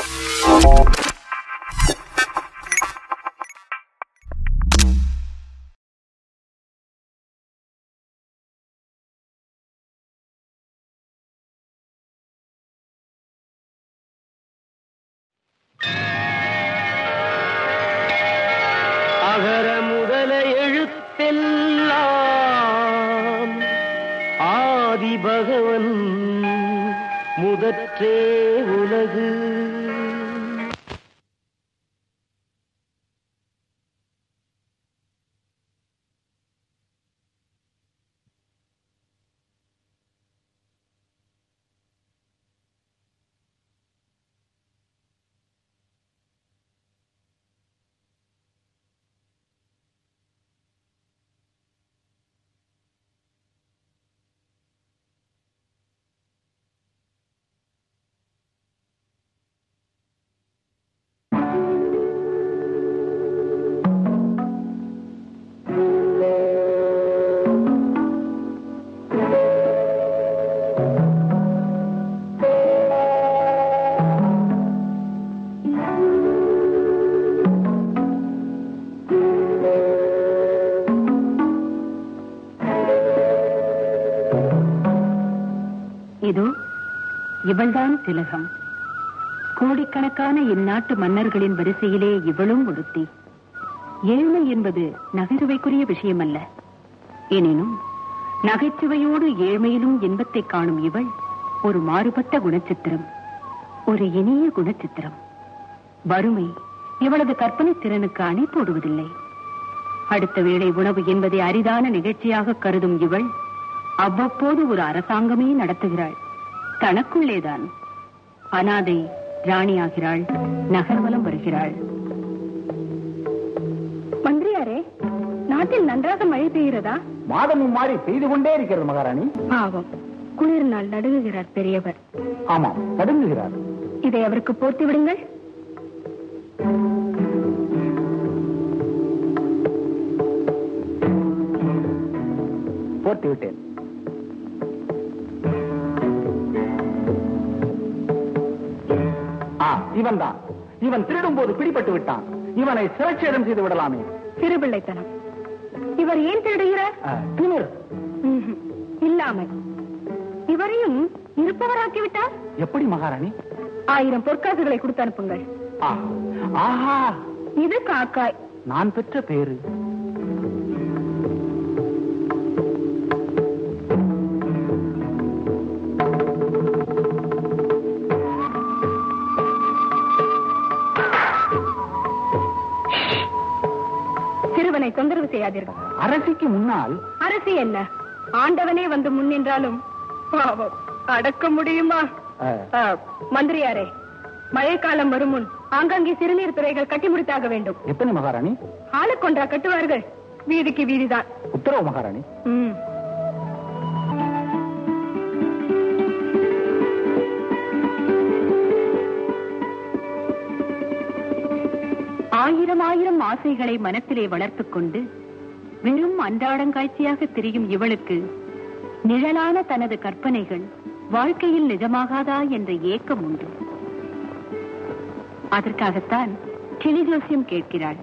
அகர முதல எழுத்தெல்லாம் ஆதி பகவன் முதற்றே உலகு இதோ இவள்தான் திலகம் கோடிக்கணக்கான இந்நாட்டு மன்னர்களின் வரிசையிலே இவளும் ஒருத்தி ஏழ்மை என்பது நகைச்சுவைக்குரிய விஷயமல்ல எனினும் நகைச்சுவையோடு ஏழ்மையிலும் இன்பத்தை காணும் இவள் ஒரு மாறுபட்ட குணச்சித்திரம் ஒரு இனிய குணச்சித்திரம் வறுமை இவளது கற்பனை திறனுக்கு அணை போடுவதில்லை அடுத்த வேளை உணவு என்பதை அரிதான நிகழ்ச்சியாக கருதும் இவள் அவ்வப்போது ஒரு அரசாங்கமே நடத்துகிறாள் தனக்குள்ளேதான் அனாதை ராணியாகிறாள் நகர்வலம் வருகிறாள் மந்திரியாரே நாட்டில் நன்றாக மழை பெய்கிறதா மாதமும் மாறி பெய்து கொண்டே இருக்கிறது மகாராணி பாவம் குளிர் நாள் நடுங்குகிறார் பெரியவர் ஆமாம் தடுங்குகிறார் இதை அவருக்கு போர்த்தி விடுங்கள் போர்த்தி விட்டேன் ஆ இவன் தான் இவன் திருடும் போது பிடிபட்டு விட்டான் இவனை சிரச்சேதம் செய்து விடலாமே சிறுபிள்ளைத்தனம் இவர் ஏன் திருடுகிறார் ஆ, திமிர் ம்ஹும். இல்லாமை இவரையும் இருப்பவராக்கி விட்டார் எப்படி மகாராணி ஆயிரம் பொற்காசுகளை கொடுத்து அனுப்புங்கள் ஆ, ஆஹா இது காக்காய் நான் பெற்ற பேரு சிறுவனை தொந்தரவு செய்யாதீர்கள் அரசிக்கு முன்னால் அரசு என்ன ஆண்டவனே வந்து முன் நின்றாலும் பாவம் அடக்க முடியுமா ஆ, ஆ, மந்திரியாரே மழைக்காலம் வரும் முன் ஆங்காங்கே சிறுநீர் துறைகள் கட்டி முடித்தாக வேண்டும் எத்தனை மகாராணி ஆளுக்கொன்றா கட்டுவார்கள் வீதிக்கு வீதிதான் உத்தரவு மகாராணி ம். ஆயிரம் ஆயிரம் ஆசைகளை மனத்திலே வளர்த்துக் கொண்டு வெறும் அன்றாடங்காட்சியாக திரியும் இவளுக்கு நிழலான தனது கற்பனைகள் வாழ்க்கையில் நிஜமாகாதா என்ற ஏக்கம் உண்டு அதற்காகத்தான் கிளி ஜோசியம் கேட்கிறாள்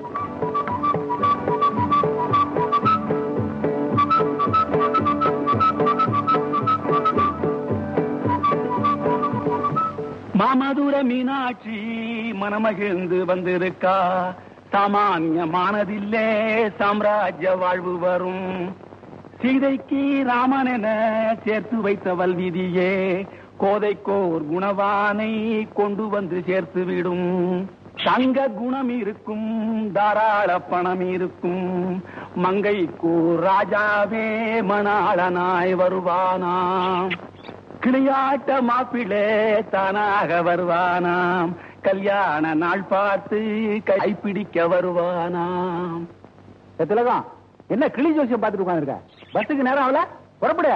மாமதுர மீனாட்சி மனமகிழ்ந்து வந்திருக்கா சாமான்யமானதில்லே சாம்ராஜ்ய வாழ்வு வரும் சீதைக்கு ராமன் என சேர்த்து வைத்தவள் விதியே கோதைக்கோர் குணவானை கொண்டு வந்து சேர்த்து விடும் தங்க குணம் இருக்கும் தாராள பணம் இருக்கும் மங்கைக்கோர் ராஜாவே மணாளனாய் வருவானாம் கிளியாட்ட மாப்பிள்ளை தானாக வருவானாம் கல்யாண நாள் பார்த்து கைப்பிடிக்க வருவானாம் ஏ, திலகம் என்ன கிளி ஜோசியம் பார்த்துட்டு உட்காந்துருக்க பஸ்ஸுக்கு நேரம் ஆகல புறப்படு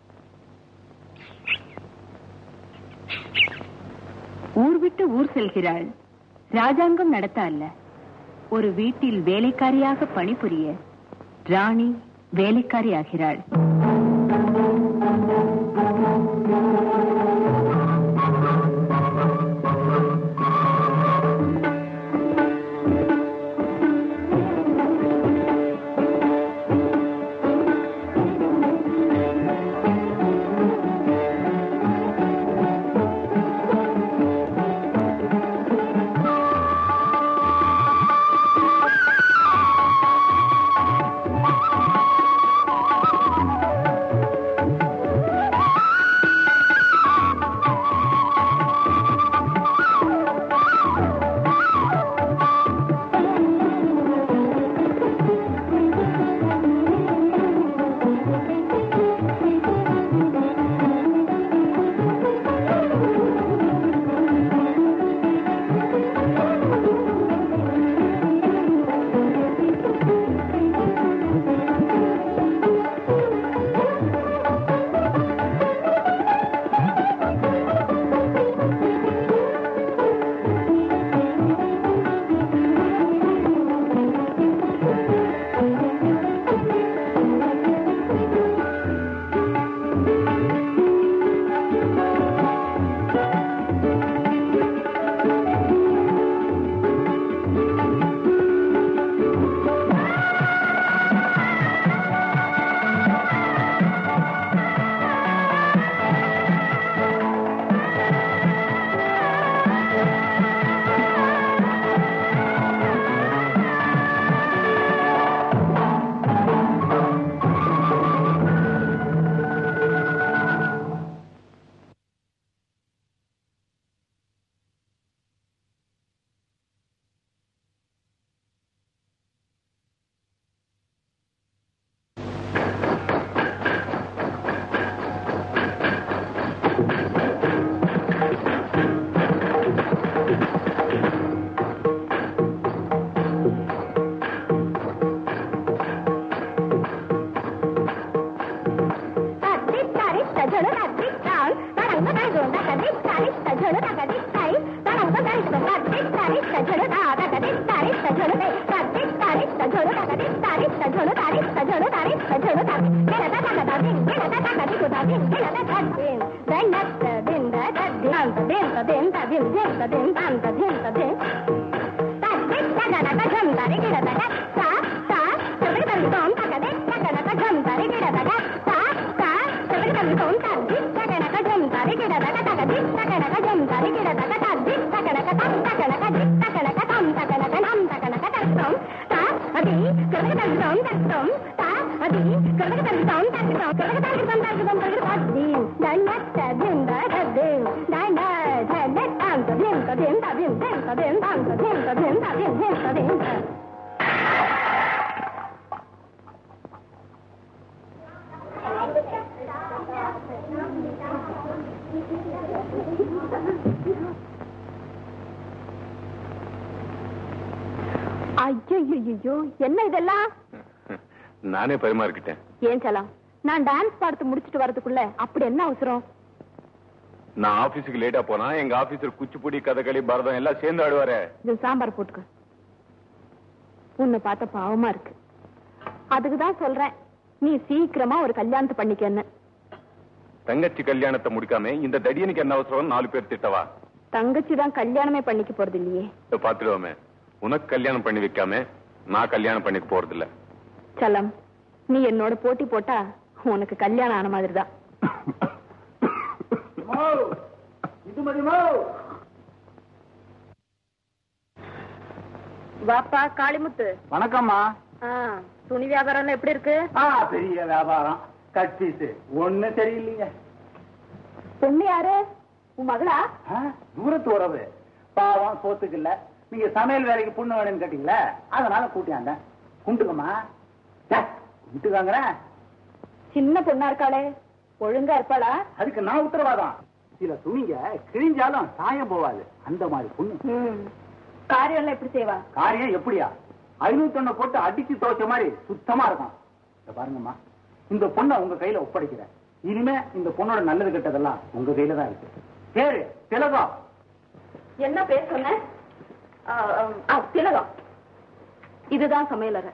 ஊர் விட்டு ஊர் செல்கிறாள் ராஜாங்கம் நடத்த அல்ல ஒரு வீட்டில் வேலைக்காரியாக பணிபுரிய ராணி வேலைக்காரி ஆகிறாள் ஐயோ என்ன இதெல்லாம் நானே பரிமாறிக்கிட்டேன் ஏன் சலாம் நான் டான்ஸ் பாடத்து முடிச்சிட்டு வரதுக்குள்ள அப்படி என்ன அவசரம் நான் ஆபீஸுக்கு லேட்டா போனா எங்க ஆபீசர் குச்சிப்புடி கதகளி பரதம் எல்லாம் சேர்ந்து ஆடுவாரு இது சாம்பார் போட்டுக்க உன்னை பார்த்த பாவமா இருக்கு அதுக்கு தான் சொல்றேன் நீ சீக்கிரமா ஒரு கல்யாணத்தை பண்ணிக்கன்னு தங்கச்சி கல்யாணத்தை முடிக்காம இந்த தடியனுக்கு என்ன அவசரம் நாலு பேர் திட்டவா தங்கச்சி தான் கல்யாணமே பண்ணிக்க போறது இல்லையே இத பாத்துடுவோமே உனக்கு கல்யாணம் பண்ணி வைக்காம நான் கல்யாணம் பண்ணிக்க போறது இல்ல சலம் நீ என்னோட போட்டி போட்டா உனக்கு கல்யாணம் ஆன மாதிரி தான் இது மதிமோ வாப்பா காளிமுத்து வணக்கம்மா ஆ, துணி வியாபாரம் எப்படி இருக்கு ஆ பெரிய வியாபாரம் கட் பீஸ் ஒண்ணு சரியில்லைங்க பொண்ணு யாரு உன் மகளா ஆ, தூரத்து உறவு பாவம் சோத்துக்கு இல்ல நீங்க சமையல் வேலைக்கு புண்ணு வேணும்னு கேட்டீங்களே அதனால கூட்டியாந்தேன் கும்பிட்டுக்கம்மா கும்பிட்டுக்காங்கிறேன் சின்ன பொண்ணா இருக்காளே ஒழுங்கா இருப்பாளா அதுக்கு நான் உத்தரவாதம் சில துணிங்க கிழிஞ்சாலும் சாயம் போவாது அந்த மாதிரி பொண்ணு ம். காரியம் எல்லாம் எப்படி செய்வா காரியம் எப்படியா ஐநூத்தி ஒண்ணு போட்டு அடிச்சு துவைச்ச மாதிரி சுத்தமா இருக்கும் இத பாருங்கம்மா இந்த பொண்ணை உங்க கையில ஒப்படைக்கிறேன் இனிமே இந்த பொண்ணோட நல்லது கெட்டதெல்லாம் உங்க கையில தான் இருக்கு பேரு திலகம் என்ன பேர் சொன்ன ஆ, ஆ, திலகம் இதுதான் சமையலறை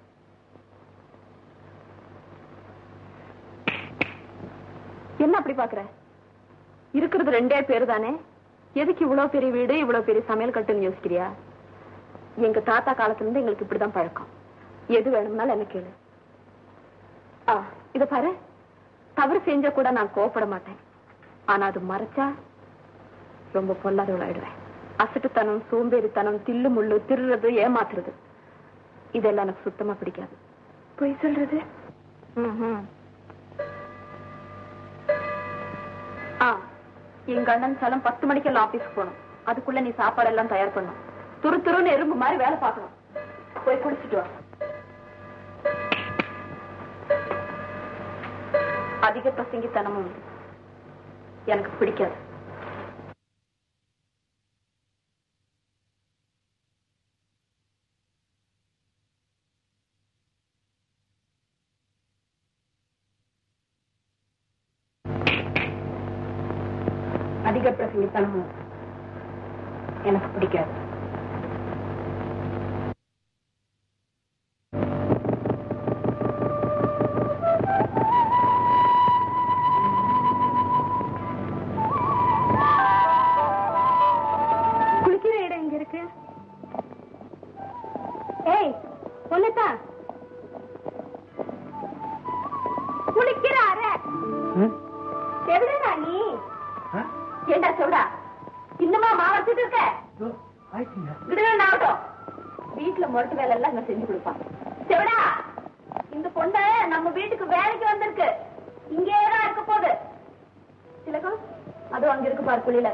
என்ன அப்படி பாக்குற இருக்கிறது ரெண்டே பேரு தானே எதுக்கு இவ்வளவு பெரிய வீடு இவ்வளவு பெரிய சமையல் கட்டுன்னு யோசிக்கிறியா எங்க தாத்தா காலத்துல இருந்து எங்களுக்கு இப்படிதான் பழக்கம் எது வேணும்னாலும் என்ன கேளு ஆ இத பாரு தவறு செஞ்சா கூட நான் கோவப்பட மாட்டேன் ஆனா அது மறைச்சா ரொம்ப பொல்லாதவளாயிடுவேன் அசட்டுத்தனம் சோம்பேறித்தனம் தில்லு முள்ளு திருறது ஏமாத்துறது இதெல்லாம் எனக்கு சுத்தமா பிடிக்காது பொய் சொல்றது ம்ஹும். ஆ எங்க அண்ணன் சலம் பத்து மணிக்கெல்லாம் ஆபீஸ்க்கு போகணும் அதுக்குள்ள நீ சாப்பாடு எல்லாம் தயார் பண்ணும் துரு துருன்னு எறும்பு மாதிரி வேலை பார்க்கணும் போய் குளிச்சுட்டு வா அதிக பிரசங்கித்தனமும் எனக்கு பிடிக்காது அதிக பிரசங்கித்தனமும் எனக்கு பிடிக்காது குளிக்கிற இடம் எங்க இருக்கு ஏய் பொண்ணுத்தா குளிக்கிற அறை எவ்வளவுடா நீ ஏண்டா சொல்றா இன்னுமா மாவச்சிட்டு இருக்க விடுவேன் ஆகட்டும் வீட்டுல முரட்டு வேலை எல்லாம் இங்க செஞ்சு கொடுப்பான் செவடா இந்த பொண்ணு நம்ம வீட்டுக்கு வேலைக்கு வந்திருக்கு இங்கே தான் இருக்க போகுது திலகம் அதுவும் அங்க இருக்கு பாரு குளியில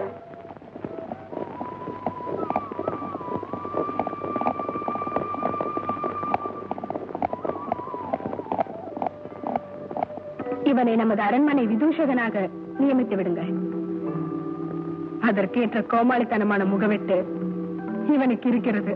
இவனை நமது அரண்மனை விதூஷகனாக நியமித்து விடுங்க அதற்கேற்ற கோமாளித்தனமான முகவெட்டு இவனுக்கு இருக்கிறது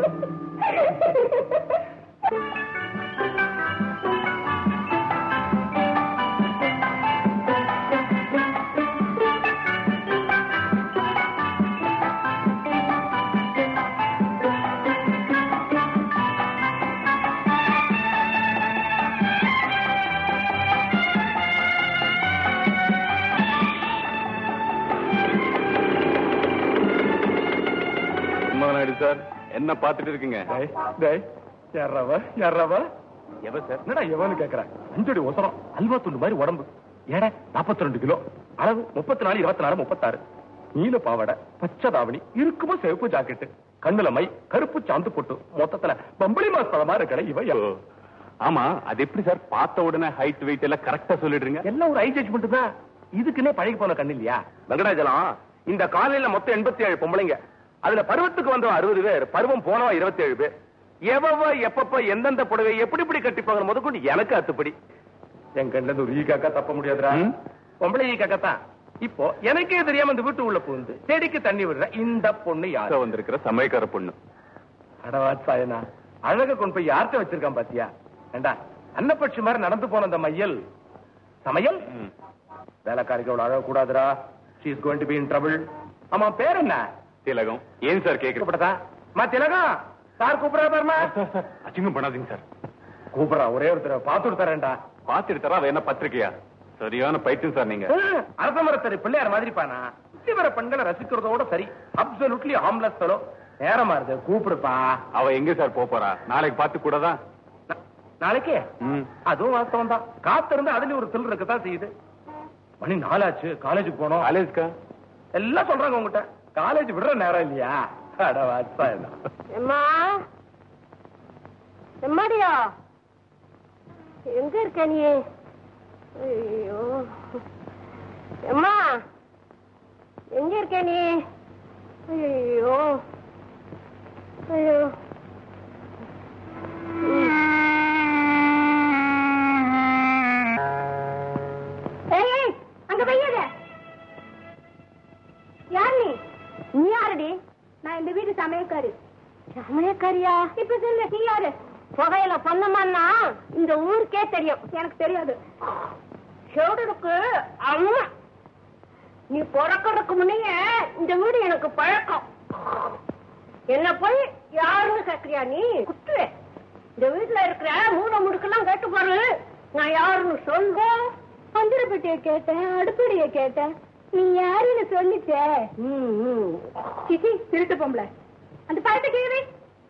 சும்மா நாயுடு சார் என்ன பாத்துட்டு இருக்கீங்க யாரவ யாரவ எவ சார் என்னடா எவன்னு கேக்குற அஞ்சடி ஒசரம் அல்வா துண்டு மாதிரி உடம்பு எடை 42 கிலோ அளவு முப்பத்தி நாலு இருபத்தி நாலு முப்பத்தாறு நீல பாவாடை பச்சை தாவணி இருக்குமோ சிவப்பு ஜாக்கெட்டு கண்ணுல மை கருப்பு சாந்து பொட்டு மொத்தத்துல பம்பளி மாஸ் பழமா இருக்கட இவ ஓ. ஆமா அது எப்படி சார் பார்த்த உடனே ஹைட் வெயிட் எல்லாம் கரெக்டா சொல்லிடுறீங்க எல்லாம் ஒரு ஐ ஜட்ஜ்மெண்ட் தான் இதுக்குன்னே பழகி போன கண்ணு இல்லையா வெங்கடாஜலம் இந்த காலையில மொத்தம் எண்பத்தி ஏழு பொம்பளைங்க அதுல பருவத்துக்கு வந்தவன் அறுபது பேர் பருவம் போனவன் இருபத்தி ஏழு பேர் எவவ எப்பப்ப எந்தெந்த புடவை எப்படி இப்படி கட்டிப்பாங்க முதற்கொண்டு எனக்கு அத்துப்படி என் கண்ணுல ஒரு ஈ காக்கா தப்ப முடியாதுடா ம். பொம்பளை ஈ காக்கா தான் இப்போ எனக்கே தெரியாம இந்த வீட்டு உள்ள புகுந்து செடிக்கு தண்ணி விடுற இந்த பொண்ணு யாரு இப்ப வந்திருக்கிற சமயக்கார பொண்ணு அடவாச்சாயனா அழக கொண்டு போய் யார்கிட்ட வச்சிருக்கான் பாத்தியா ஏண்டா அன்னப்பட்சி மாதிரி நடந்து போன அந்த மையல் சமையல் ம். வேலைக்காரிக்கு அவ்வளவு அழக கூடாதுடா she is going to be in trouble ஆமா பேர் என்ன திலகம் ஏன் சார் கேக்குறீங்க கூப்பிடதா மா திலகம் சார் கூப்பிடா பாருமா அச்சிங்கம் பண்ணாதீங்க சார் கூப்பிடா ஒரே ஒரு தடவை பார்த்துட்டு தரேன்டா பாத்துட்டு தர அவ என்ன பத்திரிக்கையா சரியான பைத்தியம் சார் நீங்க அரச மரத்தறி பிள்ளையார் மாதிரி பானா சுத்தி வர பெண்களை ரசிக்கிறதோட சரி அப்சல்யூட்லி ஹார்ம்லெஸ் ஃபெலோ நேரமா இருக்கு கூப்பிடுப்பா அவ எங்க சார் போப் போறா நாளைக்கு பார்த்து கூட தான் நா- நாளைக்கு ம். அதுவும் வாஸ்தவம் தான் காத்திருந்து அதுலயும் ஒரு தில் இருக்கத்தான் செய்யுது மணி நாலாச்சு காலேஜுக்கு போனோம் காலேஜ்க்கா எல்லாம் சொல்றாங்க உங்ககிட்ட காலேஜ் விடுற நேரம் இல்லையா அட வாட்சா எல்லாம் எம்மா எம்மாடியா எங்க இருக்க நீ ஐயோ எம்மா எங்க இருக்க நீ ஐயோ ஐயோ ஏய், ஏய், அங்க வையாத யார் நீ நீ யாருடி நான் இந்த வீட்டு சமயக்காரி சமயக்காரியா இப்ப சொல்லு நீ யாரு புகையில பொண்ணமான்னா இந்த ஊருக்கே தெரியும் எனக்கு தெரியாது சோடனுக்கு அம்மா நீ பிறக்கிறதுக்கு முன்னையே இந்த வீடு எனக்கு பழக்கம் என்ன போய் யாருன்னு கேக்குறியா நீ குத்துவேன் இந்த வீட்டுல இருக்கிற மூணு முடுக்கெல்லாம் கேட்டு பாரு நான் யாருன்னு சொல்றேன் பந்திரப்பட்டிய கேட்டேன் அடுப்படிய கேட்டேன் நீ யாருன்னு சொல்லிச்சே சிசி திருட்டு பொம்பளை அந்த பழத்தை கேள்வி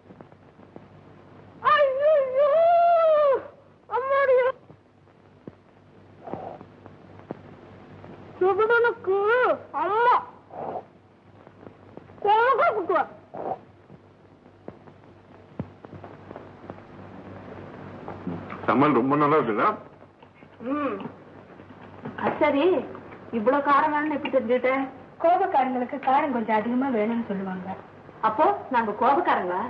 ஐயோ அம்மாடியோ சுகுடனுக்கு அம்மா கோக குட்டுவா சமல் ரொம்ப நல்லா இருக்குதா ம் அது சரி இவ்வளவு காரம் வேணும்னு எப்படி தெரிஞ்சுட்டேன் கோபக்காரங்களுக்கு காரம் கொஞ்சம் அதிகமா வேணும்னு சொல்லுவாங்க அப்போ நாங்க கோபக்காரங்களா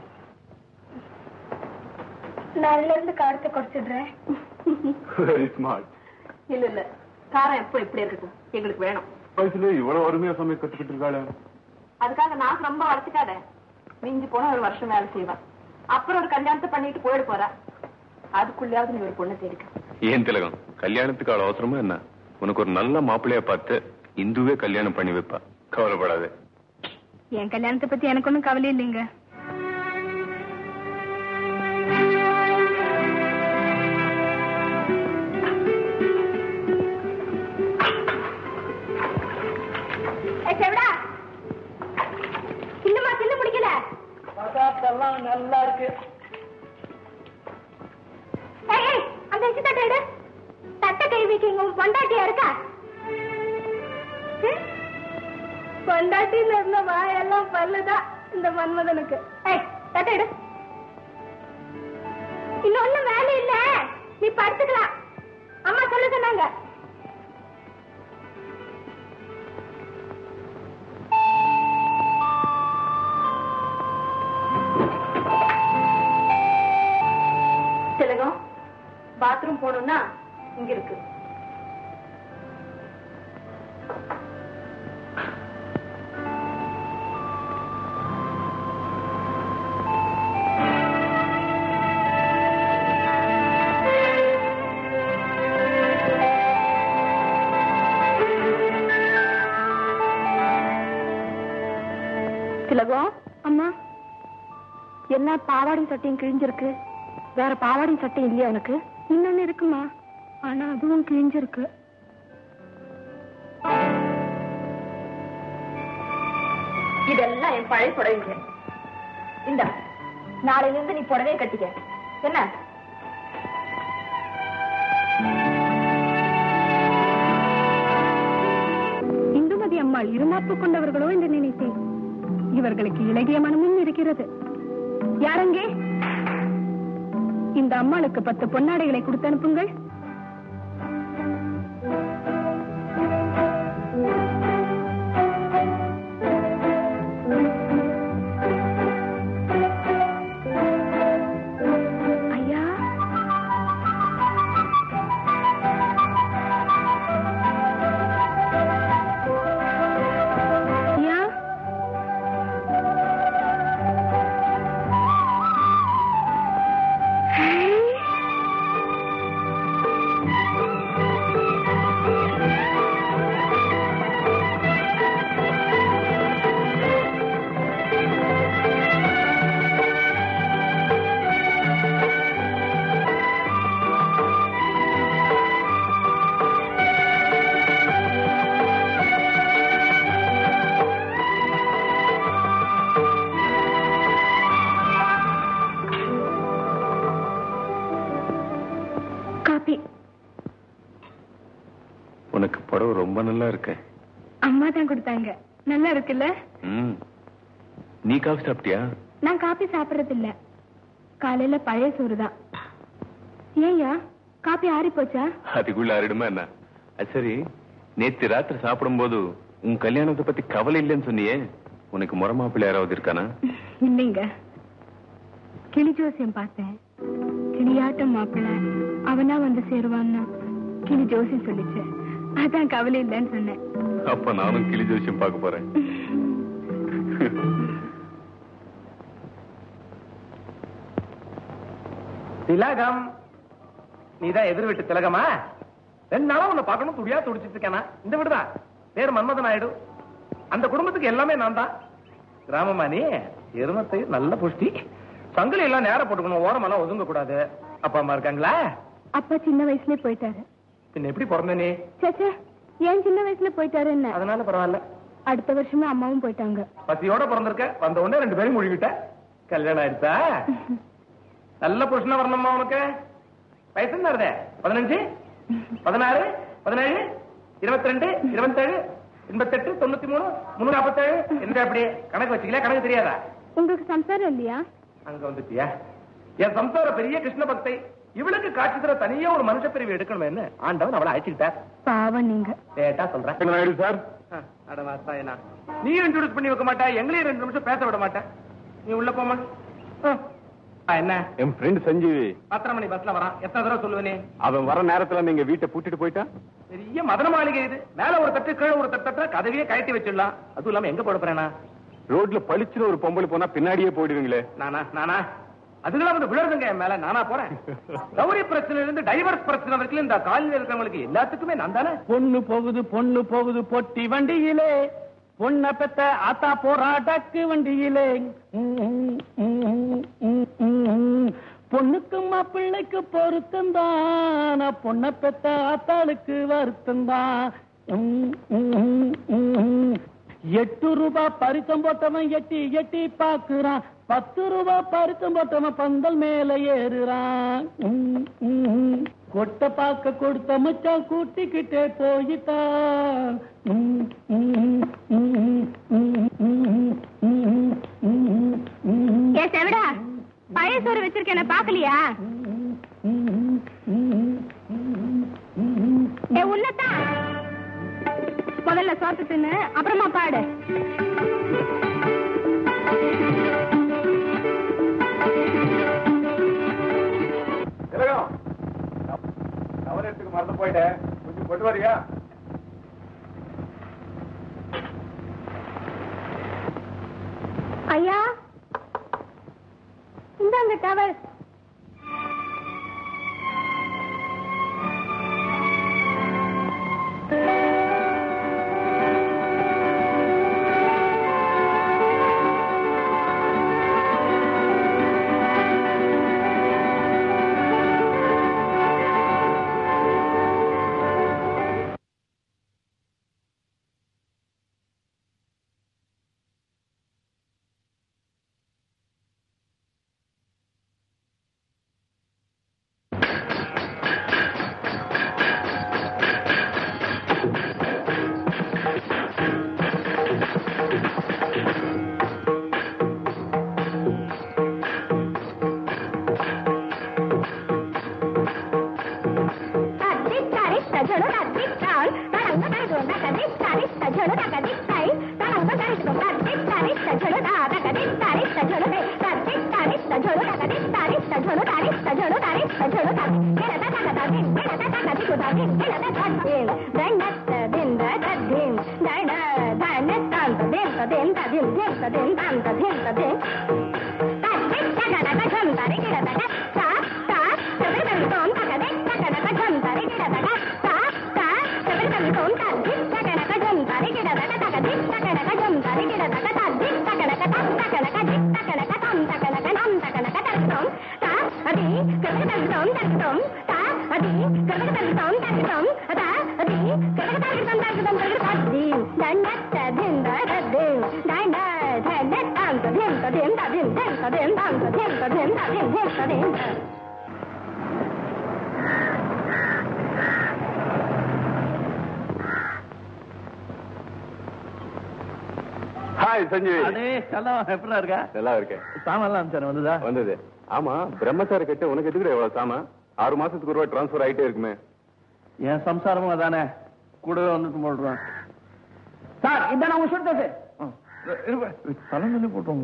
நாளில இருந்து காரத்தை குறைச்சிடுறேன் வெரி ஸ்மார்ட் இல்ல இல்ல காரம் எப்போ இப்படி இருக்கட்டும் எங்களுக்கு வேணும் வயசுல இவ்வளவு அருமையா சமையல் கத்துக்கிட்டு இருக்காளே அதுக்காக நான் ரொம்ப வளர்த்துக்காத மிஞ்சி போனா ஒரு வருஷம் வேலை செய்வேன் அப்புறம் ஒரு கல்யாணத்தை பண்ணிட்டு போயிட போறா அதுக்குள்ளயாவது நீ ஒரு பொண்ணை தேடிக்க ஏன் திலகம் கல்யாணத்துக்கு அவ்வளவு அவசரமா என்ன உனக்கு ஒரு நல்ல மாப்பிள்ளைய பார்த்து இந்துவே கல்யாணம் பண்ணி வைப்பா கவலைப்படாத என் கல்யாணத்தை பத்தி எனக்கு ஒண்ணும் கவலை இல்லைங்க செவிடா இன்னுமா தின்னு பிடிக்கல நல்லா இருக்கு ஏய், ஏய், அந்த இட்லி தட்டை எடு தட்டை கை வைக்கிங்க உன் பொண்டாட்டியா இருக்கா ம்? பொண்டாட்டின்னு இருந்த வாயெல்லாம் பல்லுதான் இந்த மன்மதனுக்கு ஏய் தட்டை எடு இன்னொன்னும் வேலை இல்ல நீ படுத்துக்கலாம் அம்மா சொல்ல சொன்னாங்க திலகம் பாத்ரூம் போகணும்னா இங்க இருக்கு திலகம் அம்மா என்ன பாவாடையும் சட்டையும் கிழிஞ்சிருக்கு வேற பாவாடையும் சட்டையும் இல்லையா உனக்கு இன்னொன்னு இருக்குமா ஆனா அதுவும் கிழிஞ்சிருக்கு இதெல்லாம் என் பழைய புடவைங்க இந்த நாளையில இருந்து நீ புடவைய கட்டிக்க என்ன இந்துமதி அம்மாள் இருமாப்பு கொண்டவர்களோ என்று நினைத்தேன் இவர்களுக்கு இலகிய மனமும் இருக்கிறது யாரங்கே இந்த அம்மாளுக்கு பத்து பொன்னாடைகளை கொடுத்து அனுப்புங்கள் ஐயா ஐயா காப்பி உனக்கு புடவை ரொம்ப நல்லா இருக்கு அம்மா தான் கொடுத்தாங்க நல்லா இருக்குல்ல ம் நீ காஃபி சாப்பிட்டியா நான் காப்பி சாப்பிடுறது இல்ல காலையில பழைய சோறு தான் ஏய்யா காப்பி ஆறி போச்சா அதுக்குள்ள ஆறிடுமா என்ன அது சரி நேத்து ராத்திரி சாப்பிடும்போது உன் கல்யாணத்தை பத்தி கவலை இல்லைன்னு சொன்னியே உனக்கு முறை மாப்பிள்ளை யாராவது இருக்கானா இல்லைங்க கிளி ஜோசியம் பார்த்தேன் கிளியாட்டம் மாப்பிள்ள அவனா வந்து சேருவான்னு கிளி ஜோசியம் சொல்லிச்சு அதான் கவலை இல்லைன்னு சொன்னேன் அப்ப நானும் கிளி ஜோசியம் பார்க்க போறேன் திலகம் நீதான் எதிர் வீட்டு திலகமா ரெண்டு நாளா உன்னை பார்க்கணும் துடியா துடிச்சிட்டு இருக்கேனா இந்த வீடுதான் பேர் மன்மத நாயுடு அந்த குடும்பத்துக்கு எல்லாமே நான் தான் கிராமமா நீ எருமத்தை நல்ல புஷ்டி சங்கிலி எல்லாம் நேரம் போட்டுக்கணும் ஓரமெல்லாம் ஒதுங்க கூடாது அப்பா அம்மா இருக்காங்களா அப்பா சின்ன வயசுல போயிட்டாரு பின்ன எப்படி பிறந்த நீ சேச்சே ஏன் சின்ன வயசுல போயிட்டாரு என்ன அதனால பரவாயில்ல அடுத்த வருஷமே அம்மாவும் போயிட்டாங்க பசியோட பிறந்திருக்க வந்த உடனே ரெண்டு பேரும் மொழிகிட்ட கல்யாணம் ஆயிடுச்சா நல்ல புருஷனா வரணுமா உனக்கு வயசு என்ன இருதே பதினஞ்சு பதினாறு பதினேழு இருபத்தி ரெண்டு இருபத்தேழு எண்பத்தெட்டு தொண்ணூத்தி மூணு முன்னூறு நாற்பத்தேழு எந்த அப்படி கணக்கு வச்சுக்கல கணக்கு தெரியாதா உங்களுக்கு சம்சாரம் இல்லையா அங்க வந்துட்டியா என் சம்சார பெரிய கிருஷ்ண பக்தை இவளுக்கு காட்சி தர தனியா ஒரு மனுஷ பிரிவு எடுக்கணுமேன்னு ஆண்டவன் அவளை அழைச்சுக்கிட்டார் பாவம் நீங்க லேட்டா சொல்றேன் நாயுடு சார் ஆ, அட வாஸ்தாயனா. நீ இன்ட்ரோடியூஸ் பண்ணி வைக்க மாட்டா எங்களையும் ரெண்டு நிமிஷம் பேச விட மாட்டேன் நீ உள்ள போமா ஆ. ஆ, என்ன என் ஃப்ரெண்ட் சஞ்சீவி பத்தரை மணி பஸ்ல வரான் எத்தனை தடவை சொல்லுவேனே அவன் வர நேரத்துல நீங்க வீட்டை பூட்டிட்டு போயிட்டா பெரிய மதன மாளிகை இது மேல ஒரு தட்டு கீழே ஒரு தட்டு கதவையே கழட்டி வச்சிடலாம் அதுவும் இல்லாம எங்க போட போறேனா ரோட்ல பளிச்சுன்னு ஒரு பொம்பளை போனா பின்னாடியே போயிடுவீங்களே நானா நானா அதுக்கெல்லாம் வந்து விழுறதுங்க என் மேல நானா போறேன் கௌரி பிரச்சனை இருந்து டைவர்ஸ் பிரச்சனை வரைக்கும் இந்த காலையில் இருக்கிறவங்களுக்கு எல்லாத்துக்குமே நான் தானே பொண்ணு போகுது பொண்ணு போகுது பொட்டி வண்டியிலே பொண்ண பெத்த ஆத்தா போறா டக்கு வண்டியிலே பொண்ணுக்கு மாப்பிள்ளைக்கு பொருத்தந்தான் பொண்ண பெத்த ஆத்தாளுக்கு வருத்தந்தான் எட்டு ரூபாய் பரிசம் போட்டவன் எட்டி எட்டி பாக்குறான் பத்து ரூபாய் பரிசம் போட்டவன் பந்தல் மேல ஏறுறான் உம், உம். கொட்டை பாக்க கொடுத்த மச்சான் கூட்டிக்கிட்டே போயிட்டான் உம், உம், உம், உம், உம், உம், உம், உம். ஏ செவிடா பழைய சோறு வச்சிருக்கேன் பாக்கலையா ஏ உன்னதான் முதல்ல சோத்து தின்னு அப்புறமா பாடு திலகம் கவனத்துக்கு மறந்து போயிட்டேன் கொஞ்சம் கொண்டு வரியா ஐயா இந்தாங்க டவல் झोलो तारी झोलो तारी झोलो तारी गेला ता ता ता दिन गेला ता ता ता दिको ता दिन गेला ता ता दिन दिन दा दिन दा दा दिन दा दा दा ने ता ता दिन ता दिन ता दिन दिन ता दिन ता ता दिन ता दिन ता दिन ता ता ता झम तारी गेला ता ता ता ता सबे बन तोम ता ता दिन ता ता ता झम तारी गेला ता ता ता ता सबे बन तोम ता दिन ता ता ता झम तारी गेला ता ता ता दिन ता ता ता झम तारी गेला ता ता दिन ता ता ता ता ता ता दिन ता ता ता ता ता ता ता nam ta kana ta tom ta adi kana ta tom ta tom ta adi kana ta tom ta tom ta adi kana ta tom ta tom ta ta di dan na ta din da da din dan da ta da tam ta din ta din ta din din ta din tam ta din ta din ta din din ta din hi Sanjay அடே எல்லாம் எப்படா இருக்க நல்லா இருக்கேன் சாமான்லாம் அனுப்பிச்சானே வந்ததா வந்தது ஆமா பிரம்மச்சாரி கிட்ட உனக்கு எதுக்குற எவ்வளவு சாமா ஆறு மாசத்துக்கு ஒரு ரூபாய் டிரான்ஸ்பர் ஆயிட்டே இருக்குமே என் சம்சாரமும் அதானே கூடவே வந்துட்டு போடுறேன் சார் இந்த நான் சொல்லிட்டேன் தலைநிலை போட்டோம்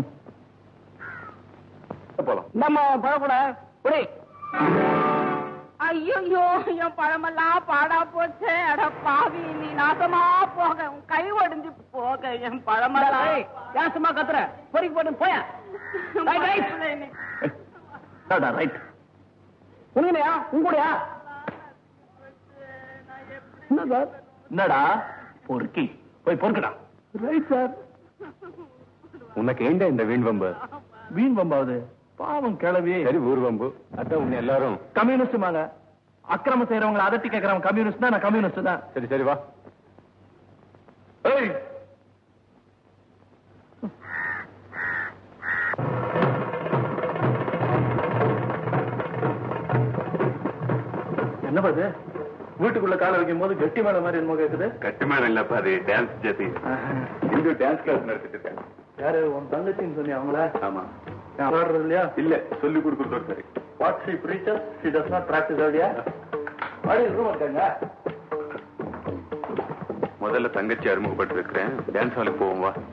போலாம் நம்ம பழக்கூட புடி ஐயோ என் பழமெல்லாம் பாடா போச்சே அட பாவி நீ நாசமா போக உன் கை ஒடிஞ்சு போக என் பழமெல்லாம் ஏன் சும்மா கத்துற பொறிக்கு போட்டு போய ரைட் உண்மையா உங்களுடையா என்ன சார் என்னடா பொறுக்கி போய் பொறுக்கடா ரைட் சார் உனக்கு ஏண்டா இந்த வீண் வம்பு வீண் பம்பாவது பாவம் கிளவி சரி ஊர் வம்பு அதான் உன்னை எல்லாரும் கம்யூனிஸ்ட் மாங்க அக்கிரமம் செய்யறவங்களை அதட்டி கேட்கறவங்க கம்யூனிஸ்ட் தான் நான் கம்யூனிஸ்ட் தான் சரி சரி வா ஏய் என்ன பாது வீட்டுக்குள்ள கால வைக்கும் போது கெட்டி மேல மாதிரி என்னமோ கேக்குது கட்டு மேடம் இல்லப்பா அது டான்ஸ் ஜாதி இந்து டான்ஸ் கிளாஸ் நடத்திட்டு இருக்கேன் யாரு உன் தங்கச்சின்னு சொன்னி அவங்கள ஆமா ஆடுறது இல்லையா இல்ல சொல்லி கொடுக்குறது சரி what she preaches she does not practise idea வாடி ரூம் இருக்காங்க முதல்ல தங்கச்சி அறிமுகப்பட்டு வைக்கிறேன் டான்ஸ் ஹாலுக்கு போவோம் வா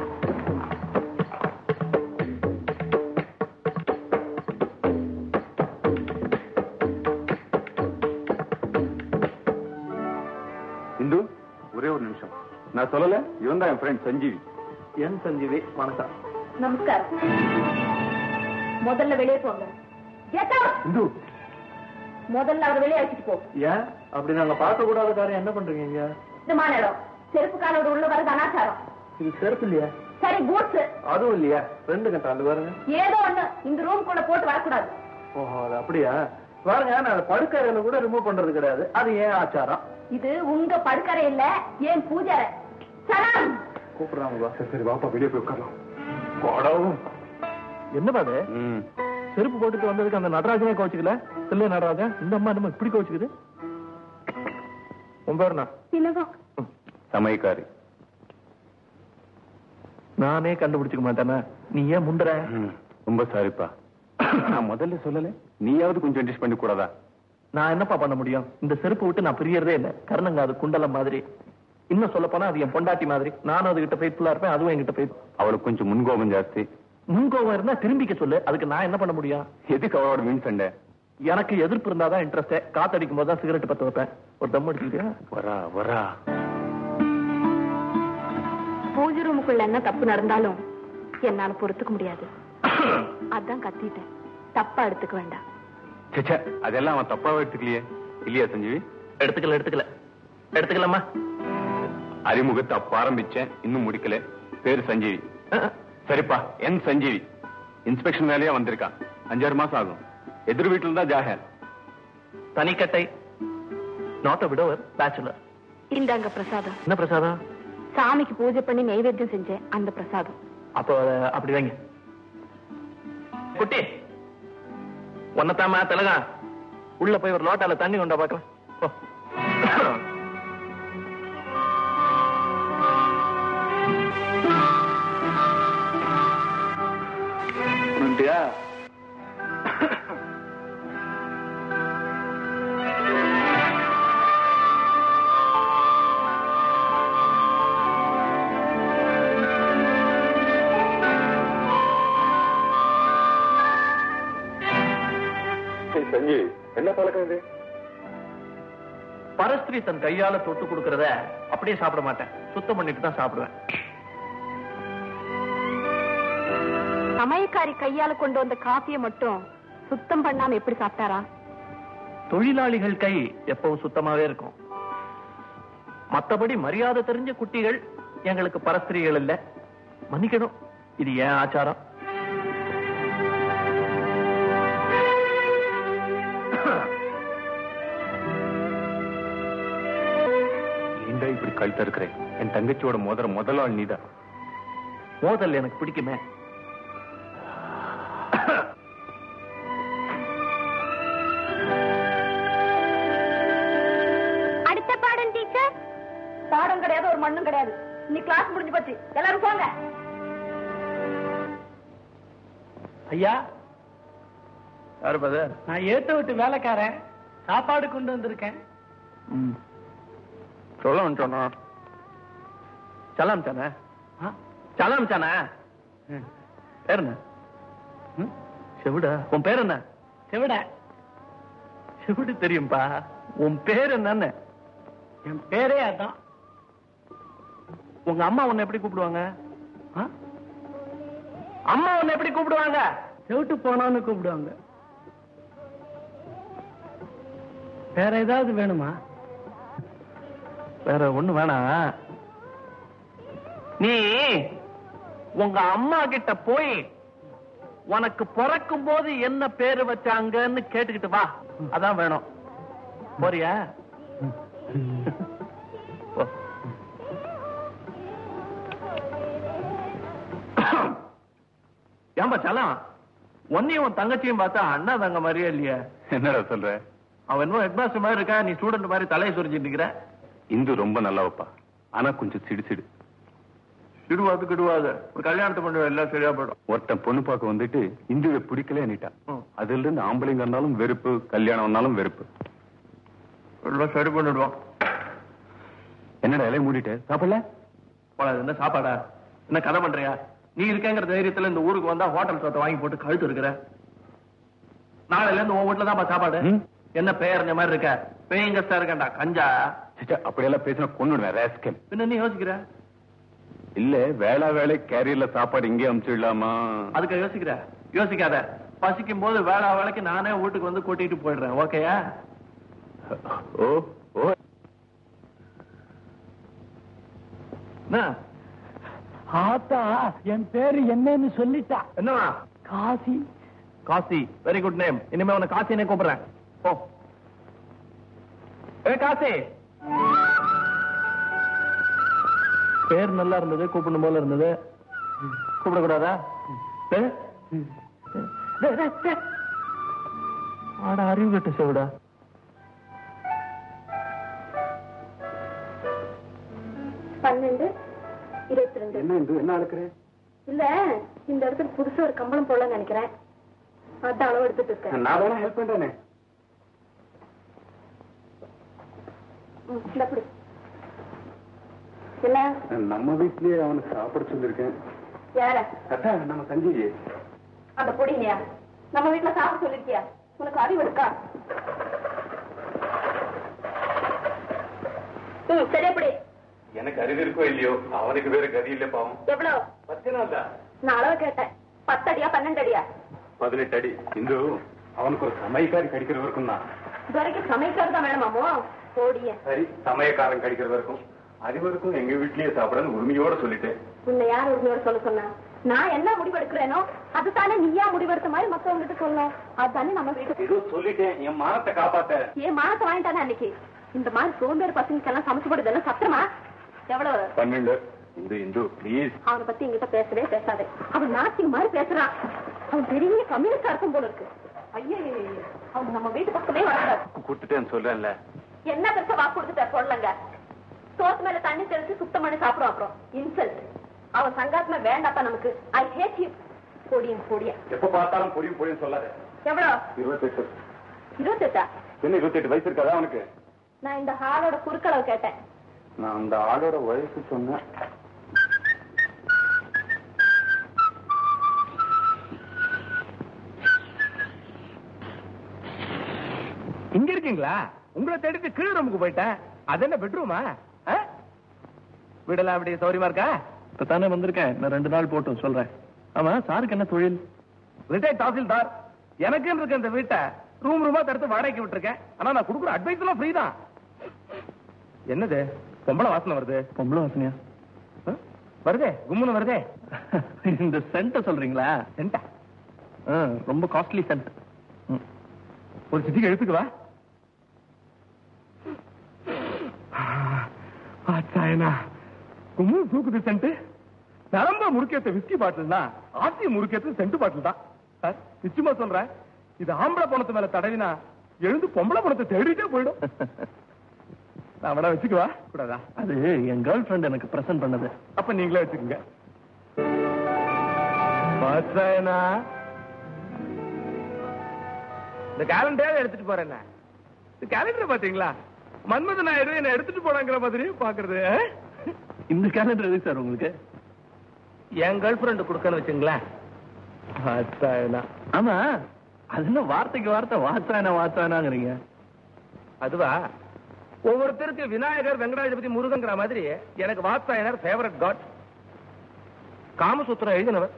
இந்து ஒரே ஒரு நிமிஷம் நான் சொல்லல இவன் தான் என் ஃப்ரெண்ட் சஞ்சீவி என் சஞ்சீவி வணக்கம் நமஸ்காரம் முதல்ல வெளியே போங்க Get out! இந்து முதல்ல அவர் வெளியே அழைச்சிட்டு போ ஏன் அப்படி நாங்க பார்க்க கூடாத காரியம் என்ன பண்றீங்க இங்க சுத்தமான இடம் செருப்பு காலோட உள்ள வரது அனாச்சாரம் இது செருப்பு இல்லையா சரி பூட்ஸ் அதுவும் இல்லையா ரெண்டு கட்டா அந்த பாருங்க ஏதோ ஒண்ணு இந்த ரூம்குள்ள போட்டு வரக்கூடாது ஓஹோ அது அப்படியா பாருங்க நான் படுக்கறையில கூட ரிமூவ் பண்றது கிடையாது அது ஏன் ஆச்சாரம் இது உங்க படுக்கறை இல்ல ஏன் பூஜரை சரம் கூப்பிடுறாங்க சரி சரி வாப்பா வெளியே போய் உட்காரலாம் என்ன பாது ம் செருப்பு போட்டுட்டு வந்ததுக்கு அந்த நடராஜனே கோச்சுக்கல இல்ல நடராஜன் இந்த அம்மா நம்ம இப்படி கோச்சுக்குது உன் பேருண்ணா திலகம் சமயக்காரி நானே கண்டுபிடிச்சுக்க மாட்டேனா நீ ஏன் முந்துற ம், ரொம்ப சாரிப்பா நான் முதல்ல சொல்லல நீயாவது கொஞ்சம் அட்ஜஸ்ட் பண்ணி கூடாதா நான் என்னப்பா பண்ண முடியும் இந்த செருப்பு விட்டு நான் பிரியறதே இல்ல கருணங்க அது குண்டலம் மாதிரி இன்னும் சொல்ல போனா அது என் பொண்டாட்டி மாதிரி நானும் அதுகிட்ட ஃபெய்த்ஃபுல்லா இருப்பேன் அதுவும் என்கிட்ட ஃபெய்த் அவளுக்கு கொஞ்சம் முன்கோபம் ஜாஸ்தி முன்கோவம் இருந்தா திரும்பிக்க சொல்லு அதுக்கு நான் என்ன பண்ண முடியும் எதுக்கு அவளோட மீன் சண்டை எனக்கு எதிர்ப்பு இருந்தாதான் இன்ட்ரெஸ்ட் காத்தடிக்கும் போது தான் சிகரெட் பத்த வைப்பேன் ஒரு தம் அடிச்சுக்கிட்டியா வரா வரா பூஜை ரூமுக்குள்ள என்ன தப்பு நடந்தாலும் என்னால பொறுத்துக்க முடியாது அதான் கத்திட்டேன் தப்பா எடுத்துக்க வேண்டாம் சேச்சே அதெல்லாம் அவன் தப்பாவே எடுத்துக்கலையே இல்லையா சஞ்சீவி எடுத்துக்கல எடுத்துக்கல எடுத்துக்கலாமா அறிமுகத்தை அப்ப ஆரம்பிச்சேன் இன்னும் முடிக்கல பேரு சஞ்சீவி சரிப்பா என் சஞ்சீவி இன்ஸ்பெக்ஷன் வேலையா வந்திருக்கான் அஞ்சாறு மாசம் ஆகும் எதிர் வீட்டுல தான் ஜாகர் தனிக்கட்டை நாட் அ விடோவர் பேச்சுலர் இந்தாங்க பிரசாதம் என்ன பிரசாதம் சாமிக்கு பூஜை பண்ணி நைவேத்தியம் செஞ்சேன் அந்த பிரசாதம் அப்போ அத அப்படி வைங்க குட்டி ஒன்னத்தாமா திலகா உள்ள போய் ஒரு லோட்டால தண்ணி கொண்டா பாக்கலாம் போ. வந்துட்டியா? சஞ்சய் என்ன பழக்கம் இது பரஸ்திரி தன் கையால தொட்டு கொடுக்கறத அப்படியே சாப்பிட மாட்டேன் சுத்தம் பண்ணிட்டு தான் சாப்பிடுவேன் சமயக்காரி கையால கொண்டு வந்த காஃபியை மட்டும் சுத்தம் பண்ணாம எப்படி சாப்பிட்டாரா தொழிலாளிகள் கை எப்பவும் சுத்தமாவே இருக்கும் மத்தபடி மரியாதை தெரிஞ்ச குட்டிகள் எங்களுக்கு பரஸ்திரிகள் இல்ல மன்னிக்கணும் இது ஏன் ஆச்சாரம் ஏண்டா இப்படி கழுத்த இருக்கிறேன் என் தங்கச்சியோட முதல் முதல் ஆள் நீதான் மோதல் எனக்கு பிடிக்குமே அடுத்த பாடம் டீச்சர் பாடம் கிடையாது ஒரு மண்ணும் கிடையாது இன்னைக்கு கிளாஸ் முடிஞ்சு போச்சு எல்லாரும் போங்க ஐயா யாரு பதர் நான் ஏத்த விட்டு வேலைக்காரன் சாப்பாடு கொண்டு வந்திருக்கேன் சொல்ல சொன்னா சலாம் தானே ஆ? சலாம் தானே ம். பேர் என்ன ம்? செவிடா உன் பேர் என்ன செவிட செவிடு தெரியும்பா உன் பேர் என்னன்னு என் பேரே அதான் உங்க அம்மா உன்னை எப்படி கூப்பிடுவாங்க ஆ? அம்மா உன்னை எப்படி கூப்பிடுவாங்க செவிட்டு போனான்னு கூப்பிடுவாங்க வேற ஏதாவது வேணுமா வேற ஒண்ணு வேணாம் நீ உங்க அம்மா கிட்ட போய் உனக்கு பிறக்கும் போது என்ன பேரு வச்சாங்கன்னு கேட்டுக்கிட்டு வா அதான் வேணும் போறியா போ. ஏம்பா சலம் உன்னையும் உன் தங்கச்சியும் பார்த்தா அண்ணா தங்க மாதிரியே இல்லையே என்னடா சொல்ற அவன் என்னமோ ஹெட்மாஸ்டர் மாதிரி இருக்கா நீ ஸ்டூடெண்ட் மாதிரி தலையை சுரிஞ்சிட்டு இருக்கிற இந்து ரொம்ப நல்லவப்பா ஆனா கொஞ்சம் சிடு சிடு கிடுவாது கிடுவாது ஒரு கல்யாணத்தை பண்ண எல்லாம் சரியா போயிடும் ஒருத்தன் பொண்ணு பார்க்க வந்துட்டு இந்துவை பிடிக்கல நீட்டான் ம். அதுல இருந்து ஆம்பளைங்க இருந்தாலும் வெறுப்பு கல்யாணம் வந்தாலும் வெறுப்பு எல்லாம் சரி பண்ணிடுவோம் என்னடா இலைய மூடிட்ட சாப்பிடல போல இது என்ன சாப்பாடா என்ன கதை பண்றியா நீ இருக்கேங்கிற தைரியத்துல இந்த ஊருக்கு வந்தா ஹோட்டல் சோத்தை வாங்கி போட்டு கழுத்து இருக்கிற நாளையில இருந்து உன் வீட்டுல தான் சாப்பாடு ம். என்ன பெயர்ஞ்ச மாதிரி இருக்க பேயங்கஸ்டா இருக்கேன்டா கஞ்சா சிச்சா, அப்படியெல்லாம் பேசினா கொண்டுடுவேன் ரேஸ்கல் பின்ன நீ யோசிக்கிற இல்ல வேளா வேலை கேரியர்ல சாப்பாடு இங்கே அமுச்சிடலாமா அதுக்கு யோசிக்கிற யோசிக்காத பசிக்கும் போது வேளா வேலைக்கு நானே வீட்டுக்கு வந்து கூட்டிட்டு போயிடுறேன் ஓகேயா ஓ ஓ என்ன ஆத்தா என் பேரு என்னன்னு சொல்லிட்டா என்னவா Kasi Kasi very good name இனிமே உன்னை காசினே கூப்பிடுறேன் போ ஏ காசி பேர் நல்லா இருந்தது கூப்பிடணும் போல இருந்தது கூப்பிடக்கூடாதா பேர்? டேய், டேய், டேய். ஆட அறிவு கட்டு செவிடா பன்னெண்டு இருபத்தி ரெண்டு என்ன இந்து என்ன அழுக்கிறேன் இல்ல இந்த இடத்துல புதுசா ஒரு கம்பளம் போடலாம்னு நினைக்கிறேன் அதான் அளவு எடுத்துட்டு இருக்கேன் நான் வேணா ஹெல்ப் பண்றேனே ம், இந்தா பிடி. என்ன நம்ம வீட்லயே அவனுக்கு சாப்பிட சொல்லிருக்கேன் யார அதான் நம்ம சஞ்சய் அந்த பொடினியா நம்ம வீட்டுல சாப்பிட சொல்லிருக்கியா உனக்கு அறிவு இருக்கா ம் சரியா பிடி எனக்கு அறிவு இருக்கோ இல்லையோ அவனுக்கு வேற கதி இல்ல பாவம் எவ்வளவு பத்து நாள் தான் நான் அளவு கேட்டேன் பத்தடியா பன்னெண்டு அடியா பதினெட்டு அடி இந்து அவனுக்கு ஒரு சமயக்காரி கடிக்கிற வரைக்கும் தான் இது வரைக்கும் சமைக்கிறது தான் வேணுமாமோ போடிய சரி சமயக்காரன் கடிக்கிற வரைக்கும் அறிவு இருக்கும் எங்க வீட்லயே சாப்பிடன்னு உரிமையோட சொல்லிட்டேன் உன்னை யார் உரிமையோட சொல்ல சொன்னா நான் என்ன முடிவெடுக்கிறேனோ அதுதானே நீயா முடிவெடுத்த மாதிரி மத்தவங்கிட்ட சொல்லணும் அதுதானே நம்ம வீட்டு ஏதோ சொல்லிட்டேன் என் மானத்தை காப்பாத்த ஏன் மானத்தை வாங்கிட்டானே அன்னைக்கு இந்த மாதிரி சோம்பேறி பசங்களுக்கெல்லாம் சமைச்சு போடுறது சத்திரமா எவ்வளவு பன்னெண்டு இந்து இந்து ப்ளீஸ் அவனை பத்தி என்கிட்ட பேசவே பேசாதே அவன் நாத்திக மாதிரி பேசுறான் அவன் பெரிய கம்யூனிஸ்டா இருக்கும் போல இருக்கு ஐயே அவன் நம்ம வீட்டு பக்கமே வரக்கூடாது கொடுத்துட்டேன்னு சொல்றேன்ல என்ன பெருசா வாக்கு கொடுத்துட்ட சொல்லங்க சோத்து மேல தண்ணி தெளிச்சு சுத்தம் பண்ணி சாப்பிடும் அப்புறம் இன்சல்ட் அவன் சங்காத்மா வேண்டாப்பா நமக்கு ஐ ஹேட் யூ பொடியும் பொடியா எப்ப பார்த்தாலும் பொடியும் பொடியும் சொல்லாத எவ்வளவு இருபத்தெட்டு இருபத்தெட்டா என்ன இருபத்தெட்டு வயசு இருக்காதா அவனுக்கு நான் இந்த ஹாலோட குறுக்களவு கேட்டேன் நான் அந்த ஆளோட வயசு சொன்னேன் இங்க இருக்கீங்களா உங்களை தேடிட்டு கீழ ரூமுக்கு போயிட்டேன் அது என்ன பெட்ரூமா வீடெல்லாம் அப்படி சௌரியமா இருக்கா இப்ப தானே வந்திருக்கேன் நான் ரெண்டு நாள் போட்டும் சொல்றேன் ஆமா சாருக்கு என்ன தொழில் ரிட்டையர்ட் தாசில்தார் எனக்குன்னு இருக்க இந்த வீட்டை ரூம் ரூமா தடுத்து வாடகைக்கு விட்டுருக்கேன் ஆனா நான் கொடுக்குற அட்வைஸ் எல்லாம் ஃப்ரீ தான் என்னது பொம்பளை வாசனை வருது பொம்பளை வாசனையா ஆ? வருதே கும்முன்னு வருதே இந்த சென்ட்ட சொல்றீங்களா சென்டா ஆ, ரொம்ப காஸ்ட்லி சென்ட் ஒரு சிட்டிக்கு எழுத்துக்கு வா ஆச்சாயனா கும்மு தூக்குது சென்ட் நரம்ப முறுக்கேத்த விஸ்கி பாட்டில் தான் ஆசி முறுக்கேத்த சென்ட் பாட்டில் தான் சார் நிச்சயமா சொல்றேன் இது ஆம்பளை பணத்து மேல தடவினா எழுந்து பொம்பளை பணத்தை தேடிட்டே போயிடும் நான் வேணா வச்சுக்குவா கூடாதா அது என் கேர்ள் ஃபிரெண்ட் எனக்கு பிரசன்ட் பண்ணது அப்ப நீங்களே வச்சுக்கோங்க பாச்சாயனா இந்த கேலண்டர் எடுத்துட்டு போறேன் இந்த கேலண்டர் பாத்தீங்களா மன்மத நாயுடு என்ன எடுத்துட்டு போனாங்கிற மாதிரி பாக்குறது ஆ? இந்த கேலண்டர் எதுக்கு சார் உங்களுக்கு என் கேர்ள் ஃபிரெண்ட் கொடுக்கன்னு வச்சுங்களேன் பாச்சாயனா ஆமா அது என்ன வார்த்தைக்கு வார்த்தை வாச்சானா வாச்சானாங்கிறீங்க அதுவா ஒவ்வொருத்தருக்கு விநாயகர் வெங்கடாஜபதி முருகங்கிற மாதிரி எனக்கு வாத்சாயனர் ஃபேவரட் காட் காமசூத்திரம் எழுதினவர்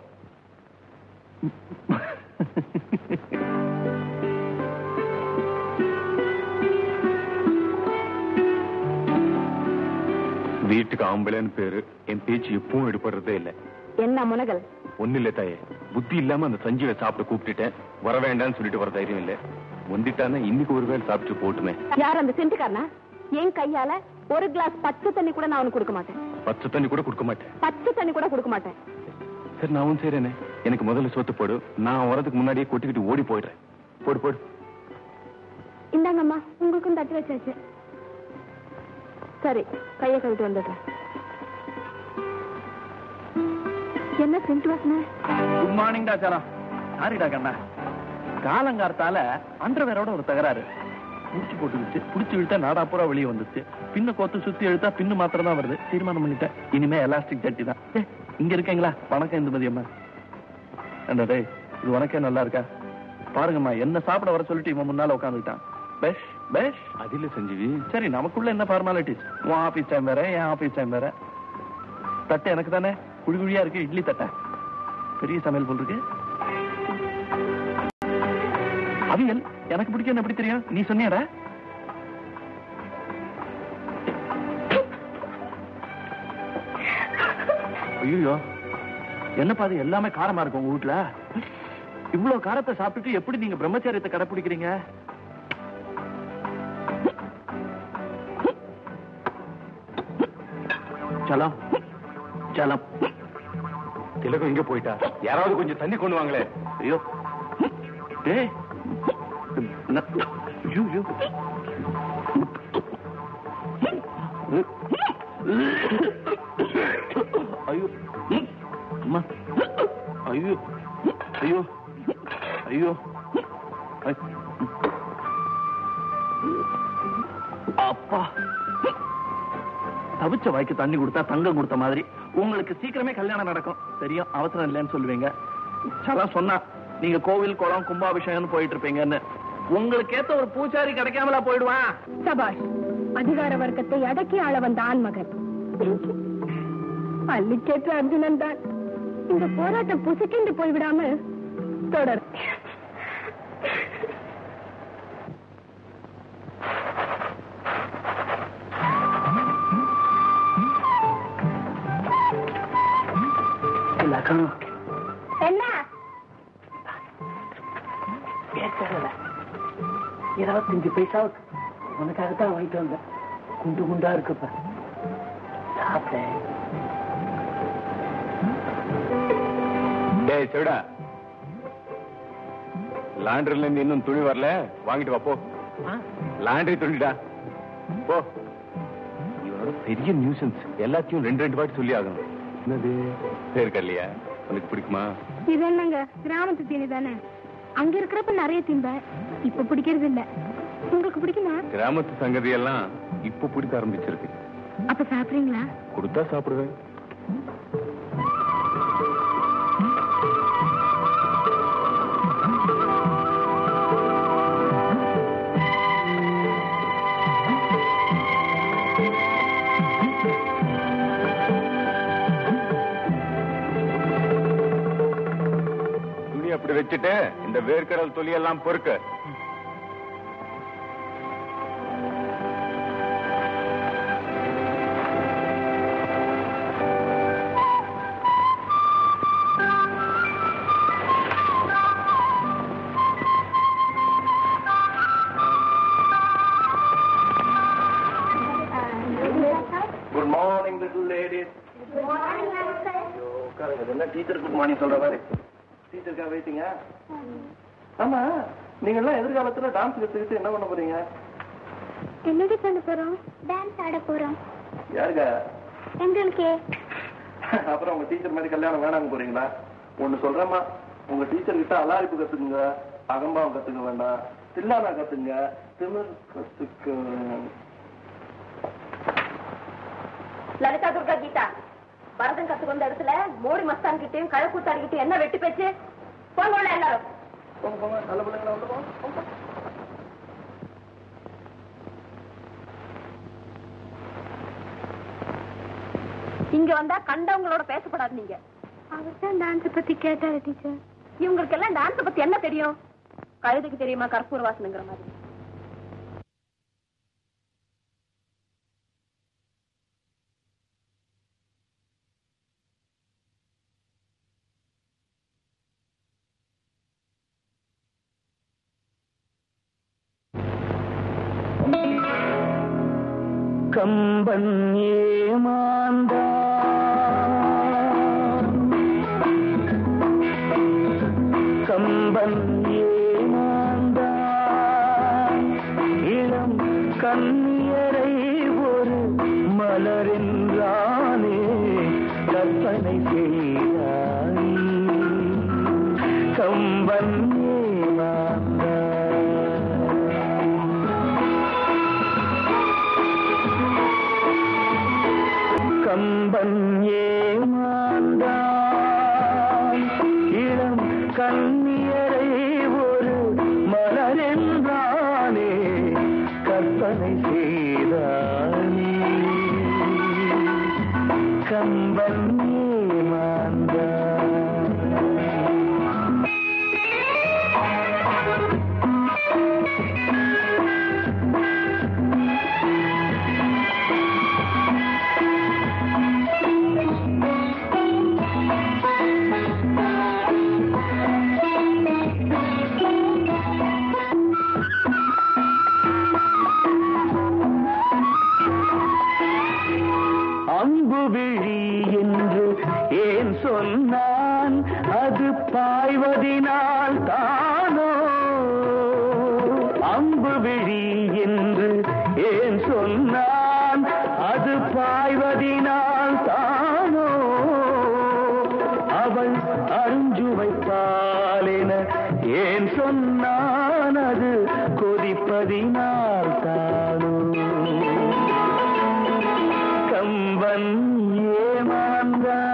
வீட்டுக்கு ஆம்பளைன்னு பேரு என் பேச்சு எப்பவும் எடுபடுறதே இல்ல என்ன முனகல் ஒண்ணு இல்ல தாயே புத்தி இல்லாம அந்த சஞ்சீவை சாப்பிட கூப்பிட்டுட்டேன் வர வேண்டாம்னு சொல்லிட்டு வர தைரியம் இல்ல வந்துட்டானா இன்னைக்கு ஒரு வேளை சாப்பிட்டு போட்டுமே யார் அந்த சென்ட்டுக்காரனா என் கையால ஒரு கிளாஸ் பச்சை தண்ணி கூட நான் அவனுக்கு கொடுக்க மாட்டேன் பச்சை தண்ணி கூட கொடுக்க மாட்டேன் பச்சை தண்ணி கூட கொடுக்க மாட்டேன் சரி நான் செய்றேனே எனக்கு முதல்ல சொத்து போடு நான் வரதுக்கு முன்னாடியே கொட்டிக்கிட்டு ஓடி போயிடுறேன் போடு போடு இந்தாங்கம்மா உங்களுக்கும் தட்டு வச்சாச்சு சரி கையை கழுவிட்டு வந்துடுறேன் என்ன சென்ட் வாசனை குட் மார்னிங் டா சாரா சாரிடா கண்ணா காலங்கார்த்தால அண்டர்வேரோட ஒரு தகராறு புடிச்சு போட்டுக்கிச்சு புடிச்சு இழுத்தா நாடா பூரா வெளியே வந்துச்சு பின்ன கோத்து சுத்தி இழுத்தா பின்னு மாத்திரம் தான் வருது தீர்மானம் பண்ணிட்டேன் இனிமே எலாஸ்டிக் ஜட்டி தான் ஏ, இங்க இருக்கீங்களா வணக்கம் இந்துமதி அம்மா என்ன டேய் இது உனக்கே நல்லா இருக்கா பாருங்கம்மா என்ன சாப்பிட வர சொல்லிட்டு இவன் முன்னால உட்காந்துக்கிட்டான் பெஷ் பெஷ் அது இல்ல சஞ்சீவி சரி நமக்குள்ள என்ன ஃபார்மாலிட்டிஸ் உன் ஆபீஸ் டைம் வேற என் ஆபீஸ் டைம் வேற தட்டு எனக்கு தானே குழி குழியா இருக்கு இட்லி தட்டை பெரிய சமையல் போல் இருக்கு அவியல் எனக்கு பிடிக்கும் எப்படி தெரியும் நீ சொன்னியாடா ஐயோ என்னப்பா அது எல்லாமே காரமா இருக்கும் உங்க வீட்டுல இவ்வளவு காரத்தை சாப்பிட்டுட்டு எப்படி நீங்க பிரம்மச்சரியத்தை கடைபிடிக்கிறீங்க சலம் சலம் திலகம் இங்க போயிட்டா யாராவது கொஞ்சம் தண்ணி கொண்டு வாங்களே ஐயோ டேய் ந- ஐயோ ஐயோ ஐயோ அம்மா ஐயோ ஐயோ ஐயோ ஐ- அப்பா தவிச்ச வாய்க்கு தண்ணி கொடுத்தா தங்கம் கொடுத்த மாதிரி உங்களுக்கு சீக்கிரமே கல்யாணம் நடக்கும் தெரியும் அவசரம் இல்லைன்னு சொல்லுவீங்க சலாம் சொன்னா நீங்க கோவில் குளம் கும்பாபிஷேகம்னு போயிட்டு இருப்பீங்கன்னு உங்களுக்கு ஏத்த ஒரு பூசாரி கிடைக்காமலா போயிடுவான் சபாஷ் அதிகார வர்க்கத்தை அடக்கி ஆள வந்த ஆண்மகன் அள்ளிக்கேற்ற அர்ஜுனன் தான் இந்த போராட்டம் புசுக்கிண்டு போய்விடாமல் தொடர் என்ன இருபத்தஞ்சு பைசாவுக்கு உனக்காக தான் வாங்கிட்டு வந்தேன் குண்டு குண்டா இருக்குப்பா சாப்பிட்டேன் டேய் செவிடா லாண்டரில இருந்து இன்னும் துணி வரல வாங்கிட்டு வா போ லாண்டரி துணிடா போ இவனோட பெரிய நியூசன்ஸ் எல்லாத்தையும் ரெண்டு ரெண்டு வாட்டி சொல்லி ஆகணும் என்னது பேர் கல்லையா உனக்கு பிடிக்குமா இது என்னங்க கிராமத்து தீனி தானே அங்க இருக்கிறப்ப நிறைய திம்ப இப்ப பிடிக்கிறது இல்ல உங்களுக்கு பிடிக்குமா கிராமத்து சங்கதி எல்லாம் இப்ப பிடிக்க ஆரம்பிச்சிருக்கு அப்ப சாப்பிடுறீங்களா கொடுத்தா சாப்பிடுவேன் அப்படி வச்சுட்டு இந்த வேர்க்கடல் தொலியெல்லாம் பொறுக்க குட் மார்னிங் லிட்டில் லேடிஸ் ஐயோ உட்காருங்க இது என்ன டீச்சர் குட் மார்னிங் சொல்ற மாதிரி டீச்சருக்கா வெயிட்டிங்க ஆமா நீங்க எல்லாம் எதிர்காலத்துல டான்ஸ் கத்துக்கிட்டு என்ன பண்ண போறீங்க என்னடி பண்ண போறோம் டான்ஸ் ஆட போறோம் யாருக்கா எங்களுக்கே அப்புறம் உங்க டீச்சர் மாதிரி கல்யாணம் வேணாங்க போறீங்களா ஒண்ணு சொல்றேம்மா உங்க டீச்சர் கிட்ட அலாரிப்பு கத்துக்குங்க அகம்பாவம் கத்துக்க வேண்டாம் தில்லானா கத்துங்க திமிர் கத்துக்க லலிதா துர்கா கீதா பரதம் கத்துக்கு வந்த இடத்துல மோடி மஸ்தான் கிட்டையும் கழக்கூத்தாடி கிட்டையும் என்ன வெட்டி பேச்சு போங்க உள்ள எல்லாரும் போங்க போங்க நல்ல பிள்ளைங்களா வந்து போங்க போங்க. இங்க வந்தா கண்டவங்களோட பேசப்படாது நீங்க அவர் தான் டான்ஸ் பத்தி கேட்டாரு டீச்சர் இவங்களுக்கு எல்லாம் டான்ஸ் பத்தி என்ன தெரியும் கழுதுக்கு தெரியுமா கற்பூர வாசனைங்கிற மாதிரி கம்பன் ஏமாந்தா கம்பன் ஏமாந்தா இளம் கண்ணியரை ஒரு மலரென்றானே கற்பனை செய்தாய் கம்பன் ஏமாந்தா கம்பன் ஏமாந்தான் இளம் கண்ணியரை ஒரு மலரென்றானே கற்பனை செய்தானே கம்பன் ஏமாந்தான் அம்பு விழி என்று ஏன் சொன்னான் அது பாய்வதினால் தானோ அம்பு விழி என்று ஏன் சொன்னான் அது பாய்வதினால் தானோ அவள் அருஞ்சுவைப்பாலென ஏன் சொன்னான் அது கொதிப்பதினால் தானோ கம்பன் ஏமாந்தான்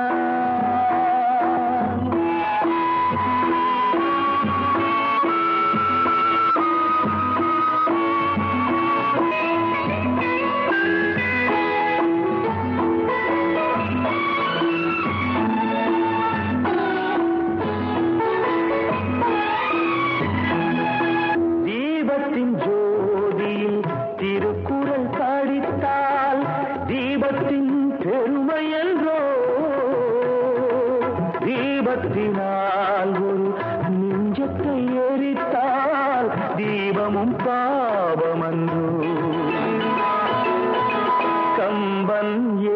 தீபத்தின் ஜோதியில் திருக்குறள் படித்தால் தீபத்தின் பெருமை என்றோ தீபத்தினால் ஒரு நெஞ்சத்தை எரித்தால் தீபமும் பாவமன்றோ கம்பன்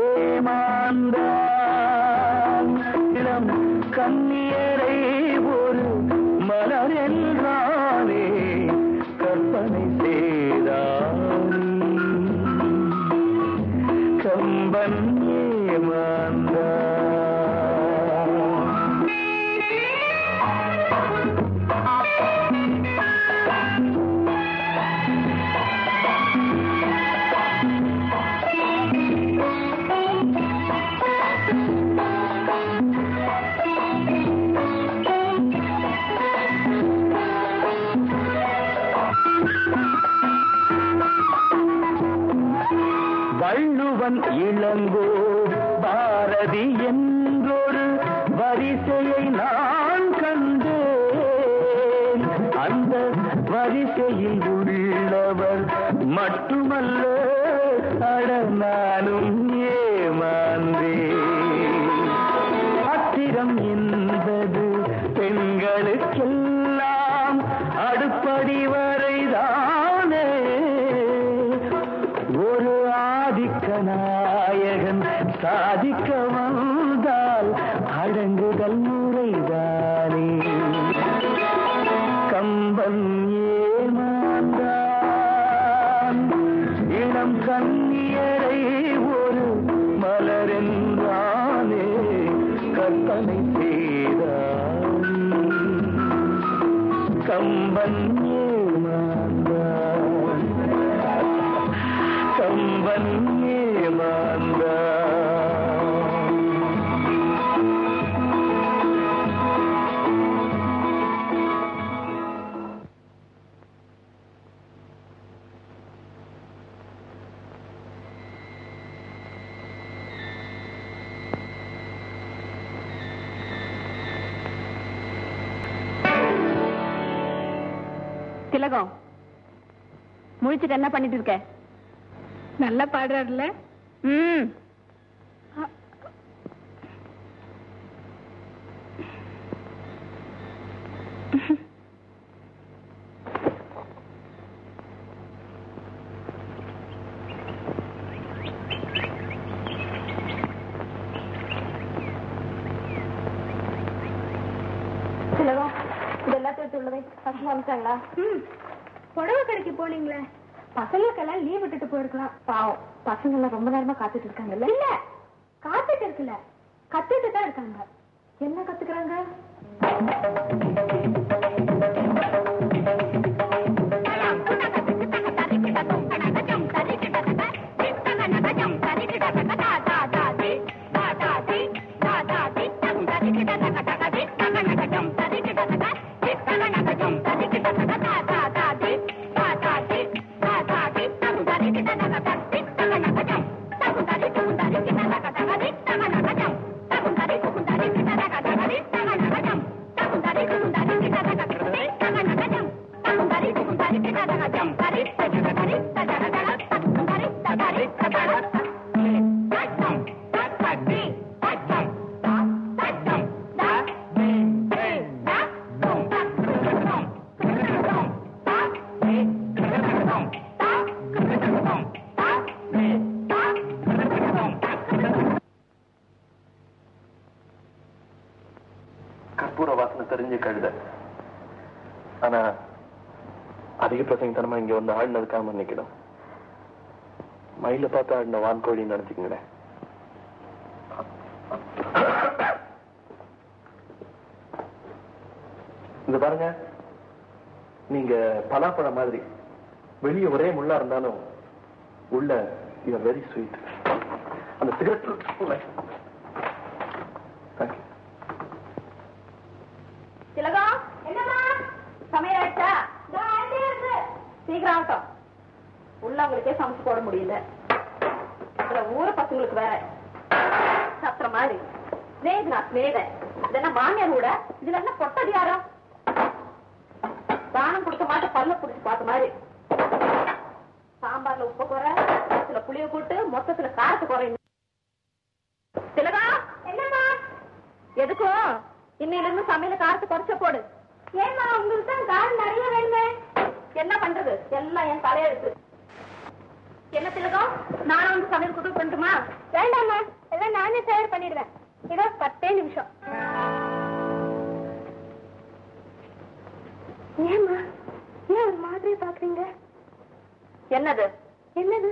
ஏமாந்தான் இளம் கண்ணியரை ஒரு மலர் என்றானே கற்பனை செய்தான் கம்பன் ஏமாந்தான் வள்ளுவன் இளங்கோ பாரதி என்றொரு வரிசையை நான் கண்டேன் அந்த வரிசையில் உள்ளவர் மட்டுமல்ல அட நானும் ஏமாந்தேன் ஆத்திரம் என்பது பெண்களுக்கெல்லாம் அடுப்படி வரைதானே ஒரு ஆதிக்க நாயகன் சாதிக்க வந்தால் அடங்குதல் முறைதானே கம்பன் ஏமாந்தான் இளம் கண்ணியரை ஒரு மலரென்றானே கற்பனை செய்தான் கம்பன் ஏமாந்தான் கம்பன் ஏமாந்தான் திலகம் முழிச்சிட்டு என்ன பண்ணிட்டு இருக்க நல்லா பாடுறாருல்ல ம் திலகம் இது எல்லாத்தையும் எடுத்து உள்ளதை பசங்க அனுப்பிச்சாங்களா ம் புடவை கடைக்கு போனீங்களே பசங்களுக்கெல்லாம் லீவ் விட்டுட்டு போயிருக்கலாம் பாவம் பசங்க எல்லாம் ரொம்ப நேரமா காத்துட்டு இருக்காங்கல்ல இல்ல காத்துட்டு இருக்குல்ல கத்துட்டு தான் இருக்காங்க என்ன கத்துக்கிறாங்க கற்பூர வாசனை தெரிஞ்ச கழுத ஆனா அதிக பிரசங்கத்தனமா இங்க வந்து ஆடினதுக்காம நிக்கணும் மயில பார்த்து ஆடின வான்கோழின்னு நினைச்சுக்கங்களேன் இந்த பாருங்க நீங்க பலாப்பழம் மாதிரி வெளியே ஒரே முள்ளா இருந்தாலும் உள்ள யூ வெரி ஸ்வீட் அந்த சிகரெட் தேங்க்யூ திலகம் என்னம்மா சமையல் ஆயிடுச்சா சீக்கிரம் ஆகட்டும் உள்ளவங்களுக்கே சமைச்சு போட முடியல இதுல ஊர பசங்களுக்கு வேற சத்திர மாதிரி ஸ்னேகனா ஸ்னேக இது என்ன மாமியார் கூட இதுல என்ன பொட்டது யாரோ தானம் கொடுக்க மாட்ட பல்ல புடிச்சு பார்த்த மாதிரி சாம்பார்ல உப்பு குறை சில புளிய போட்டு மொத்தத்துல காரத்து குறை திலகா என்னம்மா எதுக்கும் இன்னையில இருந்து சமையல காரத்தை குறைச்ச போடு ஏமா உங்களுக்கு தான் காரம் நிறைய வேணுமே என்ன பண்றது எல்லாம் என் தலையெழுத்து என்ன திலகம் நானும் வந்து சமையல் குடு பண்ணட்டுமா வேண்டாம்மா எல்லாம் நானே தயார் பண்ணிடுவேன் இதோ பத்தே நிமிஷம் ஏம்மா ஏன் ஒரு மாதிரி பாக்குறீங்க என்னது என்னது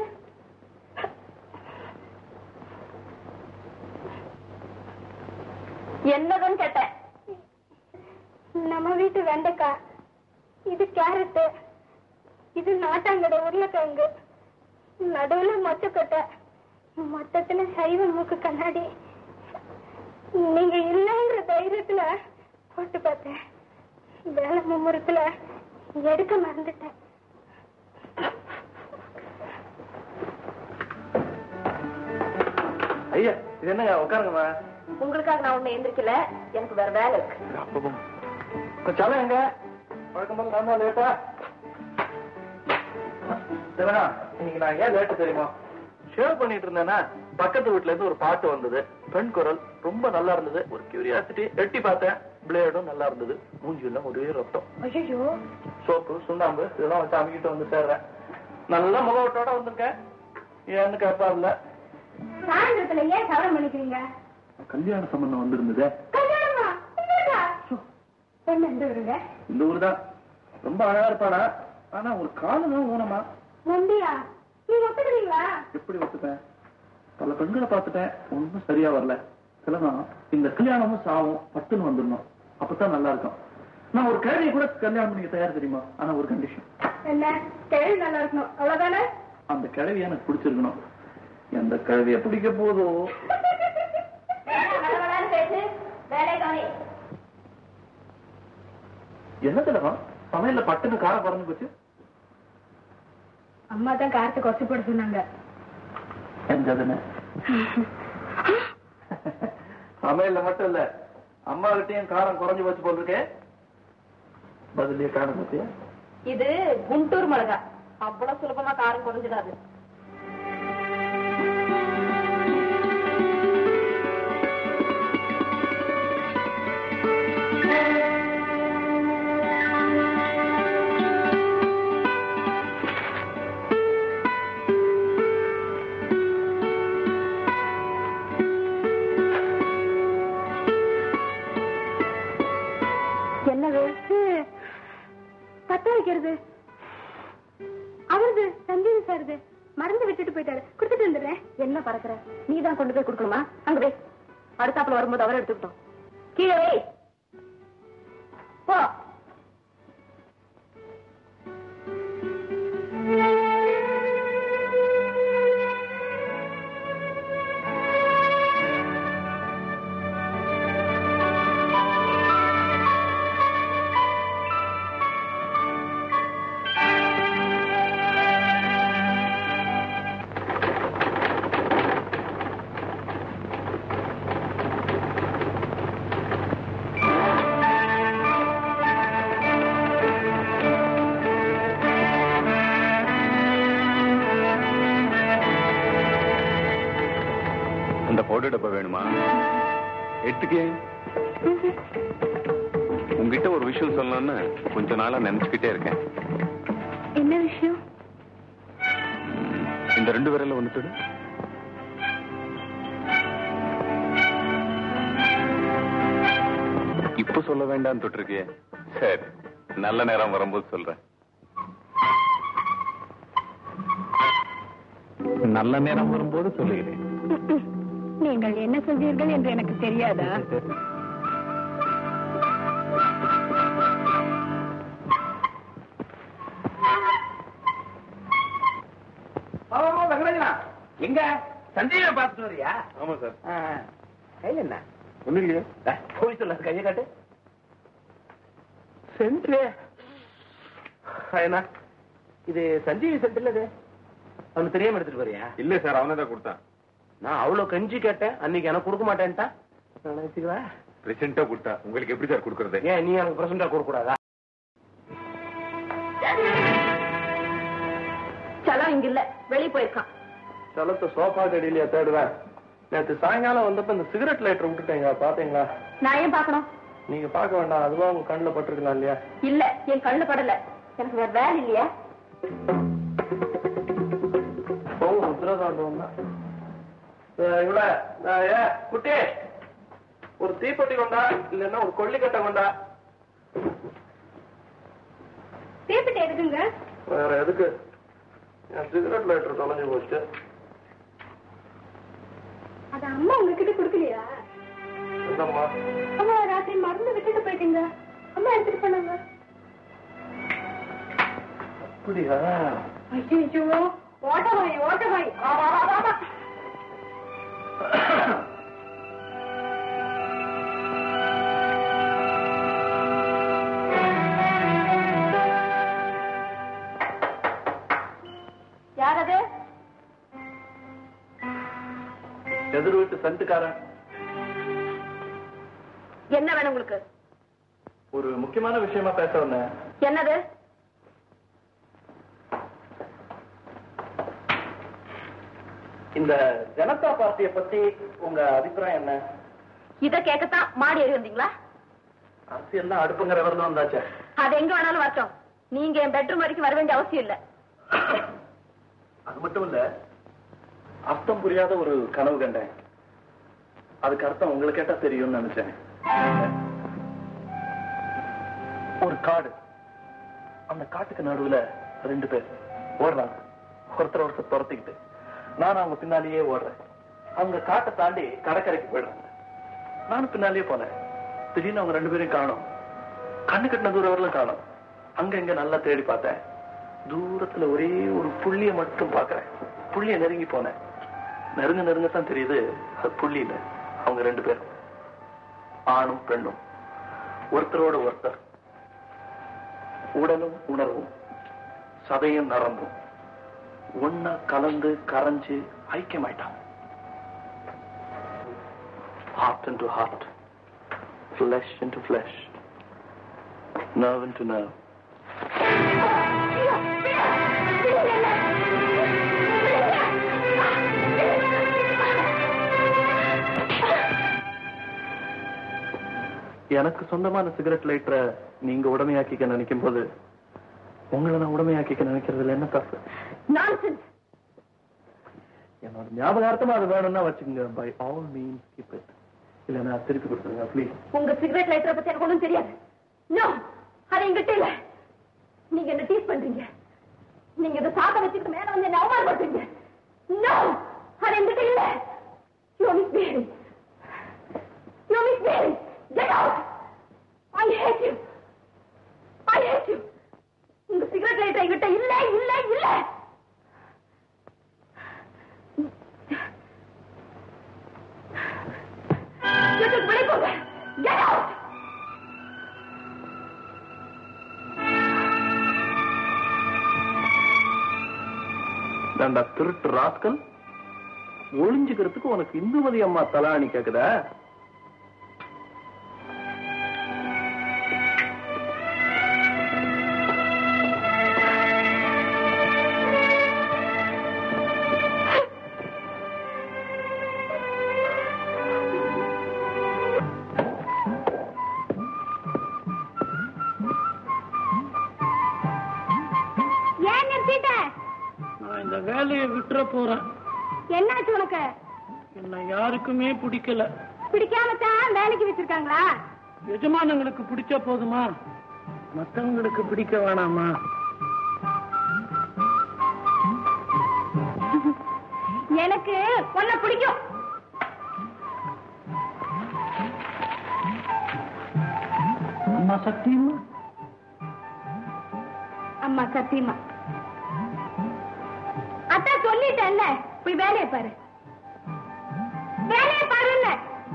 என்னதுன்னு கேட்டேன் நம்ம வீட்டு வெண்டைக்காய் இது கேரட்டு இது நாட்டாங்கடை உருளைக்கிழங்கு நடுவுல மொச்சக்கொட்டை மொத்தத்துல சைவ மூக்கு கண்ணாடி நீங்க இல்லைன்ற தைரியத்துல போட்டு பார்த்தேன் வேலை மும்முரத்துல எடுக்க மறந்துட்டேன் ஐயா இது என்னங்க உட்காருங்கம்மா உங்களுக்காக நான் ஒண்ணு எந்திரிக்கல எனக்கு வேற வேலை இருக்கு அப்பவும் சலம் எங்க வழக்கம் போல நான் தான் லேட்டா தேவனா இன்னைக்கு நான் ஏன் லேட்டு தெரியுமா ஷேவ் பண்ணிட்டு இருந்தேன்னா பக்கத்து வீட்ல இருந்து ஒரு பாட்டு வந்தது பெண் குரல் ரொம்ப நல்லா இருந்தது ஒரு கியூரியாசிட்டி எட்டி பார்த்தேன் பிளேடும் நல்லா இருந்தது மூஞ்சி எல்லாம் ஒரே ரத்தம் ஐயோ சோப்பு சுண்ணாம்பு இதெல்லாம் வச்சு அமைக்கிட்டு வந்து சேர்றேன் நல்ல முகவட்டோட வந்திருக்கேன் ஏன்னு கேட்பா இல்ல சாயந்தரத்துல ஏன் கவனம் பண்ணிக்கிறீங்க கல்யாண சம்பந்தம் வந்திருந்தது கல்யாணமா பொண்ணு எந்த ஊருங்க இந்த ஊர் தான் ரொம்ப அழகா இருப்பாடா ஆனா ஒரு காலம் தான் ஊனமா நம்பியா நீங்க ஒத்துக்கிறீங்களா எப்படி ஒத்துப்பேன் பல பெண்களை பார்த்துட்டேன் ஒன்றும் சரியா வரல சிலதான் இந்த கல்யாணமும் சாவும் பட்டுன்னு வந்துடணும் அப்பதான் நல்லா இருக்கும் நான் ஒரு கேள்வியை கூட கல்யாணம் பண்ணிக்க தயார் தெரியுமா ஆனா ஒரு கண்டிஷன் என்ன கேள்வி நல்லா இருக்கணும் அவ்வளவுதானே அந்த கிழவி எனக்கு பிடிச்சிருக்கணும் எந்த கிழவிய பிடிக்க போதோ பேசு வேலை கவனி என்ன திலகம் சமையல்ல பட்டுன்னு காரம் பறந்து போச்சு அம்மா தான் காரத்தை கொசு போட சொன்னாங்க எந்ததுன்னு சமையல்ல மட்டும் இல்ல அம்மா கிட்டயும் காரம் குறைஞ்சு போச்சு போல் இருக்கே பதிலே காரம் பத்தியா இது குண்டூர் மிளகா அவ்வளவு சுலபமா காரம் குறைஞ்சிடாது என்னது பத்த வைக்கிறது அவரது சஞ்சீவி சாருது மறந்து விட்டுட்டு போயிட்டாரு கொடுத்துட்டு வந்துடுறேன் என்ன பறக்குற நீ தான் கொண்டு போய் கொடுக்கணுமா அங்க வை அடுத்தாப்புல வரும்போது அவர் எடுத்துக்கிட்டோம் கீழே வை போ அந்த போட்டோ டப்பா வேணுமா எடுத்துக்கே உங்ககிட்ட ஒரு விஷயம் சொல்லணும்னு கொஞ்ச நாளா நினைச்சுக்கிட்டே இருக்கேன் என்ன விஷயம் இந்த ரெண்டு விரல்ல ஒண்ணு தொடு இப்ப சொல்ல வேண்டாம்னு தொட்டிருக்கியே சரி நல்ல நேரம் வரும்போது சொல்றேன் நல்ல நேரம் வரும்போது சொல்லுகிறேன் நீங்கள் என்ன சொல்வீர்கள் என்று எனக்கு தெரியாதா வெங்கடேஜனா எங்க சஞ்சீவ பார்த்துட்டு வரியா ஆமா சார் கையில் என்ன ஒண்ணு இல்லையே டேய், போய் சொல்ல கையை காட்டு சென்ட்ரு என்ன இது சஞ்சீவி சென்டர்ல இது அவனுக்கு தெரியாம எடுத்துட்டு வரியா இல்ல சார் அவனே தான் கொடுத்தான் நான் அவ்வளவு கஞ்சி கேட்டேன் அன்னைக்கு எனக்கு கொடுக்க மாட்டேன்ட்டா நான் நினைச்சுக்கவா பிரசன்டா கொடுத்தா உங்களுக்கு எப்படி சார் கொடுக்கறது ஏன் நீ எனக்கு பிரசண்டா கொடுக்க கூடாதா சலம் இங்க இல்ல வெளிய போயிருக்கான் சலத்தை சோஃபா கடியிலேயே தேடுவேன் நேற்று சாயங்காலம் வந்தப்ப இந்த சிகரெட் லைட்டர் விட்டுட்டேங்க பாத்தீங்களா நான் ஏன் பாக்கணும் நீங்க பார்க்க வேண்டாம் அதுவா உங்க கண்ணுல பட்டிருக்கலாம் இல்லையா இல்ல என் கண்ணு படல எனக்கு வேற வேலை இல்லையா போகும் உத்தரகாண்டம் தான் இவ்வளோ ஏ குட்டி ஒரு தீப்பெட்டி கொண்டா இல்லைன்னா ஒரு கொல்லிக்கட்டை கொண்டா பேசிட்டு எதுக்குங்க வேற எதுக்கு என் சிகரெட் லைட்டர் தொலைஞ்சு போச்சு அது அம்மா உங்ககிட்ட கொடுக்கலையா என்னம்மா அம்மா ராத்திரி மறந்து விட்டுட்டு போயிட்டீங்க அம்மா எடுத்துட்டு போனாங்க அப்படியா ஐயோ ஓட்டவாய் ஓட்டவாய் ஆ, வா, வா, வா, வா. யார் அது எதிர் வீட்டு சந்துக்காரன் என்ன வேணும் உங்களுக்கு ஒரு முக்கியமான விஷயமா பேச வந்தேன் என்னது இந்த ஜனதா பார்ட்டியை பத்தி உங்க அபிப்பிராயம் என்ன இத கேட்கத்தான் மாடி ஏறி வந்தீங்களா அரசியல் தான் அடுப்புங்கிற வரலாம் வந்தாச்சே அது எங்க வேணாலும் வரட்டும் நீங்க என் பெட்ரூம் வரைக்கும் வர வேண்டிய அவசியம் இல்ல அது மட்டும் இல்ல அர்த்தம் புரியாத ஒரு கனவு கண்டேன் அதுக்கு அர்த்தம் உங்களுக்கு கேட்டா தெரியும்னு நினைச்சேன் ஒரு காடு அந்த காட்டுக்கு நடுவுல ரெண்டு பேர் ஓடுறாங்க ஒருத்தர் ஒருத்தர் துரத்திக்கிட்டு நான் அவங்க பின்னாலேயே ஓடுறேன் அவங்க காட்டை தாண்டி கடற்கரைக்கு போயிடுறாங்க நானும் பின்னாலேயே போனேன் திடீர்னு அவங்க ரெண்டு பேரையும் காணோம் கண்ணு கட்டின தூரம் வரலும் காணோம் அங்க இங்க நல்லா தேடி பார்த்தேன் தூரத்துல ஒரே ஒரு புள்ளிய மட்டும் பாக்குறேன் புள்ளிய நெருங்கி போனேன் நெருங்க நெருங்க தான் தெரியுது அது புள்ளி இல்ல அவங்க ரெண்டு பேரும் ஆணும் பெண்ணும் ஒருத்தரோட ஒருத்தர் உடலும் உணர்வும் சதையும் நரம்பும் ஒன்னா கலந்து கரைஞ்சு ஐக்கியமாயிட்டாங்க heart into heart flesh into flesh nerve into nerve எனக்கு சொந்தமான சிகரெட் லைட்டரை நீங்க உடமையாக்கிக்க நினைக்கும் போது உங்களை நான் உடமையாக்கிக்க நினைக்கிறதுல என்ன தப்பு நான்சென்ஸ் என்னோட ஞாபகார்த்தமா அது வேணும்னா வச்சுக்கோங்க by all means keep it இல்லைன்னா திருப்பி கொடுத்துருங்க ப்ளீஸ் உங்க சிகரெட் லைட்டரை பத்தி எனக்கு ஒண்ணும் தெரியாது நோ அது எங்கிட்ட இல்ல நீங்க என்ன டீஸ் பண்றீங்க நீங்க இதை சாப்பிட வச்சுட்டு மேல வந்து என்ன அவமானப்படுத்துறீங்க நோ அது எங்கிட்ட இல்ல you misbehaving you misbehaving get out I hate you I hate you உங்க சிகரெட் லைட்டர் எங்கிட்ட இல்ல இல்ல இல்ல வீட்டுக்கு வெளியே போங்க கெட் அவுட் தாண்டா திருட்டு ராஸ்கல் ஒளிஞ்சுக்கிறதுக்கு உனக்கு இந்துமதி அம்மா தலாணி கேக்குதா ஏன் நிறுத்திட்ட நான் இந்த வேலையை விட்டுற போறேன் என்னாச்சு உனக்கு என்ன யாருக்குமே பிடிக்கல பிடிக்காம தான் வேலைக்கு வச்சிருக்காங்களா எஜமானங்களுக்கு பிடிச்ச போதுமா மத்தவங்களுக்கு பிடிக்க வேணாமா எனக்கு உன்னை பிடிக்கும் அம்மா சத்தியமா அம்மா சத்தியமா அத்தா சொல்லிட்டேன்ல போய் வேலையை பாரு வேலையை பாருங்க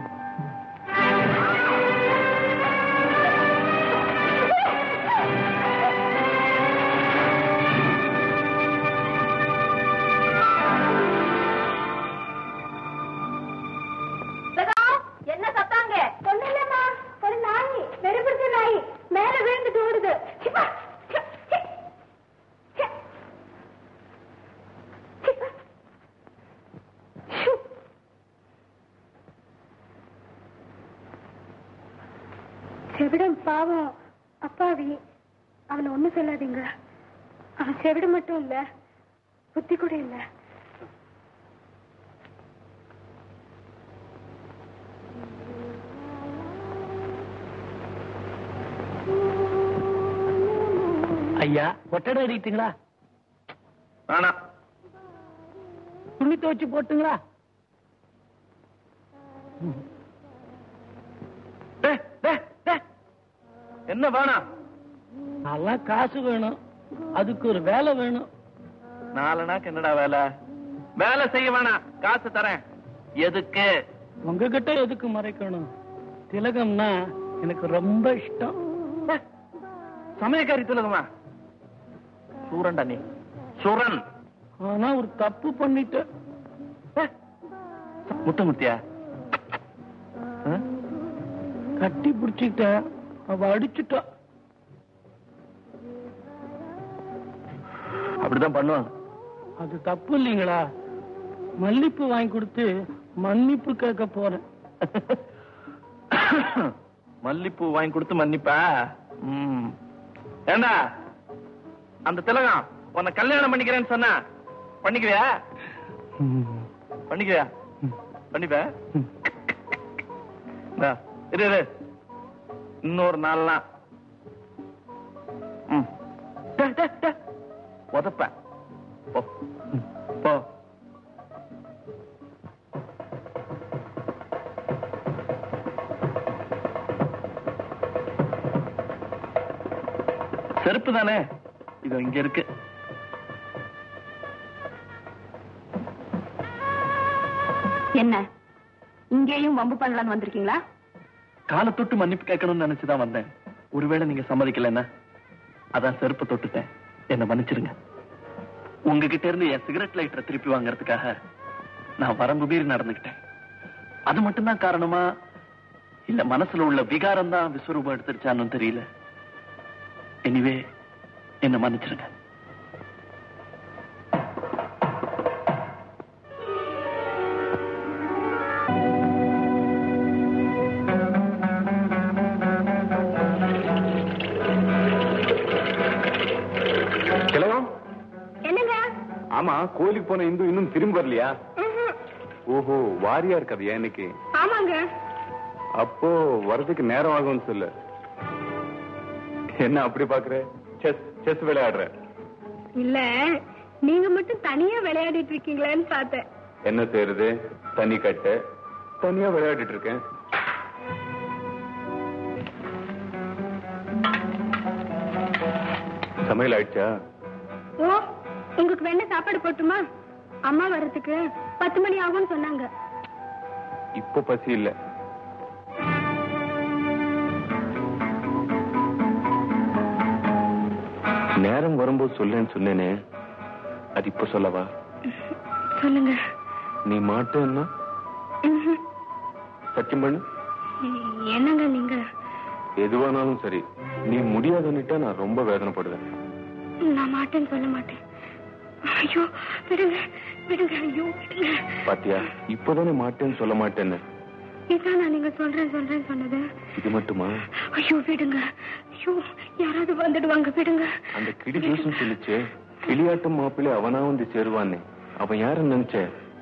என்ன சத்தாங்க ஒண்ணுமில்லம்மா ஒரு நாய் வெறுப்பிடிச்ச நாய் மேல விழுந்துட்டு ஓடுது சிப்பா, சி, சி, சி. சிப்பா. ஷூ. செவிடன் பாவம் அப்பாவி அவனை ஒண்ணும் சொல்லாதீங்க அவன் செவிடு மட்டும் இல்ல புத்தி கூட இல்ல ஐயா ஒட்டடை அடிக்கிட்டீங்களா வேணாம் துணி துவச்சு போட்டுங்களா டேய், டேய், டேய். என்ன வேணாம் அதெல்லாம் காசு வேணும் அதுக்கு ஒரு வேலை வேணும் நாலு நாக்கு என்னடா வேலை வேலை செய்ய வேணாம் காசு தரேன் எதுக்கு உங்ககிட்ட எதுக்கு மறைக்கணும் திலகம்னா எனக்கு ரொம்ப இஷ்டம் டேய், சமயக்காரி திலகமா சூரன்டா நீ சூரன் ஆனா ஒரு தப்பு பண்ணிட்டேன் டேய், முத்தமுத்தியா கட்டி பிடிச்சிட்டேன் அவ அடிச்சுட்டா அப்படிதான் பண்ணுவாங்க அது தப்பு இல்லைங்களா மல்லிப்பூ வாங்கி கொடுத்து மன்னிப்பு கேட்க போறேன் மல்லிப்பூ வாங்கி கொடுத்து மன்னிப்பா ம். ஏண்டா அந்த திலகம் உன்னை கல்யாணம் பண்ணிக்கிறேன்னு சொன்னா பண்ணிக்குவியா பண்ணிக்குவியா பண்ணிப்ப இந்தா, இரு இரு இன்னொரு நாள்லாம் ம். டே, டே, டே. உதப்ப போ ம். போ செருப்பு தானே இது இங்க இருக்கு என்ன இங்கேயும் வம்பு பண்ணலான்னு வந்திருக்கீங்களா காலை தொட்டு மன்னிப்பு கேட்கணும்னு நினைச்சுதான் வந்தேன் ஒருவேளை நீங்க சம்மதிக்கலைன்னா அதான் செருப்பு தொட்டுட்டேன் என்ன மன்னிச்சிருங்க உங்ககிட்ட இருந்து என் சிகரெட் லைட்டரை திருப்பி வாங்குறதுக்காக நான் வரம்பு மீறி நடந்துக்கிட்டேன் அது மட்டும்தான் காரணமா இல்ல மனசுல உள்ள விகாரம் தான் விஸ்வரூபம் எடுத்துருச்சான்னு தெரியல எனிவே என்ன மன்னிச்சிருங்க திலகம் என்னங்க ஆமா கோயிலுக்கு போன இந்து இன்னும் திரும்ப வரலையா ஓஹோ வாரியார் கதையா இன்னைக்கு ஆமாங்க அப்போ வரதுக்கு நேரம் ஆகும்னு சொல்லு என்ன அப்படி பாக்குற செஸ் செஸ் விளையாடுற இல்ல நீங்க மட்டும் தனியா விளையாடிட்டு இருக்கீங்களேன்னு பார்த்தேன் என்ன செய்யறது தனி கட்ட தனியா விளையாடிட்டு இருக்கேன் சமையல் ஆயிடுச்சா ஓ உங்களுக்கு வேணா சாப்பாடு போட்டுமா அம்மா வர்றதுக்கு பத்து மணி ஆகும்னு சொன்னாங்க இப்போ பசி இல்ல நேரம் வரும்போது சொல்லேன்னு சொன்னேனே அது இப்ப சொல்லவா சொல்லுங்க நீ மாட்டேன்னா ம்ஹும். சத்தியம் பண்ணு என்னங்க நீங்க எதுவானாலும் சரி நீ முடியாதுன்னுட்டா நான் ரொம்ப வேதனைப்படுவேன் நான் மாட்டேன்னு சொல்ல மாட்டேன் ஐயோ விடுங்க விடுங்க ஐயோ விடுங்க பாத்தியா இப்பதானே மாட்டேன்னு சொல்ல மாட்டேன்னு இதான் நான் நீங்க சொல்றேன் சொல்றேன் சொன்னது இது மட்டுமா ஐயோ விடுங்க ஐயோ யாராவது வந்துடுவாங்க விடுங்க அந்த கிளி ஜோசம் சொல்லிச்சு கிளியாட்டம் மாப்பிள்ளை அவனா வந்து சேருவானே அவன் யாருன்னு நினைச்ச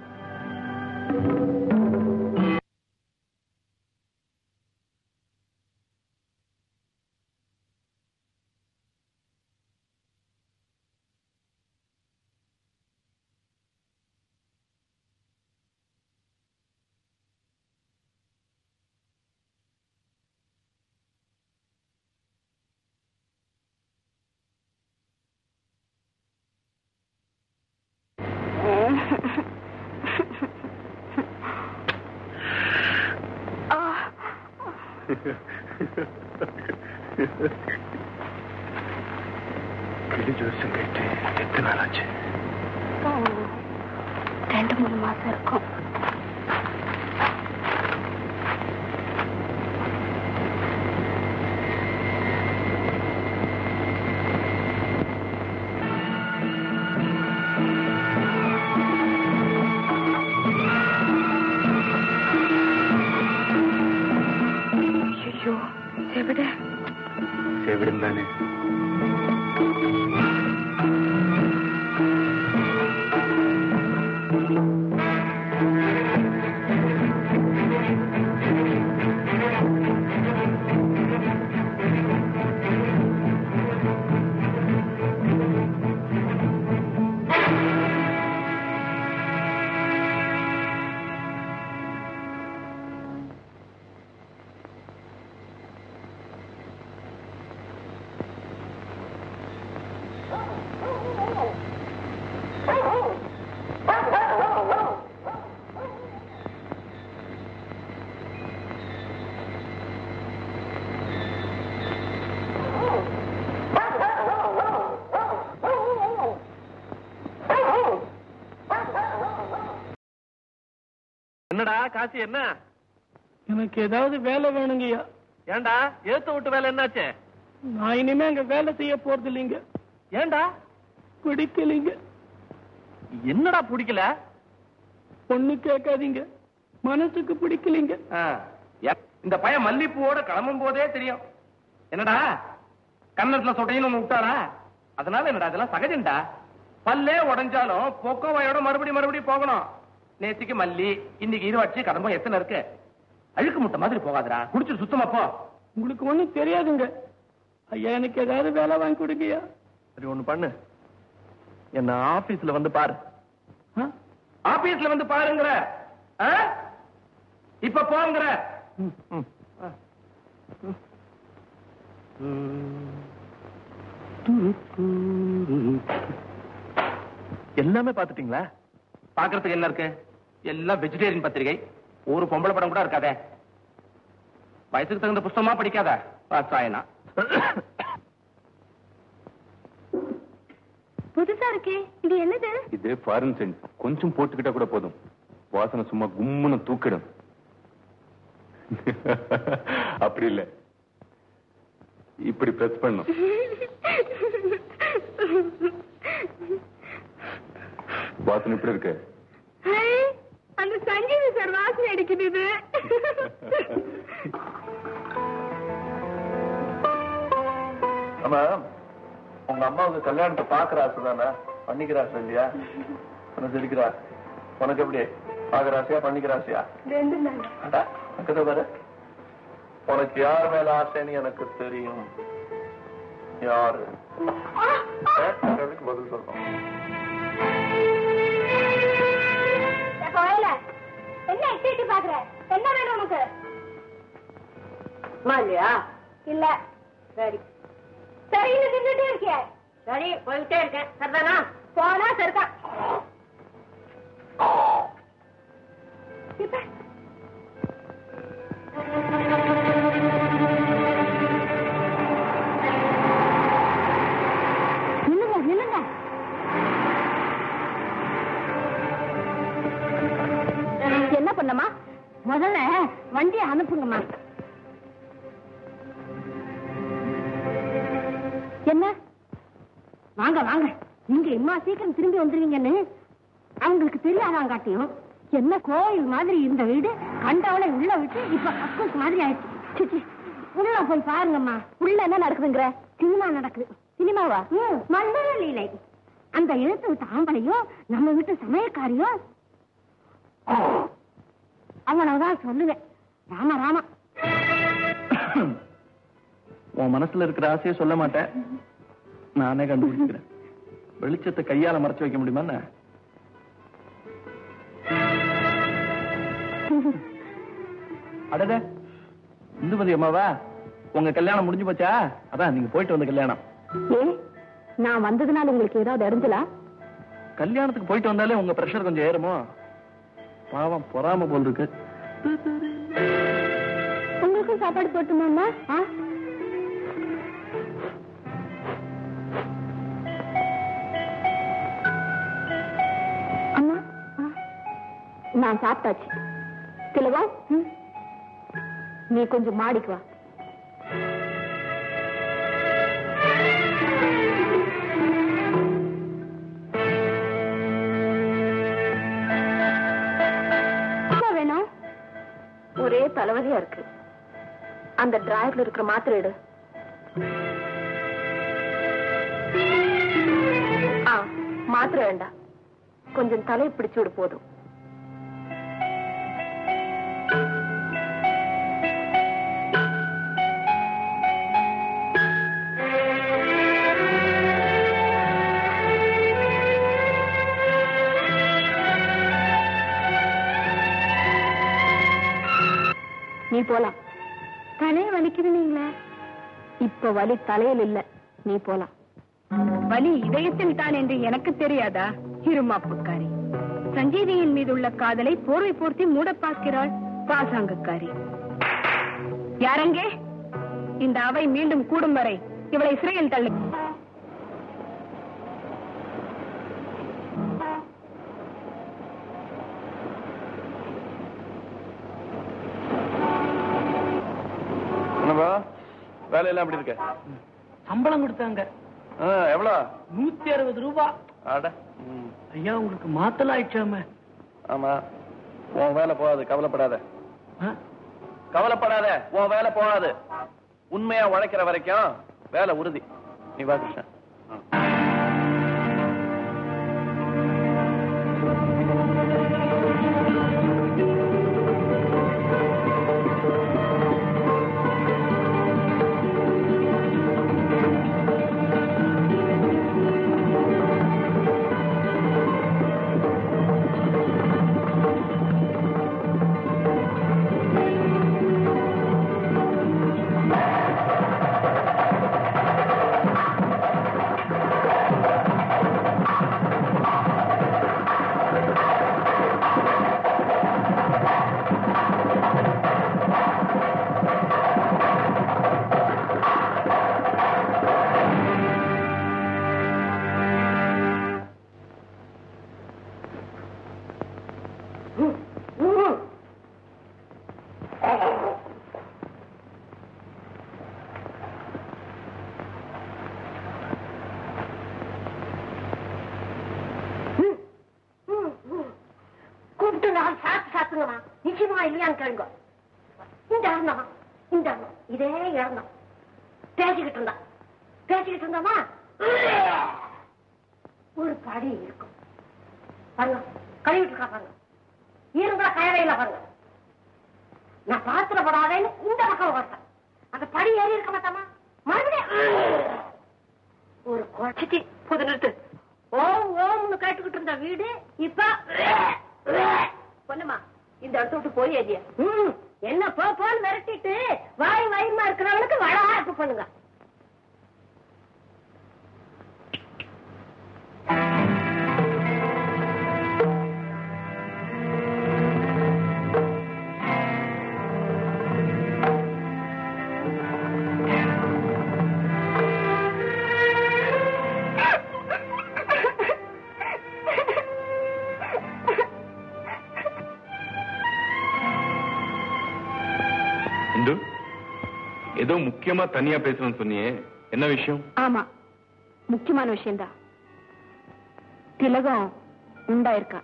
கிளி ஜோசம் கேட்டு எத்தனை நாள் ஆச்சு ரெண்டு மூணு மாசம் இருக்கும் ஐயோ செவிட செவிடன் தானே என்னடா காசி என்ன எனக்கு ஏதாவது வேலை வேணுங்கய்யா ஏண்டா ஏத்த விட்டு வேலை என்னாச்சு நான் இனிமே அங்க வேலை செய்ய போறது இல்லைங்க ஏண்டா பிடிக்கலைங்க என்னடா பிடிக்கல பொண்ணு கேட்காதீங்க மனசுக்கு பிடிக்கலைங்க ஆ, எ- இந்த பையன் மல்லிப்பூவோட கிளம்பும் போதே தெரியும் என்னடா கன்னத்துல சொட்டையும் ஒண்ணு விட்டாரா அதனால என்னடா அதெல்லாம் சகஜம்டா பல்லே உடைஞ்சாலும் பொக்கோ வாயோட மறுபடியும் மறுபடியும் போகணும் நேத்திக்கு மல்லி இன்னைக்கு இருவாட்சி கடம்பம் எத்தனை இருக்கு அழுக்கு முட்டை மாதிரி போகாதடா குடிச்சிட்டு சுத்தமா போ உங்களுக்கு ஒண்ணும் தெரியாதுங்க ஐயா எனக்கு ஏதாவது வேலை வாங்கி கொடுங்கய்யா சரி ஒண்ணு பண்ணு என்ன ஆபீஸ்ல வந்து பாரு ஆ? ஆபீஸ்ல வந்து பாருங்கிற ஆ? இப்ப போங்கிற எல்லாமே பாத்துட்டீங்களா பாக்குறதுக்கு என்ன இருக்கு எல்லாம் வெஜிடேரியன் பத்திரிகை ஒரு பொம்பளை படம் கூட இருக்காதே வயசுக்கு தகுந்த புஸ்தகமா படிக்காத வாத்சாயனா புதுசா இருக்கே இது என்னது இது ஃபாரின் சென்ட் கொஞ்சம் போட்டுக்கிட்டா கூட போதும் வாசனை சும்மா கும்முன்னு தூக்கிடும் அப்படி இல்ல இப்படி பிரஸ் பண்ணும் வாசனை இப்படி இருக்கு ஹை, அந்த சங்கீத சார் வாசனை அடிக்குது இது ஆமா உங்க அம்மாவுக்கு கல்யாணத்தை பாக்குற ஆசை தானே பண்ணிக்கிற ஆசை இல்லையா உனக்கு சிரிக்கிறா உனக்கு எப்படி பாக்குற ஆசையா பண்ணிக்கிற ஆசையா ரெண்டு நாள் அடா, அங்கத பாரு உனக்கு யார் மேல ஆசைன்னு எனக்கு தெரியும் யாரு கேட்டதுக்கு பதில் சொல்றோம் என்ன எட்டி பாக்குற என்ன வேணும் உனக்கு இல்லையா இல்ல சரி சரின்னு நின்றுட்டே இருக்கிய சரி போயிட்டே இருக்கேன் சரிதானா போனா சரிக்கா இப்ப நில்லுங்க நில்லுங்க என்ன பண்ணமா முதல்ல வண்டியை அனுப்புங்கம்மா என்ன வாங்க வாங்க நீங்க இம்மா சீக்கிரம் திரும்பி வந்துருவீங்கன்னு அவங்களுக்கு தெரியாதாங்காட்டியும் என்ன கோயில் மாதிரி இருந்த வீடு கண்டவளை உள்ள விட்டு இப்ப கக்கூஸ் மாதிரி ஆயிடுச்சு சி, சி. உள்ள போய் பாருங்கம்மா உள்ள என்ன நடக்குதுங்கிற சினிமா நடக்குது சினிமாவா மண்டல லீலை அந்த எழுத்து விட்ட ஆம்பளையும் நம்ம வீட்டு சமயக்காரியும் அவ்வளவுதான் சொல்லுவேன் ராமா ராமா உன் மனசுல இருக்கிற ஆசையை சொல்ல மாட்டேன் நானே கண்டுபிடிக்கிறேன் வெளிச்சத்தை கையால மறைச்சு வைக்க முடியுமா என்ன? அடடே இந்துமதி அம்மாவா உங்க கல்யாணம் முடிஞ்சு போச்சா அதான் நீங்க போயிட்டு வந்த கல்யாணம் ஏ நான் வந்ததுனால உங்களுக்கு ஏதாவது அறிஞ்சலா கல்யாணத்துக்கு போயிட்டு வந்தாலே உங்க பிரஷர் கொஞ்சம் ஏறுமோ பாவம் பொறாம போல் இருக்கு உங்களுக்கும் சாப்பாடு போட்டுமாம்மா ஆ அம்மா ஆ. நான் சாப்பிட்டாச்சு திலவா ம். நீ கொஞ்சம் மாடிக்கு வா என்ன வேணும் ஒரே தலைவலியா இருக்கு அந்த டிராயர்ல இருக்கிற மாத்திரை எடு ஆ மாத்திரை வேண்டாம் கொஞ்சம் தலை பிடிச்சு விடு போதும் நீ போலாம் தலையை வலிக்குதுனீங்களே இப்ப வலி தலையில் இல்ல நீ போலாம் வலி இதயத்தில் தான் என்று எனக்கு தெரியாதா இருமாப்புக்காரி சஞ்சீவியின் மீது உள்ள காதலை போர்வை போர்த்தி மூட பார்க்கிறாள் பாசாங்கக்காரி யாரங்கே இந்த அவை மீண்டும் கூடும் வரை இவளை சிறையில் தள்ளு என்னப்பா வேலையெல்லாம் எப்படி இருக்கு சம்பளம் கொடுத்தாங்க ஆ, எவ்வளவு நூத்தி அறுபது ரூபாய் அட ம். ஐயா உங்களுக்கு மாத்தல ஆயிடுச்சாம ஆமா உன் வேலை போகாது கவலைப்படாத ஆ? கவலைப்படாத உன் வேலை போகாது உண்மையா உழைக்கிற வரைக்கும் வேலை உறுதி நீ வா கிருஷ்ணன் கூப்பிட்டு நான் சாப்பிட்டு சாப்பிடுங்கம்மா நிச்சயமா இல்லையான்னு கேளுங்க இந்த அண்ணம் இந்த அண்ணம் இதே இறந்தோம் பேசிக்கிட்டு இருந்தா பேசிக்கிட்டு இருந்தோமா ஒரு படி இருக்கும் பாருங்க கழுவிட்டு இருக்கா பாருங்க இருந்தா கயவையில பாருங்க நான் பாத்திரப்படாதேன்னு இந்த பக்கம் வரேன் அந்த படி ஏறி இருக்க மாட்டாமா மறுபடியும் ஒரு குறைச்சி புது நிறுத்து ஓம் ஓம்னு கேட்டுக்கிட்டு இருந்த வீடு இப்ப பொண்ணுமா இந்த இடத்த விட்டு போய் ஏதிய என்ன போ போன்னு மிரட்டிட்டு வாய் வயிறுமா இருக்கிறவங்களுக்கு வளவாப்பு பண்ணுங்க இந்து ஏதோ முக்கியமா தனியா பேசணும்னு சொன்னியே என்ன விஷயம் ஆமா முக்கியமான விஷயம்தான் திலகம் உண்டாயிருக்கா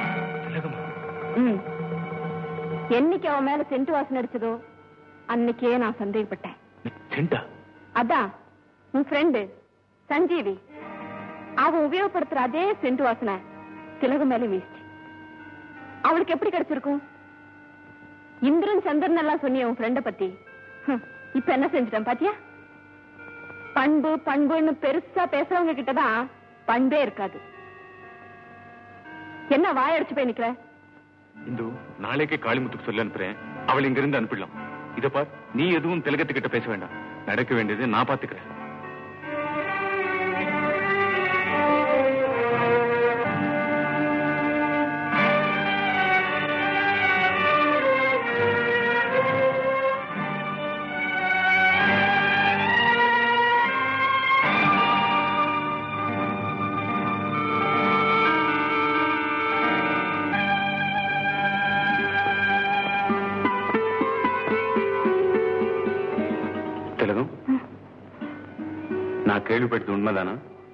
ம் என்னைக்கு அவன் மேல சென்ட் வாசனை அடிச்சதோ அன்னைக்கே நான் சந்தேகப்பட்டேன் செண்டா அதான் உன் ஃப்ரெண்டு சஞ்சீவி அவன் உபயோகப்படுத்துற அதே சென்ட் வாசனை திலகம் மேல வீசிச்சு அவளுக்கு எப்படி கிடைச்சிருக்கும் இந்திரன் சந்திரன் எல்லாம் சொன்னிய உன் ஃப்ரெண்ட பத்தி ஹம், இப்ப என்ன செஞ்சிட்டேன் பாத்தியா பண்பு பண்புன்னு பெருசா பேசுறவங்க கிட்டதான் பண்பே இருக்காது என்ன வாயடிச்சு போய் நிக்கிற இந்து நாளைக்கே காளிமுத்துக்கு சொல்லி அனுப்புறேன் அவளை இங்க இருந்து அனுப்பிடலாம் இத பார் நீ எதுவும் திலகத்துக்கிட்ட பேச வேண்டாம் நடக்க வேண்டியது நான் பாத்துக்கிறேன் திலகம் நான் கேள்விப்பட்டது உண்மைதானா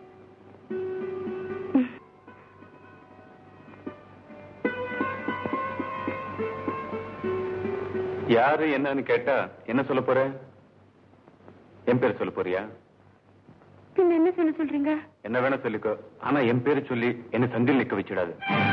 யாரு என்னன்னு கேட்டா என்ன சொல்ல போற என் பேர் சொல்ல போறியா பின்ன என்ன சொல்ல சொல்றீங்க என்ன வேணா சொல்லிக்கோ ஆனா என் பேரை சொல்லி என்ன சந்தில் நிக்க வச்சிடாது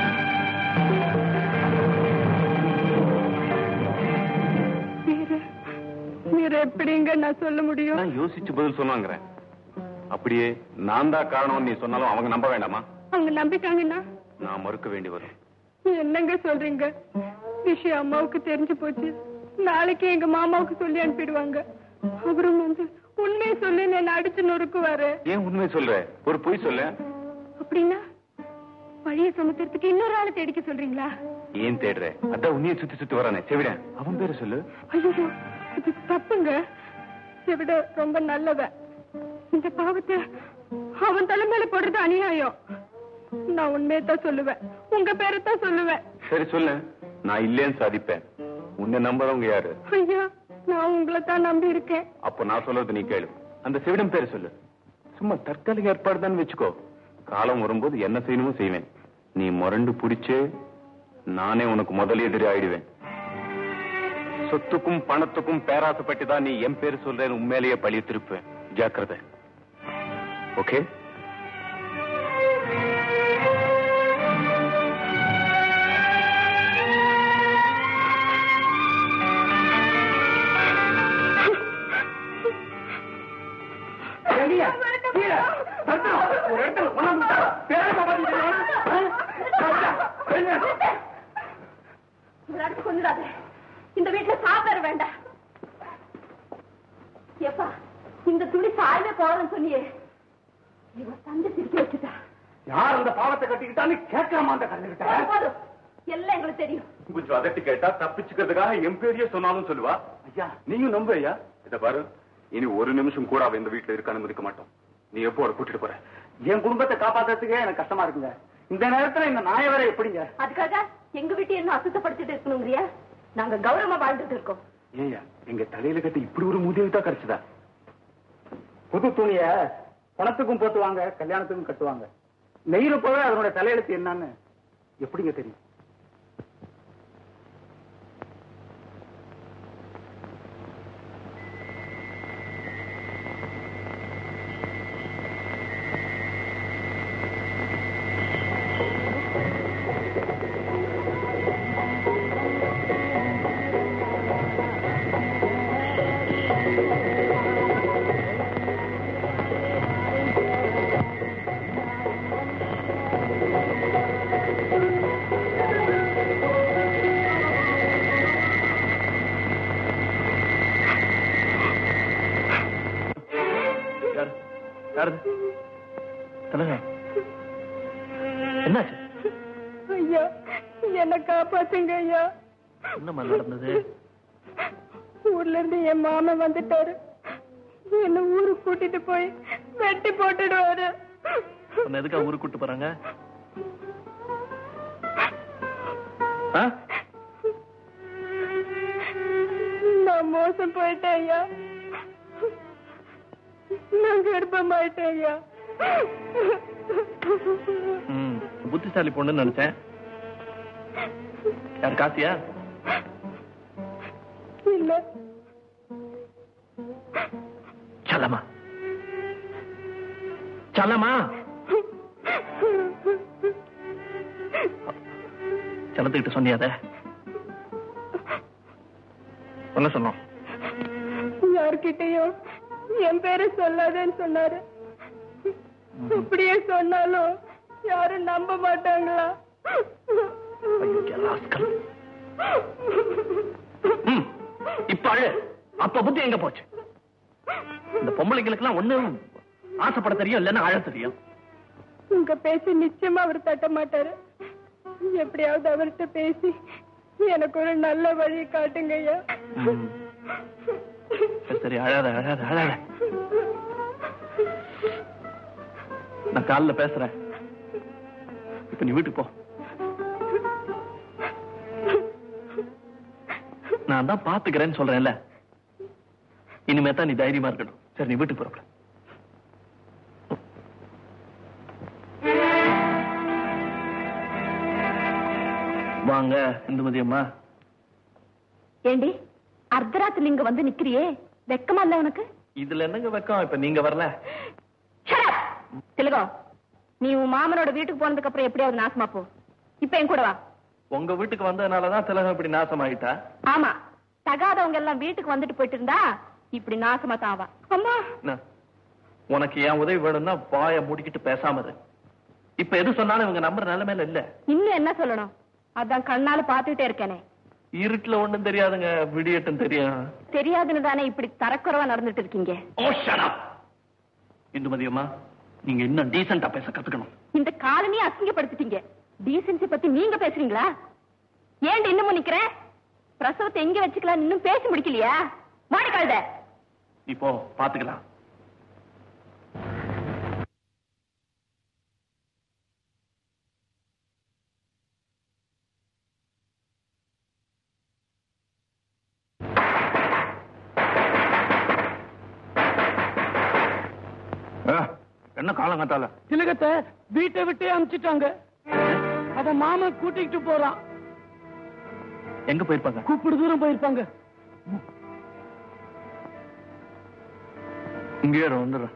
வேற வேற எப்படிங்க நான் சொல்ல முடியும் நான் யோசிச்சு பதில் சொன்னாங்கிறேன் அப்படியே நான் தான் காரணம் நீ சொன்னாலும் அவங்க நம்ப வேண்டாமா அவங்க நம்பிட்டாங்கன்னா நான் மறுக்க வேண்டி வரும் என்னங்க சொல்றீங்க விஷயம் அம்மாவுக்கு தெரிஞ்சு போச்சு நாளைக்கு எங்க மாமாவுக்கு சொல்லி அனுப்பிடுவாங்க அவரும் வந்து உண்மையை சொல்லி என்ன அடிச்சு நொறுக்குவாரு ஏன் உண்மை சொல்ற ஒரு பொய் சொல்ல அப்படின்னா வழிய சுமத்துறதுக்கு இன்னொரு ஆளை தேடிக்க சொல்றீங்களா ஏன் தேடுற அதான் உன்னைய சுத்தி சுத்தி வரானே செவிட அவன் பேரை சொல்லு ஐயோ இது தப்புங்க இதை விட ரொம்ப நல்லவன் இந்த பாவத்தை அவன் தலைமையில போடுறது அநியாயம் நான் உண்மையத்தான் சொல்லுவேன் உங்க பேரைத்தான் சொல்லுவேன் சரி சொல்லு நான் இல்லேன்னு சாதிப்பேன் உன்னை நம்புறவங்க யாரு ஐயா நான் உங்களை தான் நம்பி இருக்கேன் அப்போ நான் சொல்றது நீ கேளு அந்த சிவிடம் பேரு சொல்லு சும்மா தற்காலிக ஏற்பாடு தான் வச்சுக்கோ காலம் வரும்போது என்ன செய்யணுமோ செய்வேன் நீ முரண்டு புடிச்சு நானே உனக்கு முதல் எதிரி ஆயிடுவேன் சொத்துக்கும் பணத்துக்கும் பேராசைப்பட்டு தான் நீ என் பேர் சொல்றேன் உண்மையிலேயே பழிய திருப்பேன் ஜாக்கிரதை ஓகே எங்கய்யா? கீழே. தட்டுறோம். ஒரு இடத்துல கொண்டாந்து விட்டா. பேரை காப்பாத்திட்டு இருக்கானா? ஆ? ராஜா, வெளியே. இவரை அடிச்சு கொண்டுடாத இந்த வீட்டுல சாப்பிட வேண்டாம் எப்பா இந்த துணி சாயவே போறேன்னு சொன்னியே இவ தந்தை சிரிக்க வச்சுட்டா யார் அந்த பாவத்தை கட்டிக்கிட்டான்னு கேட்காம அந்த கண்ணுகிட்ட போதும், போதும் எல்லாம் எங்களுக்கு தெரியும் கொஞ்சம் அதட்டி கேட்டா தப்பிச்சுக்கிறதுக்காக என் பேரையே சொன்னாலும் சொல்லுவா ஐயா நீயும் நம்பு ஐயா இத பாரு இனி ஒரு நிமிஷம் கூட அவ இந்த வீட்டுல இருக்க அனுமதிக்க மாட்டோம் நீ எப்போ அவளை கூட்டிட்டு போற என் குடும்பத்தை காப்பாத்துறதுக்கே எனக்கு கஷ்டமா இருக்குங்க இந்த நேரத்துல இந்த நாய வரை எப்படிங்க அதுக்காக எங்க வீட்டை என்ன அசுத்தப்படுத்திட்டு இருக்கணுங்கிறியா நாங்க கௌரவமா வாழ்ந்துட்டு இருக்கோம் ஏய்யா எங்க தலையில கட்டி இப்படி ஒரு முதலீடு தான் கிடைச்சதா புது துணிய பணத்துக்கும் போட்டுவாங்க கல்யாணத்துக்கும் கட்டுவாங்க நெய்யில போவே அதனுடைய தலையெழுத்து என்னன்னு எப்படிங்க தெரியும் யாரு யாரு சொல்லுங்க என்னாச்சு ஐயா என்ன காப்பாத்துங்க ஐயா என்னம்மா நடந்தது ஊர்ல இருந்து என் மாமன் வந்துட்டாரு என்ன ஊருக்கு கூட்டிட்டு போய் வெட்டி போட்டுடுவாரு உன்னை எதுக்கா ஊருக்கு கூட்டு போறாங்க ஆ? நான் மோசம் போயிட்டேன் ஐயா நான் கர்ப்பமாயிட்டேன் ஐயா ம், புத்திசாலி பொண்ணுன்னு நினைச்சேன் யார் காசியா இல்ல சலமா சலமா சலத்துக்கிட்ட சொன்னியாத என்ன சொன்னோம் யார்கிட்டயும் என் பேரை சொல்லாதேன்னு சொன்னாரு அப்படியே சொன்னாலும் யாரும் நம்ப மாட்டாங்களா ஐயோ, rascal. ம், இப்ப அழு அப்ப புத்தி எங்க போச்சு இந்த பொம்பளைங்களுக்கு எல்லாம் ஒண்ணும் ஆசைப்பட தெரியும் இல்லன்னா அழ தெரியும் உங்க பேச்ச நிச்சயமா அவர் தட்ட மாட்டாரு எப்படியாவது அவர்கிட்ட பேசி எனக்கு ஒரு நல்ல வழி காட்டுங்க ஐயா ம். சரி, சரி அழாத அழாத அழாத நான் காலைல பேசுறேன் இப்ப நீ வீட்டுக்கு போ நான் தான் பாத்துக்கிறேன்னு சொல்றேன்ல இனிமே தான் நீ தைரியமா இருக்கணும் சரி நீ வீட்டுக்கு போறப்ப வாங்க இந்துமதி அம்மா ஏண்டி அர்த்தராத்திரி இங்க வந்து நிக்கிறியே வெக்கமா இல்ல உனக்கு இதுல என்னங்க வெக்கம் இப்ப நீங்க வரல திலகம் நீ உன் மாமனோட வீட்டுக்கு போனதுக்கு அப்புறம் எப்படியாவது நாசமா போ இப்ப என் கூட வா உங்க வீட்டுக்கு வந்ததுனாலதான் திலகம் இப்படி நாசமாயிட்டா ஆமா தகாதவங்க எல்லாம் வீட்டுக்கு வந்துட்டு போயிட்டு இருந்தா இப்படி நாசமா தான் ஆவா அம்மா என்ன? உனக்கு என் உதவி வேணும்னா வாய மூடிக்கிட்டு பேசாம இரு இப்ப எது சொன்னாலும் இவங்க நம்புற நிலைமையில இல்ல இன்னும் என்ன சொல்லணும் அதான் கண்ணால பாத்துட்டே இருக்கேனே இருட்டுல ஒண்ணும் தெரியாதுங்க விடியட்டும் தெரியும் தெரியாதுன்னு தானே இப்படி தரக்குறவா நடந்துட்டு இருக்கீங்க ஓ ஷட் இந்துமதி அம்மா நீங்க இன்னும் டீசெண்டா பேச கத்துக்கணும் இந்த காலனியை அசிங்கப்படுத்திட்டீங்க டீசென்சி பத்தி நீங்க பேசுறீங்களா ஏன்டி இன்னமும் நிக்கிற பிரசவத்தை எங்க வச்சுக்கலாம் இன்னும் பேசி முடிக்கலையா மாடி கழுத இப்போ பாத்துக்கலாம் என்ன காலங்கத்தால திலகத்தை வீட்டை விட்டே அனுப்பிச்சிட்டாங்க அவன் மாமன் கூட்டிக்கிட்டு போறான் எங்க போயிருப்பாங்க கூப்பிடு தூரம் போயிருப்பாங்க இங்கே வந்துடுறேன்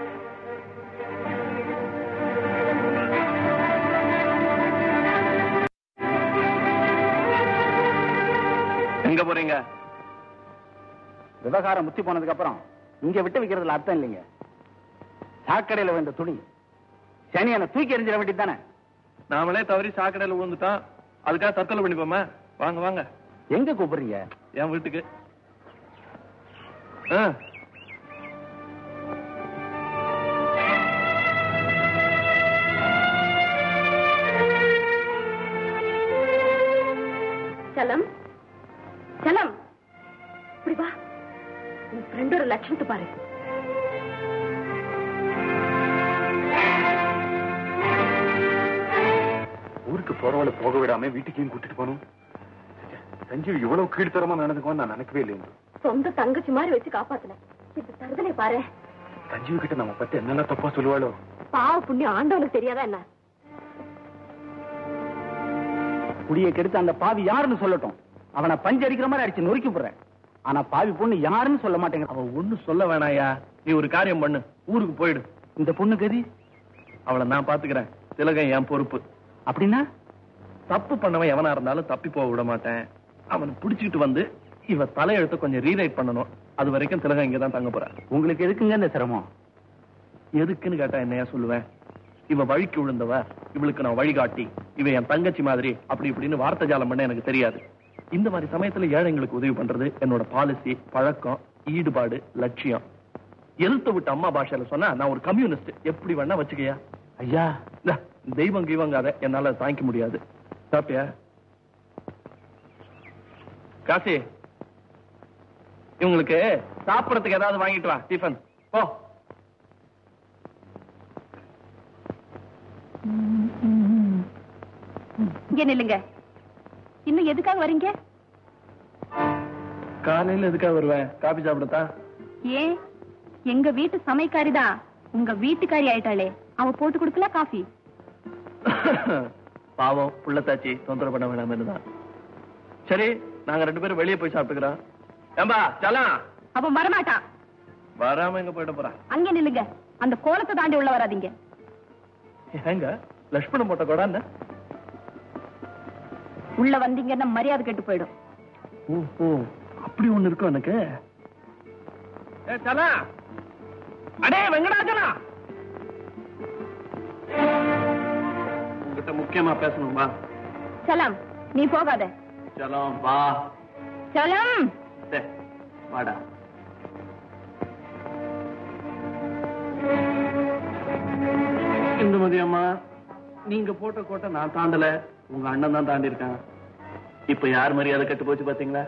எங்க போறீங்க விவகாரம் முத்தி போனதுக்கு அப்புறம் இங்க விட்டு வைக்கிறதுல அர்த்தம் இல்லைங்க சாக்கடையில வந்த துணி சனியனை தூக்கி எறிஞ்சிட வேண்டியது தானே நாமளே தவறி சாக்கடையில விழுந்துட்டோம் அதுக்காக தற்கொலை பண்ணிப்போமா வாங்க வாங்க எங்க கூப்பிடுறீங்க என் வீட்டுக்கு ஆ செல்லம் செல்லம் இப்படி வா உன் ஃப்ரெண்டோட லட்சணத்தை பாரு ஊருக்கு போறவளை போக விடாம வீட்டுக்கையும் கூட்டிட்டு போகணும் சஞ்சீவ் இவ்வளவு கீழ்த்தரமா நடந்துக்குவான்னு நான் நினைக்கவே இல்லைங்க சொந்த தங்கச்சி மாதிரி வச்சு காப்பாத்துல இப்ப தருதலை பாரு சஞ்சீவ் கிட்ட நம்ம பத்தி என்னென்ன தப்பா சொல்லுவாளோ பாவ புண்ணியம் ஆண்டவனுக்கு தெரியாதா என்ன குடியை கெடுத்து அந்த பாவி யாருன்னு சொல்லட்டும் அவனை பஞ்சு அடிக்கிற மாதிரி அடிச்சு நொறுக்கி போடுறேன் ஆனா பாவி பொண்ணு யாருன்னு சொல்ல மாட்டேங்க அவ ஒண்ணும் சொல்ல வேணாயா நீ ஒரு காரியம் பண்ணு ஊருக்கு போயிடு இந்த பொண்ணு கதி அவளை நான் பாத்துக்கிறேன் திலகம் என் பொறுப்பு அப்படின்னா தப்பு பண்ணவன் எவனா இருந்தாலும் தப்பி போக விட மாட்டேன் அவனை புடிச்சிட்டு வந்து இவ தலையெழுத்த கொஞ்சம் ரீரைட் பண்ணணும் அது வரைக்கும் திலகம் இங்க தான் தங்க போறா உங்களுக்கு எதுக்குங்க இந்த சிரமம் எதுக்குன்னு கேட்டா என்னையா சொல்லுவேன் இவ வழிக்கு விழுந்தவ இவளுக்கு நான் வழிகாட்டி இவ என் தங்கச்சி மாதிரி அப்படி இப்படின்னு வார்த்தை ஜாலம் பண்ண எனக்கு தெரியாது இந்த மாதிரி சமயத்துல ஏழைங்களுக்கு உதவி பண்றது என்னோட பாலிசி பழக்கம் ஈடுபாடு லட்சியம் எழுத்து விட்டு அம்மா பாஷையில சொன்னா நான் ஒரு கம்யூனிஸ்ட் எப்படி வேணா வச்சுக்கயா ஐயா இந்தா, தெய்வம் கீவங்காத என்னால தாங்கிக்க முடியாது சாப்பிட்டியா காசி இவங்களுக்கு சாப்பிடறதுக்கு ஏதாவது வாங்கிட்டு வா டிஃபன் போ இங்க நில்லுங்க இன்னும் எதுக்காக வரீங்க காலையில எதுக்காக வருவேன் காபி சாப்பிடத்தான் ஏன் எங்க வீட்டு சமைக்காரிதான் உங்க வீட்டுக்காரி ஆயிட்டாளே அவ போட்டு கொடுக்கல காஃபி பாவம் புள்ளத்தாச்சி தொந்தரவு பண்ண வேணாம் தான் சரி நாங்க ரெண்டு பேரும் வெளியே போய் சாப்பிட்டுக்கிறோம் ஏம்பா சலாம் அவ வரமாட்டா வராம எங்க போயிட போறா அங்க நில்லுங்க அந்த கோலத்தை தாண்டி உள்ள வராதீங்க ஏங்க லட்சுமணம் போட்ட கூட என்ன உள்ள வந்தீங்கன்னா மரியாதை கெட்டு போயிடும் ஓ ஓ அப்படி ஒண்ணு இருக்கும் எனக்கு ஏ சலா அடே வெங்கடாச்சலா உங்ககிட்ட முக்கியமா பேசணுமா சலாம் நீ போகாத சலம் வா சலம் டே, வாடா இந்துமதி அம்மா நீங்க போட்ட கோட்டை நான் தாண்டல உங்க அண்ணன் தான் தாண்டி இருக்கான் இப்ப யார் மரியாதை கெட்டு போச்சு பாத்தீங்களா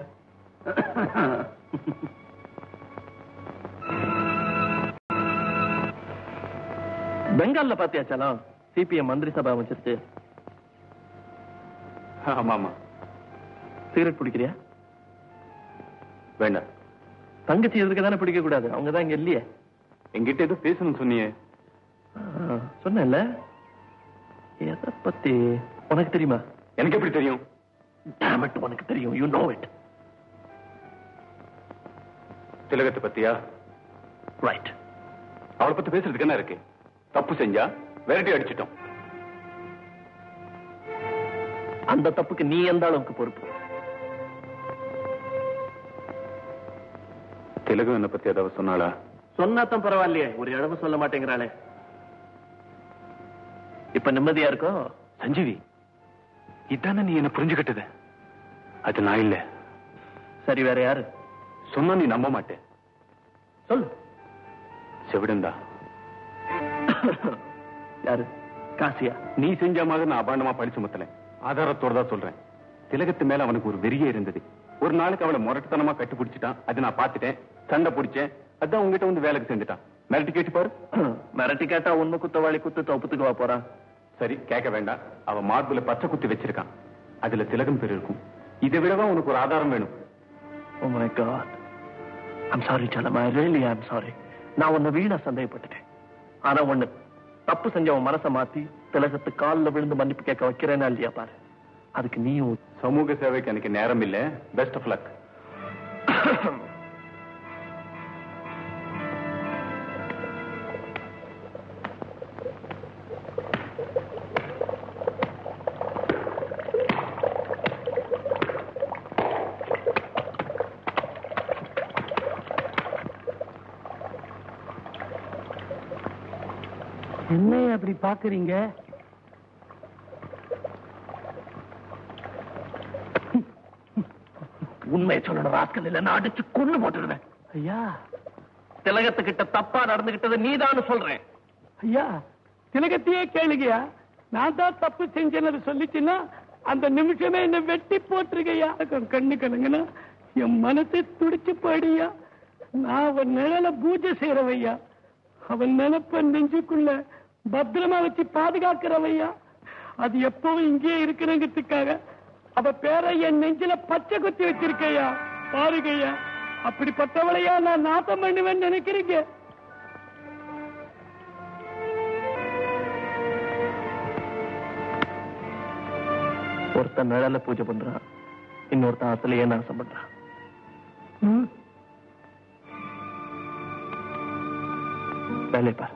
பெங்கால்ல பாத்தியா சலம் சிபிஎம் மந்திரி சபை அமைச்சிருச்சு ஆமா ஆமா சிகரெட் பிடிக்கிறியா வேண்டாம் தங்கச்சி எதுக்கு தானே பிடிக்க கூடாது அவங்க தான் இங்க இல்லையே என்கிட்ட ஏதோ பேசணும்னு சொன்னியே ஆ, சொன்னேன்ல எதை பத்தி உனக்கு தெரியுமா எனக்கு எப்படி தெரியும் Damn it, உனக்கு தெரியும் யூ நோ இட் திலகத்தை பத்தியா ரைட் அவளை பத்தி பேசுறதுக்கு என்ன இருக்கு தப்பு செஞ்சா விரட்டி அடிச்சிட்டோம் அந்த தப்புக்கு நீ எந்த அளவுக்கு பொறுப்பு திலகம் என்ன பத்தி ஏதாவது சொன்னாளா சொன்னாதான் பரவாயில்லையே ஒரு இழவு சொல்ல மாட்டேங்கிறாளே இப்ப நிம்மதியா இருக்கோ சஞ்சீவி இதானே நீ என்ன புரிஞ்சுக்கிட்டது அது நான் இல்ல சரி வேற யாரு சொன்னா நீ நம்ப மாட்டேன் சொல்லு செவிடந்தா யாரு காசியா நீ செஞ்ச மாதிரி நான் அபாண்டமா படிச்சு முத்தல ஆதாரத்தோட தான் சொல்றேன் திலகத்து மேல அவனுக்கு ஒரு வெறியே இருந்தது ஒரு நாளைக்கு அவளை முரட்டுத்தனமா கட்டி பிடிச்சிட்டான் அது நான் பார்த்துட்டேன் சண்டை பிடிச்சேன் அதான் உங்ககிட்ட வந்து வேலைக்கு செஞ்சுட்டான் மிரட்டி கேட்டு பாரு மிரட்டி கேட்டா உண்மை குத்தவாளி குத்து தப்புத்துக்கு வா போறான் சரி கேட்க வேண்டாம் அவன் மார்புல பச்சை குத்தி வச்சிருக்கான் அதுல திலகம் பேர் இருக்கும் இதை விடவா உனக்கு ஒரு ஆதாரம் வேணும் oh my God I'm sorry Salam I really I'm sorry நான் உன்னை வீணா சந்தேகப்பட்டுட்டேன் ஆனா ஒண்ணு தப்பு செஞ்சவன் மனசை மாத்தி திலகத்து கால்ல விழுந்து மன்னிப்பு கேட்க வைக்கிறேன்னா இல்லையா பாரு அதுக்கு நீயும் சமூக சேவைக்கு எனக்கு நேரம் இல்ல பெஸ்ட் ஆஃப் லக் என்ன அப்படி பாக்குறீங்க உண்மையை சொல்லணும் ராஸ்கல் இல்ல நான் அடிச்சு கொண்டு போட்டுடுவேன் ஐயா திலகத்துக்கிட்ட தப்பா நடந்துகிட்டது நீதான்னு சொல்றேன் ஐயா திலகத்தையே கேளுங்கய்யா நான் தான் தப்பு செஞ்சேன்னு சொல்லிச்சுன்னா அந்த நிமிஷமே என்ன வெட்டி போட்டிருக்கையா கண்ணு கலங்குனா என் மனசை துடிச்சு போயிடுயா நான் அவன் நிழல பூஜை செய்யறவையா அவன் நினைப்ப நெஞ்சுக்குள்ள பத்திரமா வச்சு பாதுகாக்கிறவையா அது எப்பவும் இங்கேயே இருக்கிறங்கிறதுக்காக அவ பேரை என் நெஞ்சில பச்சை குத்தி வச்சிருக்கையா பாருங்கய்யா அப்படிப்பட்டவளையா நான் நாசம் பண்ணுவேன்னு நினைக்கிறீங்க ஒருத்தன் நிழல பூஜை பண்றான் இன்னொருத்தன் அசலையே நாசம் பண்றான் வேலை பார்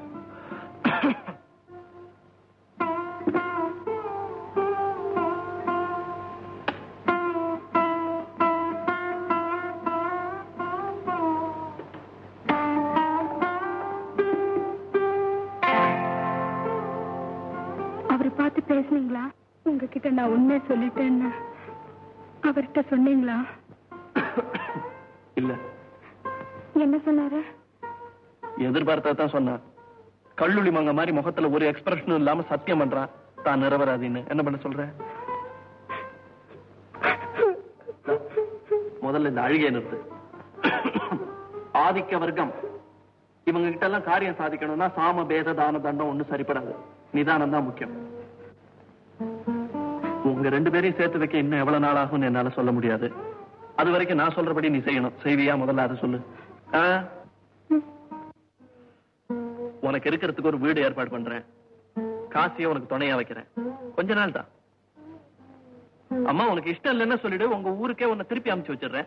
அவரை பார்த்து பேசுனீங்களா உங்ககிட்ட நான் உண்மை சொல்லிட்டேன்னு அவர்கிட்ட சொன்னீங்களா இல்ல என்ன சொன்னாரு எதிர்பார்த்தா தான் சொன்னான் கள்ளுளி மங்க மாதிரி முகத்துல ஒரு எக்ஸ்பிரஷனும் இல்லாம சத்தியம் பண்றான் தான் நிரபராதின்னு என்ன பண்ண சொல்ற முதல்ல இந்த அழுகையை நிறுத்து ஆதிக்க வர்க்கம் இவங்க கிட்ட எல்லாம் காரியம் சாதிக்கணும்னா சாம பேத தான தண்டம் ஒண்ணு சரிப்படாது நிதானம் தான் முக்கியம் உங்க ரெண்டு பேரையும் சேர்த்து வைக்க இன்னும் எவ்வளவு நாள் ஆகும்னு என்னால சொல்ல முடியாது அது வரைக்கும் நான் சொல்றபடி நீ செய்யணும் செய்வியா முதல்ல அதை சொல்லு ஆ? உனக்கு இருக்கிறதுக்கு ஒரு வீடு ஏற்பாடு பண்றேன் காசியை உனக்கு துணையா வைக்கிறேன் கொஞ்ச நாள் தான் அம்மா உனக்கு இஷ்டம் இல்லைன்னு சொல்லிடு உங்க ஊருக்கே உன்னை திருப்பி அனுப்பிச்சு வச்சிடுறேன்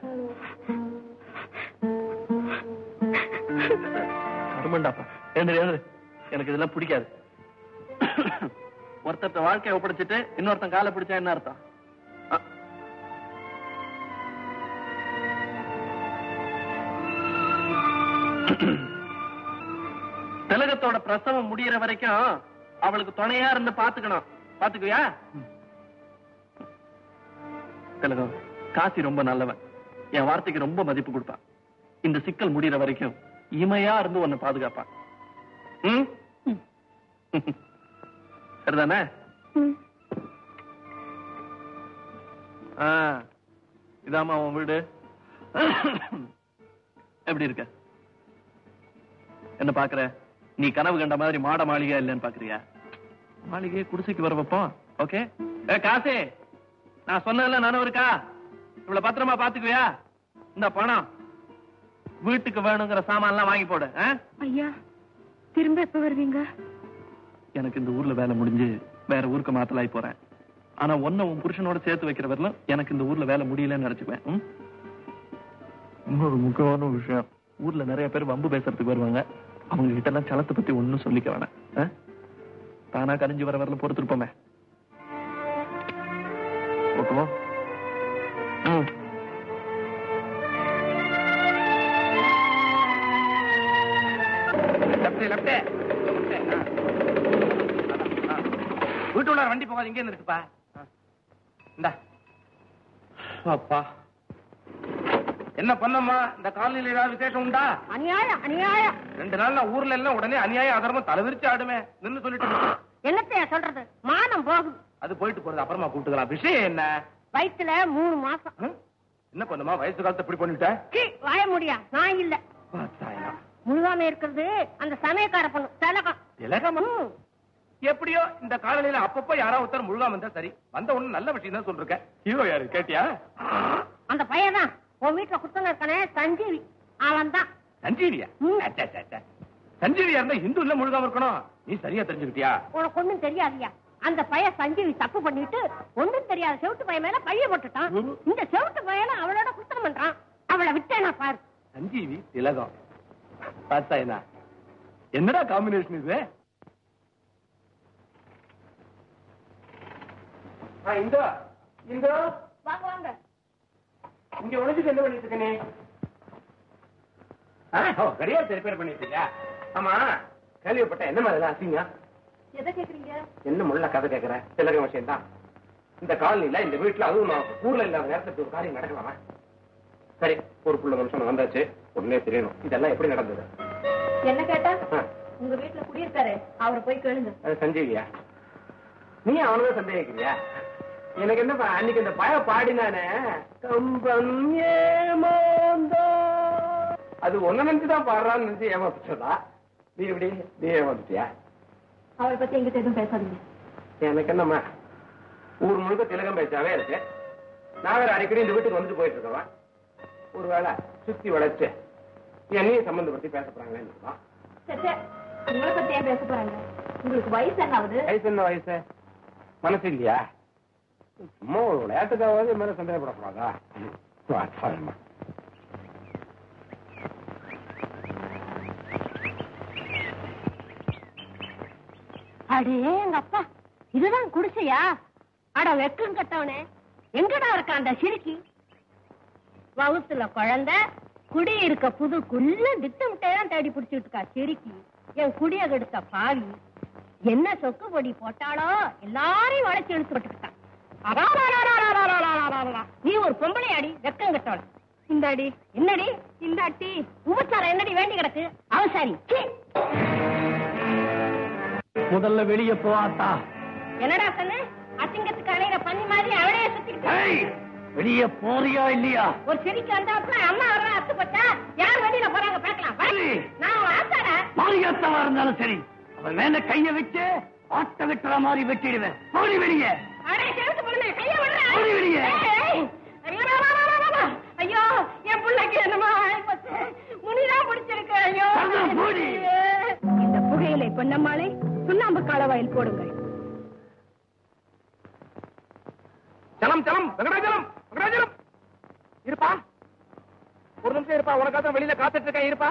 கருமண்டாப்பா எழுந்துரு எழுந்துரு எனக்கு இதெல்லாம் பிடிக்காது ஒருத்தர்ட்ட வாழ்க்கையை ஒப்படைச்சிட்டு இன்னொருத்தன் காலை பிடிச்சா என்ன அர்த்தம் அ. திலகத்தோட பிரசவம் முடியற வரைக்கும் அவளுக்கு துணையா இருந்து பாத்துக்கணும் பாத்துக்குவியா திலகம் காசி ரொம்ப நல்லவன் என் வார்த்தைக்கு ரொம்ப மதிப்பு கொடுப்பான் இந்த சிக்கல் முடியற வரைக்கும் இமையா இருந்து உன்னை பாதுகாப்பான் ம்? சரிதானே ம். ஆ, இதாம்மா உன் வீடு எப்படி இருக்க என்ன பாக்குற நீ கனவு கண்ட மாதிரி மாட மாளிகை இல்லைன்னு பாக்குறியா மாளிகையை குடிசைக்கு வர வைப்போம் ஓகே ஏ காசே நான் சொன்னதுல நானும் இருக்கா இவ்வளவு பத்திரமா பாத்துக்குவியா இந்த பணம் வீட்டுக்கு வேணுங்கிற சாமான்லாம் வாங்கி போடு ஆ? ஐயா திரும்ப எப்ப வருவீங்க எனக்கு இந்த ஊர்ல வேலை முடிஞ்சு வேற ஊருக்கு மாத்தலாய் போறேன் ஆனா ஒன்ன உன் புருஷனோட சேர்த்து வைக்கிற வரலும் எனக்கு இந்த ஊர்ல வேலை முடியலன்னு நினைச்சுக்குவேன் ம்? இன்னொரு முக்கியமான விஷயம் ஊர்ல நிறைய பேர் வம்பு பேசுறதுக்கு வருவாங்க அவங்க கிட்ட எல்லாம் சலத்தை பத்தி ஒண்ணும் சொல்லிக்க வேணாம் ஆ? தானா கரிஞ்சு வர வரல பொறுத்திருப்போமே ஓகேவா ம் லெப்ட் லெப்ட் வீட்டுள்ள வண்டி போகாது இங்கே இருக்குப்பா இந்த அப்பா என்ன பண்ணம்மா இந்த காலனில ஏதாவது விசேஷம் உண்டா அநியாயம் அநியாயம் ரெண்டு நாள் நான் ஊர்ல எல்லாம் உடனே அநியாயம் அதர்மம் தலைவிரிச்சு ஆடுமே நின்னு சொல்லிட்டு இருக்கு. என்னத்தைய சொல்றது மானம் போகுது அது போயிட்டு போறது அப்புறமா கூப்பிட்டுக்கலாம் விஷயம் என்ன வயித்துல மூணு மாசம் ஹம்? என்ன பண்ணுமா வயசு காலத்தை இப்படி பண்ணிட்ட சீ, வாய முடியா நான் இல்ல பார்த்தாயா. முழுகாம இருக்கிறது அந்த சமயக்கார பொண்ணு திலகம் திலகமா ம். எப்படியோ இந்த காலனில அப்பப்ப யாராவது ஒருத்தர் முழுகாம இருந்தா சரி வந்த ஒண்ணு நல்ல விஷயம் தான் சொல்றேன் ஹீரோ யாரு கேட்டியா அந்த பையன் தான் உன் வீட்டுல குத்தன இருக்கானே சஞ்சீவி அவன் தான் சஞ்சீவியா ம். அச்சா, அச்சா, அச்சா. சஞ்சீவியா இருந்தா ஹிந்து இல்ல முழுகாம இருக்கணும் நீ சரியா தெரிஞ்சுக்கிட்டியா உனக்கு ஒண்ணும் தெரியாதியா அந்த பைய சஞ்சீவி தப்பு பண்ணிட்டு ஒண்ணும் தெரியாத செவுட்டு பையன் மேல பழிய போட்டுட்டான் இந்த செவுட்டு பையன அவளோட குத்தம் பண்றான் அவளை விட்டேனா பாரு சஞ்சீவி திலகம் பார்த்தா என்ன என்னடா காம்பினேஷன் இது இந்த இந்த வாங்க வாங்க இங்க உழைச்சிட்டு என்ன பண்ணிட்டு இருக்க நீ கரியாத்து ரிப்பேர் பண்ணிட்டு இருக்கியா ஆமா கேள்விப்பட்ட என்ன மாதிரி அசிங்க எதை கேக்குறீங்க என்ன முள்ள கதை கேக்குற திலக விஷயம் தான் இந்த காலனில இந்த வீட்டுல அதுவும் நான் ஊர்ல இல்லாத நேரத்துக்கு ஒரு காரியம் நடக்கலாமா சரி ஒரு புள்ள நிமிஷம் வந்தாச்சு உடனே தெரியணும் இதெல்லாம் எப்படி நடந்தது என்ன கேட்டா ஆ, உங்க வீட்டுல குடியிருக்காரு அவரை போய் கேளுங்க அது சஞ்சீவியா நீ அவனதான் சந்தேகிக்கிறியா எனக்கு என்ன அன்னைக்கு இந்த பய பாடினானே கம்பன் ஏமாந்தா அது ஒன்ன நினைச்சுதான் பாடுறான்னு நினைச்சு ஏமாத்துச்சதா நீ எப்படி நீ ஏமாத்துட்டியா அவரை பத்தி எங்கிட்ட எதுவும் பேசாதீங்க எனக்கு என்னம்மா ஊர் முழுக்க திலகம் பேச்சாவே இருக்கு நான் வேற அடிக்கடி இந்த வீட்டுக்கு வந்துட்டு போயிட்டு இருக்கவன் ஒருவேளை சுத்தி வளைச்சு என்னையும் சம்பந்தப்படுத்தி பேச போறாங்களேன்னு இருக்கலாம். சரி சரி. உங்களை பத்தி ஏன் பேச போறாங்க உங்களுக்கு வயசு என்ன ஆகுது வயசு என்ன வயசு மனசு இல்லையா சும்மா ஒரு விளையாட்டுக்காவது என் மேல சந்தேகப்படக்கூடாதா வா, பாரும்மா. அடே எங்க அப்பா இதுதான் குடிசையா அட வெக்கம் கட்டவனே எங்கடா இருக்க அந்த சிரிக்கி வகுத்துல குழந்தை குடி இருக்க புது குள்ள திட்டமிட்டே தான் தேடி பிடிச்சிட்டு இருக்கா சிரிக்கி என் குடிய கெடுத்த பாவி என்ன சொக்கு பொடி போட்டாலோ எல்லாரையும் வளைச்சு இழுத்து விட்டுக்கிட்டான் அடாடாடாடாடாடாடாடாடா. நீ ஒரு பொம்பளை அடி வெக்கம் கட்டவன இந்த அடி என்னடி இந்த அட்டி உபச்சாரம் என்னடி வேண்டி கிடக்கு அவசாரி சீ. முதல்ல வெளியே போவாத்தா என்னடா சொன்ன அசிங்கத்துக்கு அலையிற பண்ணி மாதிரி அவளே சுத்திக்கிட்டு வெளியே போறியா இல்லையா ஒரு செடிக்கு வந்தாப்புல அம்மா வர அத்து போட்டா யார் வெளியில போறாங்க பார்க்கலாம் வா. சரி. நான் ஆத்தாடா மாரியாத்தாவா இருந்தாலும் சரி அவன் மேல கைய வச்சு ஆட்ட வெட்டுற மாதிரி வெட்டிடுவேன் போடி வெளியே அடே செவத்து பொண்ணு கைய விடுறா ஓடி வெளியே. ஏய், ஏய். ஐயோ, வா, வா, வா, வா, வா. ஐயோ என் பிள்ளைக்கு என்னமா ஆயிப்போச்சு முனிதான் பிடிச்சிருக்கு ஐயோ சந்தா, போடி. இந்த புகையிலை பொன்னம்மாளை சுண்ணாம்பு காலவாயில் போடுங்கள் சலம் சலம் வெங்கடாச்சலம் வெங்கடாச்சலம் இருப்பா ஒரு நிமிஷம் இருப்பா உனக்காக வெளியில காத்துட்டு இருக்கேன் இருப்பா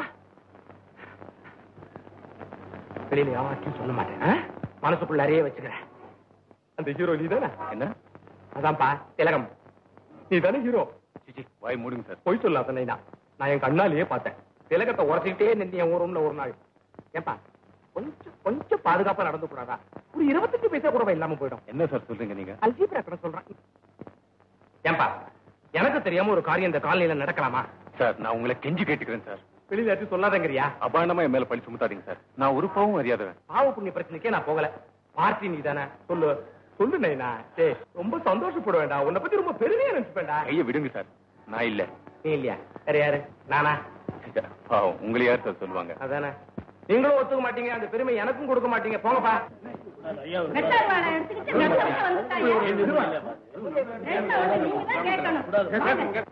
வெளியில யாராச்சும் சொல்ல மாட்டேன் ஆ? மனசுக்குள்ள அறிய வச்சுக்கிறேன் அந்த ஹீரோ நீ தானே என்ன அதான்ப்பா திலகம் நீ தானே ஹீரோ சிச்சி வாய் மூடுங்க சார் பொய் சொல்லாத நைனா நான் என் கண்ணாலேயே பார்த்தேன் திலகத்தை உரசிக்கிட்டே நின்று என் ரூம்ல ஒரு நாள் ஏப்பா கொஞ்சம் கொஞ்சம் பாதுகாப்பா நடந்து கூடாதா ஒரு இருபத்தஞ்சு பைசா கூட இல்லாம போயிடும் என்ன சார் சொல்றீங்க நீங்க அல்ஜீப்ரா கணக்கு சொல்றேன் ஏன்பா எனக்கு தெரியாம ஒரு காரியம் இந்த காலனில நடக்கலாமா சார் நான் உங்களை கெஞ்சி கேட்டுக்கிறேன் சார் வெளியில யாச்சும் சொல்லாதங்கிறியா அபாண்டமா என் மேல பழி சுமத்தாதீங்க சார் நான் ஒரு பாவம் அறியாதவன் பாவ புண்ணிய பிரச்சனைக்கே நான் போகல பார்ட்டி நீ தானே சொல்லு சொல்லு நைனா டேய் ரொம்ப சந்தோஷப்பட வேண்டாம் உன்னை பத்தி ரொம்ப பெருமையா நினைச்சுப்பேன்டா கையை விடுங்க சார் நான் இல்ல நீ இல்லையா வேற யாரு நானா பாவம் உங்களை யார் சார் சொல்லுவாங்க அதானே நீங்களும் ஒத்துக்க மாட்டீங்க அந்த பெருமை எனக்கும் கொடுக்க மாட்டீங்க போங்கப்பா வெட்டார் வாழை எடுத்துக்கிட்டு நடுவுல வந்துட்டாங்க. ரெண்டாவது நீங்கதான் கேட்கணும்.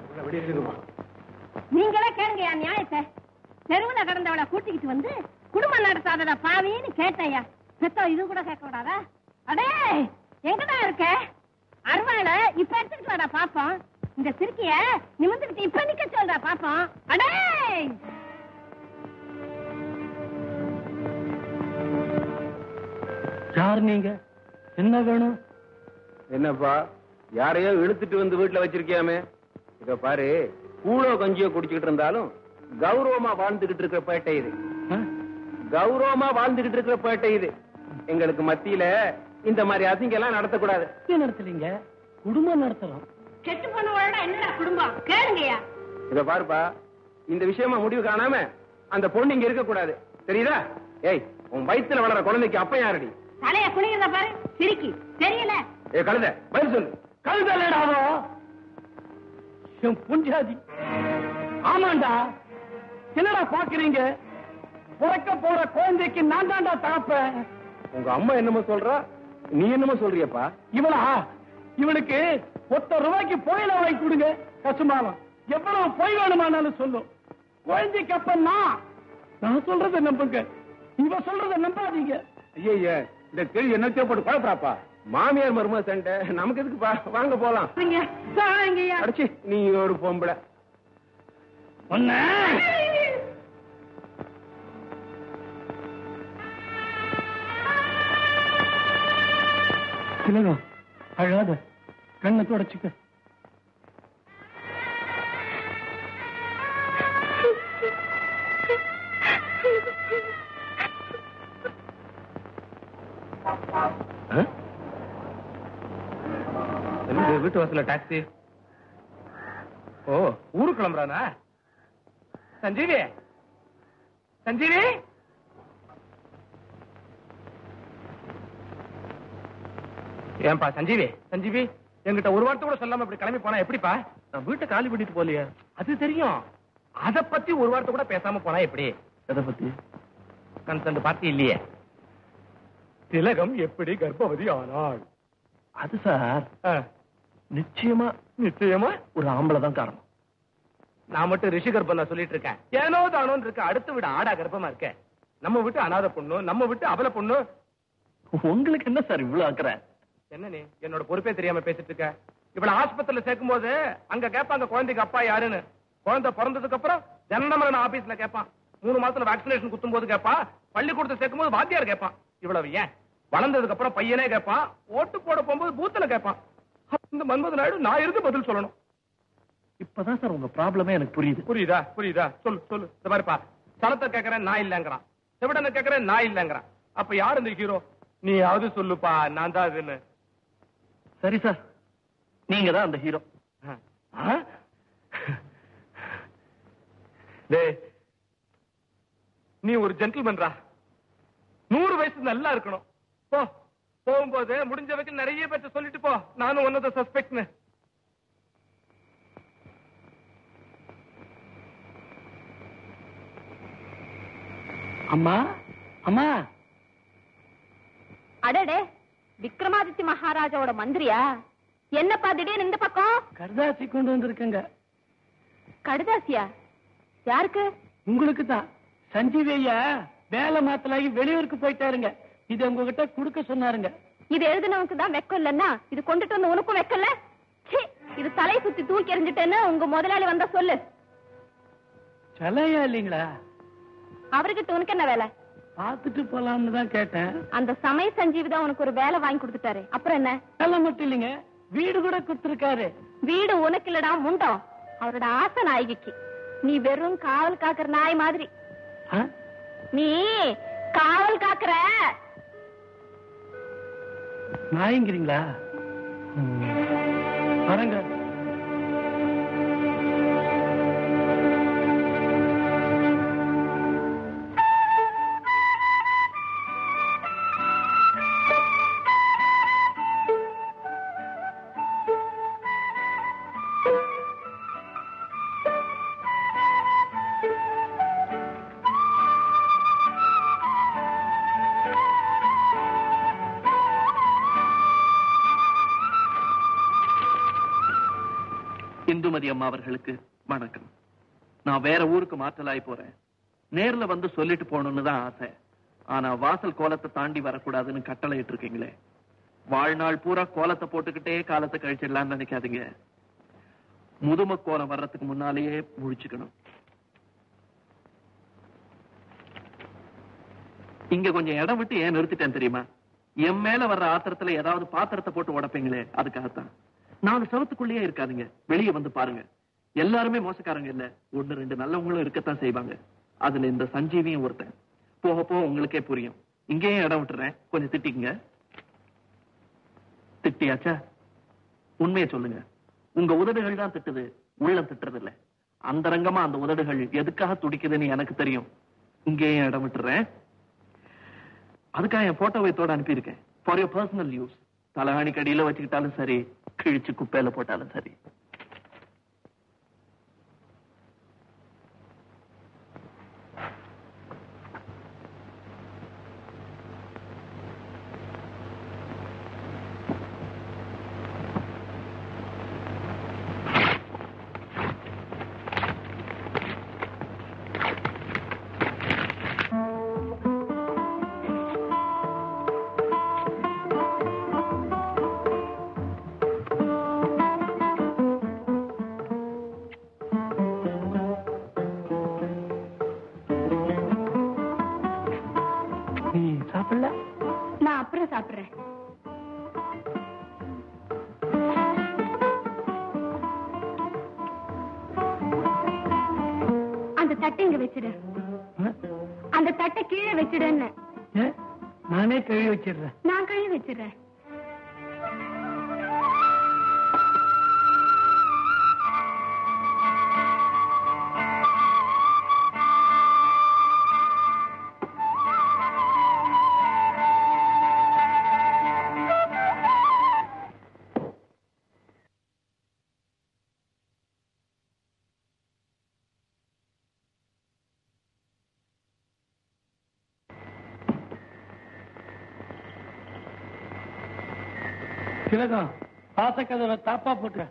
நீங்களே கேளுங்க என் நியாயத்தை தெருவுல கடந்தவளை கூட்டிக்கிட்டு வந்து குடும்பம் நடத்தாதடா பாவின்னு கேட்டையா பெத்தோ இது கூட கேட்க கூடாதா அடே எங்கடா இருக்க அருவாள இப்ப எடுத்துக்கிட்டு வாடா பாப்போம் இந்த சிறுக்கிய நிமிந்துக்கிட்டு இப்ப நிக்க சொல்றா பாப்போம் அடே யார் நீங்க என்ன வேணும் என்னப்பா யாரையோ இழுத்துட்டு வந்து வீட்டுல வச்சிருக்கியாமே இத பாரு கூழோ கஞ்சியோ குடிச்சுக்கிட்டு இருந்தாலும் கௌரவமா வாழ்ந்துகிட்டு இருக்கிற பேட்டை இது ஆ? கௌரவமா வாழ்ந்துகிட்டு இருக்கிற பேட்டை இது எங்களுக்கு மத்தியில இந்த மாதிரி அசிங்கம் எல்லாம் நடத்தக்கூடாது ஏன் நடத்தலீங்க குடும்பம் நடத்துறோம் கெட்டு போனவளோட என்னடா குடும்பம் கேளுங்கய்யா இத பாருப்பா இந்த விஷயமா முடிவு காணாம அந்த பொண்ணு இங்க இருக்க கூடாது தெரியுதா ஏய் உன் வயித்துல வளர குழந்தைக்கு அப்ப யாரடி தலைய குனிகிறத பாரு சிரிக்கி தெரியல ஏ கழுத பதில் சொல்லு கழுதலடாவோ என் புஞ்சாதி ஆமாண்டா என்னடா பாக்குறீங்க பிறக்க போற குழந்தைக்கு நான் தான்டா தகப்பேன் உங்க அம்மா என்னமோ சொல்றா நீ என்னமோ சொல்றியப்பா இவளா இவனுக்கு ஒத்த ரூபாய்க்கு புயல வாங்கி கொடுங்க கசுமாலம் எவ்வளவு பொய் வேணுமானாலும் சொல்லும் குழந்தைக்கு அப்ப நான் நான் சொல்றத நம்புங்க இவ சொல்றத நம்பாதீங்க ஐயா இந்த கேள்வி என்னத்தையோ போட்டு குழப்பறாப்பா மாமியார் மருமக சண்டை நமக்கு எதுக்குப்பா வாங்க போலாம் அடிச்சு நீ ஒரு பொம்பளை ஒன்ன திலகம் அழாத கண்ணை தொடச்சுக்க என்னது, வீட்டு வாசல்ல டாக்ஸி ஓ ஊரு கிளம்புறானா சஞ்சீவி சஞ்சீவி ஏன்பா சஞ்சீவி சஞ்சீவி என்கிட்ட ஒரு வார்த்தை கூட சொல்லாம இப்படி கிளம்பி போனா எப்படிப்பா நான் வீட்டை காலி பண்ணிட்டு போலியே அது தெரியும் அத பத்தி ஒரு வார்த்தை கூட பேசாம போனா எப்படி எதை பத்தி கன்சர்ட் பார்ட்டி இல்லையே திலகம் எப்படி கர்ப்பவதி ஆனாள் அது சார் நிச்சயமா நிச்சயமா ஒரு ஆம்பளை தான் காரணம் நான் மட்டும் ரிஷி கர்ப்பம் நான் சொல்லிட்டு இருக்கேன் ஏனோ தானோன்னு இருக்க அடுத்த விட ஆடா கர்ப்பமா இருக்க நம்ம விட்டு அனாதை பொண்ணு நம்ம விட்டு அவல பொண்ணு உங்களுக்கு என்ன சார் இவ்வளவு அக்கறை என்ன நீ என்னோட பொறுப்பே தெரியாம பேசிட்டு இருக்க இவள ஆஸ்பத்திரியில சேர்க்கும் போது அங்க கேட்பாங்க குழந்தைக்கு அப்பா யாருன்னு குழந்தை பிறந்ததுக்கு அப்புறம் ஜனநமரன் ஆபீஸ்ல கேட்பான் மூணு மாசத்துல வேக்சினேஷன் குத்தும் போது கேட்பான் பள்ளிக்கூடத்தை சேர்க்கும் போது வாத்தியார் கேட்பான் இவ்வளவு ஏன் வளர்ந்ததுக்கு அப்புறம் பையனே கேட்பான் ஓட்டு போட போகும்போது பூத்துல கேட்பான் இந்த மன்மத நாயுடு நான் இருந்து பதில் சொல்லணும் இப்பதான் சார் உங்க ப்ராப்ளமே எனக்கு புரியுது புரியுதா புரியுதா சொல்லு சொல்லு இந்த மாதிரிப்பா சனத்தை கேக்குறேன் நான் இல்லங்கிறான் செவிடனை கேக்குறேன் நான் இல்லங்கிறான் அப்ப யார் இந்த ஹீரோ நீயாவது சொல்லுப்பா நான் தான் அதுன்னு சரி சார் நீங்க தான் அந்த ஹீரோ டேய் நீ ஒரு ஜென்டில்மேன்ரா நூறு வயசு நல்லா இருக்கணும் போ போகும்போது முடிஞ்ச வரைக்கும் நிறைய பேர்த்த சொல்லிட்டு போ நானும் ஒன்னத சஸ்பெக்ட்னு அம்மா அம்மா அடடே விக்ரமாதித்ய மகாராஜாவோட மந்திரியா என்னப்பா திடீர்னு இந்த பக்கம் கர்தாசி கொண்டு வந்திருக்கங்க கடுதாசியா யாருக்கு உங்களுக்கு தான் சஞ்சீவி ஐயா வேலை மாத்தலாகி வெளியூருக்கு போயிட்டாருங்க இது உங்ககிட்ட கொடுக்க சொன்னாருங்க இது எழுதுனவனுக்கு தான் வெக்கம் இல்லன்னா இது கொண்டுட்டு வந்து உனக்கும் வெக்கல இது தலையை சுத்தி தூக்கி எறிஞ்சிட்டேன்னு உங்க முதலாளி வந்தா சொல்லு சலையா இல்லைங்களா அவர்கிட்ட உனக்கு என்ன வேலை பார்த்துட்டு போலாம்னு தான் கேட்டேன் அந்த சமய சஞ்சீவி தான் உனக்கு ஒரு வேலை வாங்கி கொடுத்துட்டாரு அப்புறம் என்ன வேலை மட்டும் இல்லைங்க வீடு கூட கொடுத்துருக்காரு வீடு உனக்கு இல்லடா முண்டம் அவரோட ஆசை நாயகிக்கு நீ வெறும் காவல் காக்குற நாய் மாதிரி ஆ? நீ காவல் காக்குற நாய்ங்கிறீங்களா ம். வரங்க இந்துமதி அம்மா அவர்களுக்கு வணக்கம் நான் வேற ஊருக்கு மாற்றலாய் போறேன் நேர்ல வந்து சொல்லிட்டு போகணும்னு தான் ஆசை ஆனா வாசல் கோலத்தை தாண்டி வரக்கூடாதுன்னு கட்டளை இருக்கீங்களே வாழ்நாள் பூரா கோலத்தை போட்டுக்கிட்டே காலத்தை கழிச்சிடலாம்னு நினைக்காதீங்க முதும கோலம் வர்றதுக்கு முன்னாலேயே முழிச்சுக்கணும் இங்க கொஞ்சம் இடம் விட்டு ஏன் நிறுத்திட்டேன் தெரியுமா என் மேல வர்ற ஆத்திரத்துல ஏதாவது பாத்திரத்தை போட்டு உடைப்பீங்களே அதுக்காகத்தான் நாலு சவத்துக்குள்ளேயே இருக்காதுங்க வெளியே வந்து பாருங்க எல்லாருமே மோசக்காரங்க இல்ல ஒண்ணு ரெண்டு நல்லவங்களும் இருக்கத்தான் செய்வாங்க அதுல இந்த சஞ்சீவியும் ஒருத்தன் போக போக உங்களுக்கே புரியும் இங்கேயும் இடம் விட்டுறேன் கொஞ்சம் திட்டிக்குங்க திட்டியாச்சா உண்மையை சொல்லுங்க உங்க உதடுகள் தான் திட்டுது உள்ளம் திட்டுறது இல்ல அந்தரங்கமா அந்த உதடுகள் எதுக்காக துடிக்குதுன்னு எனக்கு தெரியும் இங்கேயும் இடம் விட்டுறேன் அதுக்காக என் போட்டோவை தோட அனுப்பியிருக்கேன் ஃபார் யோர் பர்சனல் யூஸ் தலகாணி கடியில வச்சுக்கிட்டாலும் சரி கிழிச்சு குப்பையில போட்டாலும் சரி நீ சாப்பிடல நான் அப்புறம் சாப்பிடுறேன் அந்த தட்டை இங்க வச்சிடு அந்த தட்டை கீழே வச்சிடுன்னு ஏ, நானே கழுவி வச்சிடுறேன் நான் கழுவி வச்சிடுறேன் திலகம் பாசக்கதவை தாப்பா போட்டு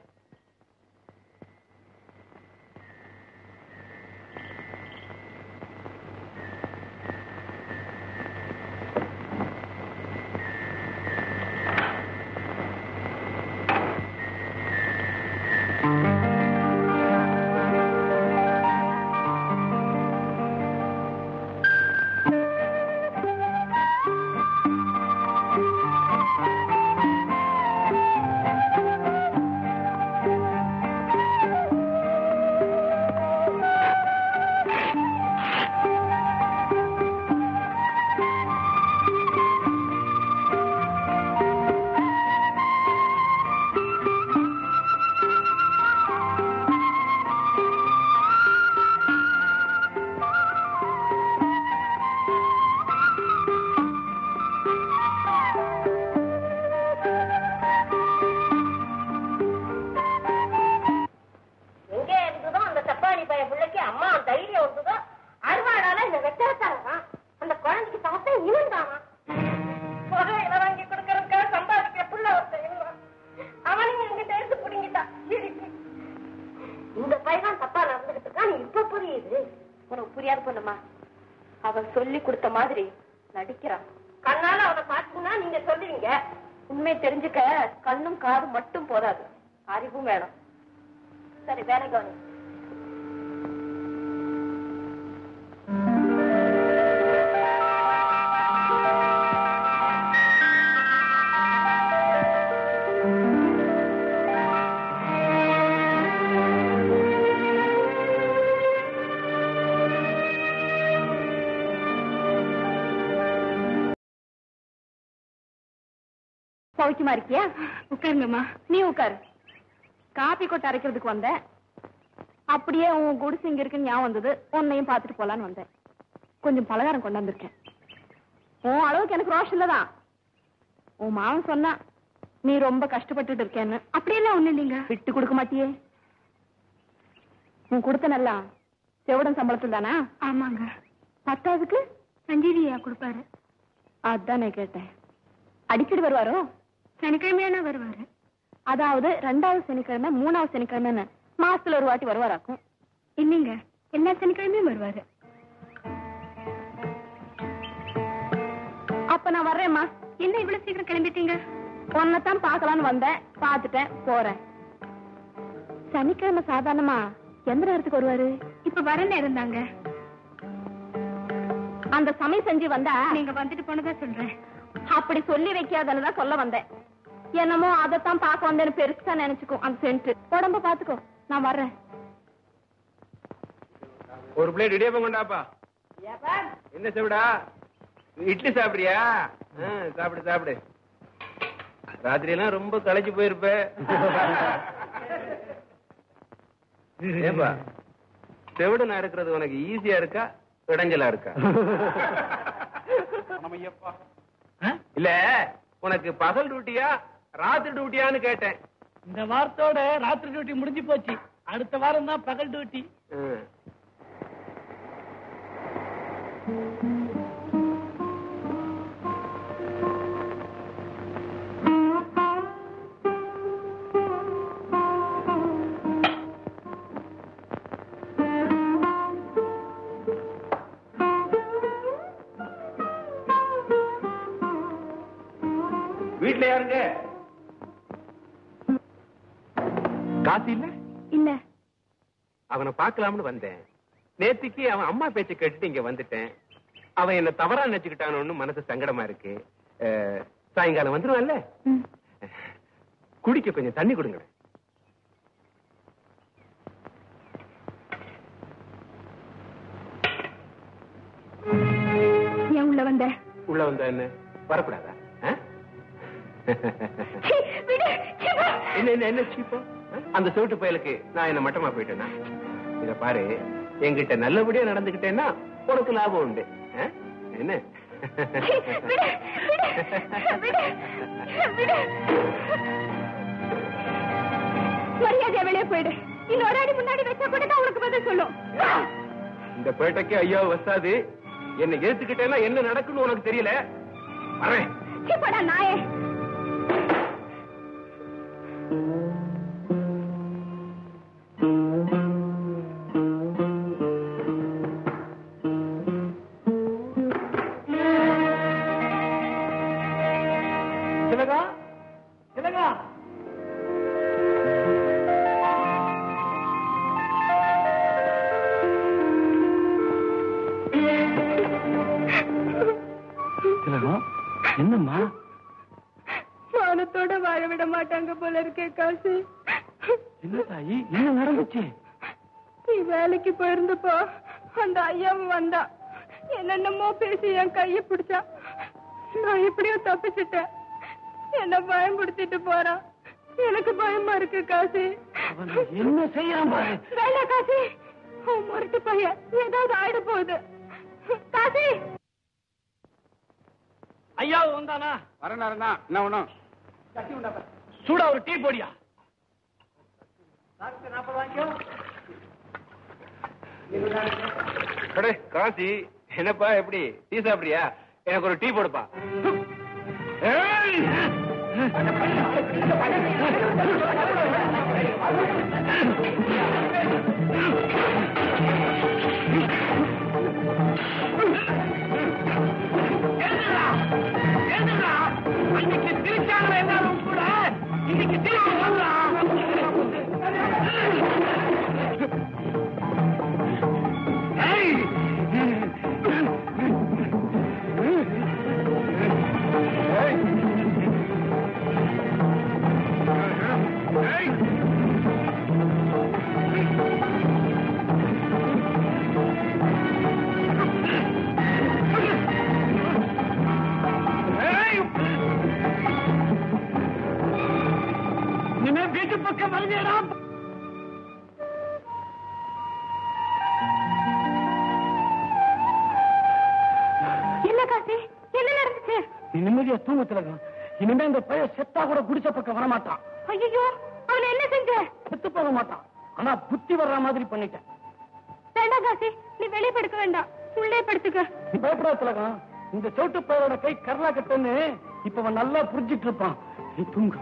எங்க இருந்ததோ அந்த தப்பாளி பைய பிள்ளைக்கு அம்மா தைரியம் இருந்ததோ அறுவாடால இந்த வெட்டத்தானா அந்த குழந்தைக்கு பார்த்தா இவன் தானா புகையில வாங்கி கொடுக்கறதுக்காக சம்பாதிக்கிற புள்ள ஒருத்தன் இவன் அவனையும் எங்கிட்ட இருந்து புடிங்கிட்டான் இடிச்சு இந்த பையன் தப்பா நடந்துகிட்டு இருக்கான் இப்ப புரியுது உனக்கு புரியாது பொண்ணுமா அவன் சொல்லி கொடுத்த மாதிரி நடிக்கிறான் கண்ணால அவனை பார்த்துனா நீங்க சொல்லுவீங்க உண்மை தெரிஞ்சுக்க கண்ணும் காதும் மட்டும் போதாது அறிவும் வேணும் சரி வேலை கவனி சௌக்கியமா இருக்கியா உட்காருங்கம்மா நீ உட்காரு காப்பி கொட்டை அரைக்கிறதுக்கு வந்தேன் அப்படியே உன் குடிசை இங்க இருக்குன்னு ஞாபகம் வந்தது உன்னையும் பார்த்துட்டு போலான்னு வந்தேன் கொஞ்சம் பலகாரம் கொண்டு வந்திருக்கேன் உன் அளவுக்கு எனக்கு ரோஷம் இல்லதான் உன் மாவன் சொன்னா நீ ரொம்ப கஷ்டப்பட்டுட்டு இருக்கேன்னு அப்படியெல்லாம் ஒண்ணு இல்லைங்க விட்டு கொடுக்க மாட்டியே உன் கொடுத்த நல்லா செவடன் சம்பளத்தில் தானா ஆமாங்க பத்தாவதுக்கு சஞ்சீவியா கொடுப்பாரு அதான் நான் கேட்டேன் அடிக்கடி வருவாரோ சனிக்கிழமையான வருவாரு அதாவது ரெண்டாவது சனிக்கிழமை மூணாவது சனிக்கிழமைன்னு மாசத்துல ஒரு வாட்டி வருவாராக்கும் இல்லைங்க எல்லா சனிக்கிழமையும் வருவாரு அப்ப நான் வர்றேம்மா என்ன இவ்வளவு சீக்கிரம் கிளம்பிட்டீங்க உன்னைத்தான் பார்க்கலான்னு வந்தேன் பார்த்துட்டேன் போறேன் சனிக்கிழமை சாதாரணமா எந்த நேரத்துக்கு வருவாரு இப்ப வர நேரம் தாங்க அந்த சமயம் செஞ்சு வந்தா நீங்க வந்துட்டு போனதா சொல்றேன் அப்படி சொல்லி வைக்காதன்னு சொல்ல வந்தேன் என்னமோ அதைத்தான் பார்க்க வந்தேன்னு பெருசா நினைச்சுக்கும் அந்த சென்ட் உடம்ப பாத்துக்கோ நான் வர்றேன் ஒரு பிளேட் இடியப்பம் கொண்டாப்பா என்ன சாப்பிடா இட்லி சாப்பிடுறியா ஆ, சாப்பிடு சாப்பிடு ராத்திரி எல்லாம் ரொம்ப களைச்சு போயிருப்ப ஏப்பா செவிடு நான் இருக்கிறது உனக்கு ஈஸியா இருக்கா இடைஞ்சலா இருக்கா இல்ல உனக்கு பகல் டியூட்டியா ராத்திரி டியூட்டியான்னு கேட்டேன் இந்த வாரத்தோட ராத்திரி டியூட்டி முடிஞ்சு போச்சு அடுத்த வாரம் தான் பகல் டியூட்டி ம். வீட்ல யாருங்க காசு இல்ல இல்ல அவனை பார்க்கலாம்னு வந்தேன் நேத்திக்கு அவன் அம்மா பேச்ச கேட்டுட்டு இங்க வந்துட்டேன் அவன் என்ன தவறா நினைச்சுக்கிட்டானோன்னு மனசு சங்கடமா இருக்கு அஹ், சாயங்காலம் வந்துருவான்ல குடிக்க கொஞ்சம் தண்ணி கொடுங்க ஏன் உள்ள வந்த உள்ள வந்தா என்ன வரக்கூடாதா ஆ? சீ, விடு, சீ, போ. என்ன என்ன என்ன சீப்பா அந்த சோட்டு பயலுக்கு நான் என்ன மட்டமா போயிட்டேனா இத பாரு என்கிட்ட நல்லபடியா நடந்துகிட்டேன்னா உனக்கு லாபம் உண்டு ஆ? என்ன சீ, விடு, விடு, விடு, விடு. மரியாதையா வெளியே போயிடு இன்னொரு அடி முன்னாடி வச்சா கூட தான் உனக்கு பதில் சொல்லும் வா. இந்த பேட்டைக்கு ஐயா வசாது என்ன ஏத்துக்கிட்டேன்னா என்ன நடக்குன்னு உனக்கு தெரியல வரேன் சீ, போடா நாயே திலகா திலகா திலகம் என்னம்மா மானத்தோட வாழ விட மாட்டாங்க போல இருக்கே காசு என்ன தாயி என்ன நடந்துச்சு நீ வேலைக்கு போயிருந்தப்போ அந்த ஐயாவும் வந்தா என்னென்னமோ பேசி என் கைய பிடிச்சா நான் எப்படியோ தப்பிச்சிட்டேன் என்ன பயன்படுத்திட்டு போறான் எனக்கு பயமா இருக்கு காசி அவன் என்ன செய்யறான் பாரு வேலை காசி உன் முரட்டு பையன் ஏதாவது ஆயிட போகுது காசி ஐயா வந்தானா வரேன் வரேன் என்ன வேணும் சூடா ஒரு டீ போடியா நாற்பது வாங்கிக்கோ அடே காசி என்னப்பா எப்படி டீ சாப்பிடுறியா எனக்கு ஒரு டீ போடுப்பா அன்னைக்கு திருச்சாங்க எல்லாரும் கூட இன்னைக்கு திருச்சி இனிமே வீட்டு பக்கம் வருவேடா என்ன காசி என்ன நடந்துச்சு நீ நிம்மதியா தூங்க திலகம் இனிமே இந்த பையன் செத்தா கூட குடிச்ச பக்கம் வரமாட்டான் ஐயோ அவனை என்ன செஞ்ச செத்து போக மாட்டான் ஆனா புத்தி வர்ற மாதிரி பண்ணிட்டேன் வேண்டாம் காசி நீ வெளியே படுக்க வேண்டாம் உள்ளே படுத்துக்க நீ பயப்படாத திலகம் இந்த சோட்டு பையனோட கை கரலா கட்டுன்னு இப்ப அவன் நல்லா புரிஞ்சிட்டு இருப்பான் நீ தூங்கு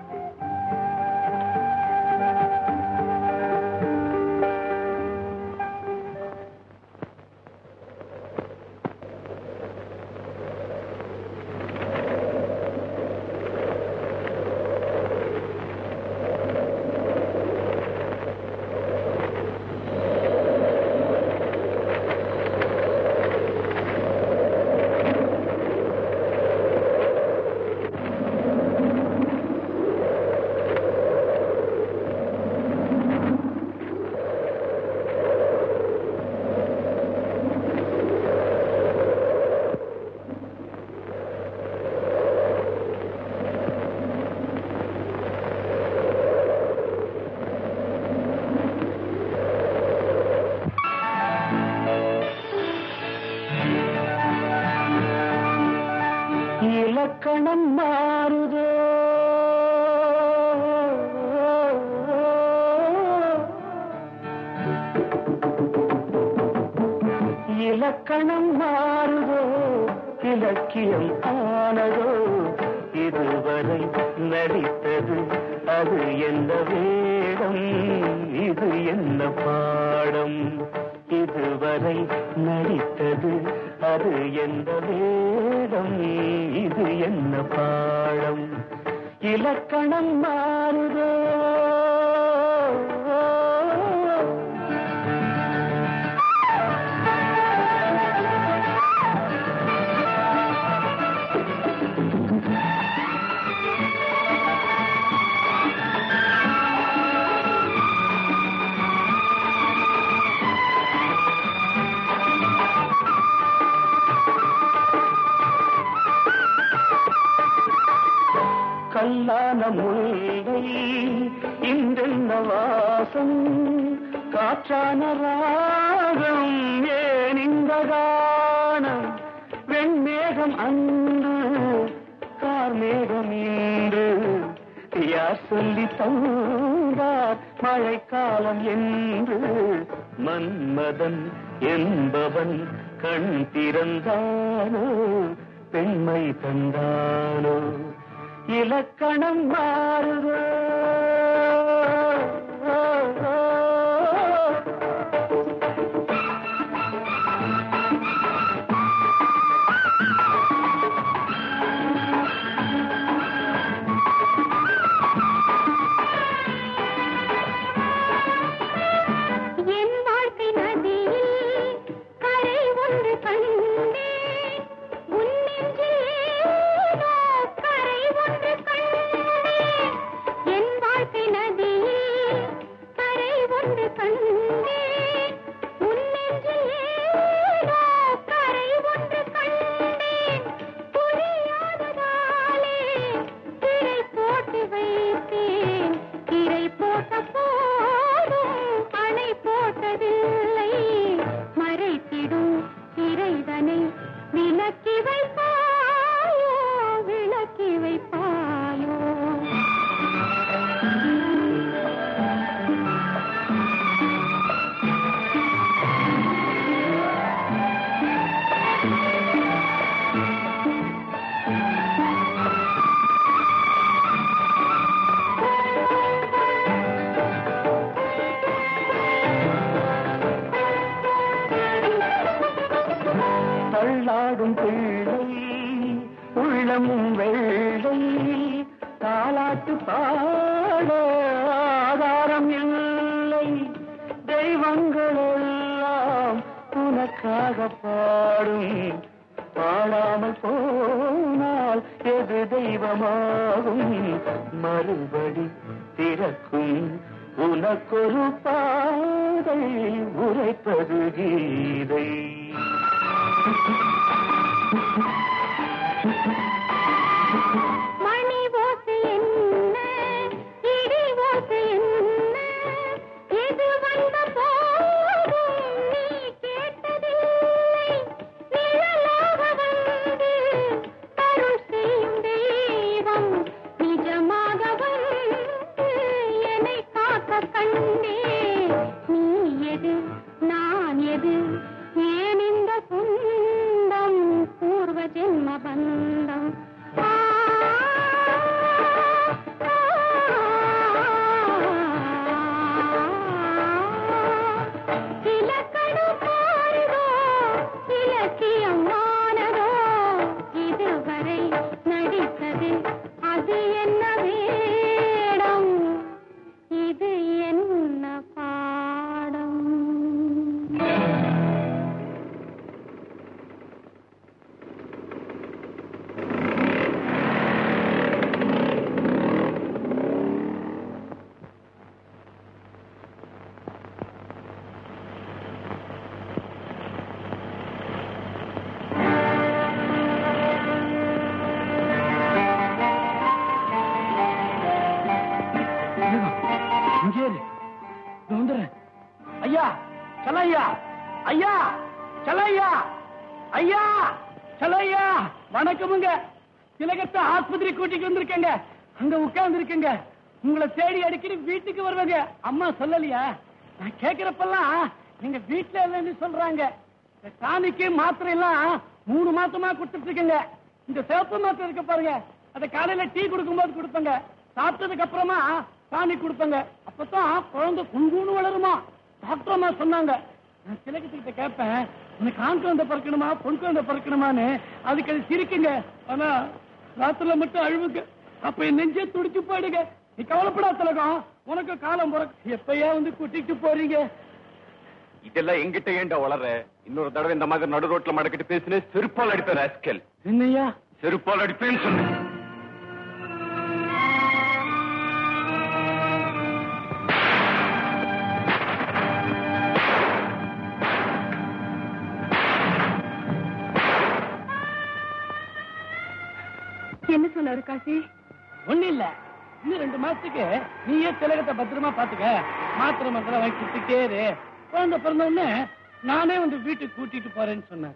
இலக்கணம் மாறுதோ இலக்கணம் மாறுதோ இலக்கியம் ஆனதோ இதுவரை நடித்தது அது என்ன வேடம் இது என்ன பாடம் இதுவரை நடித்தது அது என்ன வேடம் இது என்ன பாடம் இலக்கணம் மாறுதோ கல்லான முல்லை இன்றென்ன வாசம் காற்றான ராகம் ஏன் இந்த கானம் வெண்மேகம் அன்று கார்மேகம் இன்று யார் சொல்லி தந்தார் மழைக்காலம் என்று மன்மதன் என்பவன் கண் திறந்தானோ பெண்மை தந்தானோ இலக்கணம் மாறுதோ என் வாழ்க்கை நதியில் கரை ஒன்று கண்டேன் உன் நெஞ்சில் ஏதோ கரை ஒன்று கண்டேன் என் வாழ்க்கை நதியில் கரை ஒன்று கண்டேன் உன் நெஞ்சில் ஏதோ கரை ஒன்று கண்டேன் புரியாததாலே திரை போட்டு வைத்தேன் திரை போட்ட போதும் அணை போட்டதில்லை மறைத்திடும் திரைதனை விலக்கி வைப்பாயோ விளக்கி வைப்பாயோ தள்ளாடும் பிள்ளை உள்ளமும் வெள்ளை தாலாட்டு பாட ஆதாரம் இல்லை தெய்வங்கள் எல்லாம் உனக்காக பாடும் பாடாமல் போனால் எது தெய்வமாகும் மறுபடி திறக்கும் உனக்கொரு பாதை உரைப்பது கீதை மணி ஓசை என்ன இடி ஓசை என்ன எது வந்த போதும் நீ கேட்டதில்லை நிழலாக வந்து அருள் செய்யும் தெய்வம் நிஜமாக வந்து என்னை காக்க கண்டே நீ எது நான் எது ஏன் இந்த சொந்தம் பூர்வ ஜென்ம பந்தம் ஆ, இலக்கணம் மாறுதோ இலக்கியம் மானதோ இதுவரை நடித்தது அது என்ன வேடம் இது என்ன பாடம் இங்கே இரு. இதோ வந்துடுறேன். ஐயா சலையா ஐயா சலையா ஐயா சலையா வணக்கமுங்க திலகத்தை ஆஸ்பத்திரி கூட்டிட்டு வந்திருக்கேங்க அங்க உட்கார்ந்து இருக்கேங்க உங்களை தேடி அடிக்கடி வீட்டுக்கு வருவேங்க அம்மா சொல்லலையா நான் கேக்குறப்பெல்லாம் நீங்க வீட்டுல இல்லைன்னு சொல்றாங்க இந்த டானிக்கு மாத்திரை எல்லாம் மூணு மாசமா கொடுத்துட்டு இருக்கேங்க இந்த சிவப்பு மாத்திரை இருக்க பாருங்க அத காலையில டீ கொடுக்கும்போது கொடுப்பேங்க சாப்பிட்டதுக்கு அப்புறமா டானிக் கொடுப்பேங்க அப்பதான் குழந்தை குங்குன்னு வளருமா டாக்டர் அம்மா சொன்னாங்க நான் திலகத்துக்கிட்ட கேட்பேன் உனக்கு ஆண் குழந்தை பிறக்கணுமா பொன் குழந்தை பிறக்கணுமான்னு அதுக்கு அது சிரிக்குங்க ஆனா ராத்திரில மட்டும் அழுவுங்க அப்ப என் நெஞ்சே துடிச்சு போயிடுங்க நீ கவலைப்படா திலகம் உனக்கு காலம் பிறக்க எப்பயா வந்து கூட்டிட்டு போறீங்க இதெல்லாம் எங்கிட்ட ஏன்டா வளர இன்னொரு தடவை இந்த மாதிரி நடு ரோட்ல மடக்கிட்டு பேசினே செருப்பால் அடிப்பேன் ராஸ்கல் என்னையா செருப்பால் அடிப்பேன்னு சொன்னேன் என்ன சொன்னாரு காசி ஒண்ணு இல்ல இன்னும் ரெண்டு மாசத்துக்கு நீயே திலகத்தை பத்திரமா பாத்துக்க மாத்திரை மாத்திரை வாங்கி கொடுத்துட்டே இரு குழந்தை பிறந்த உடனே நானே வந்து வீட்டுக்கு கூட்டிட்டு போறேன்னு சொன்னேன்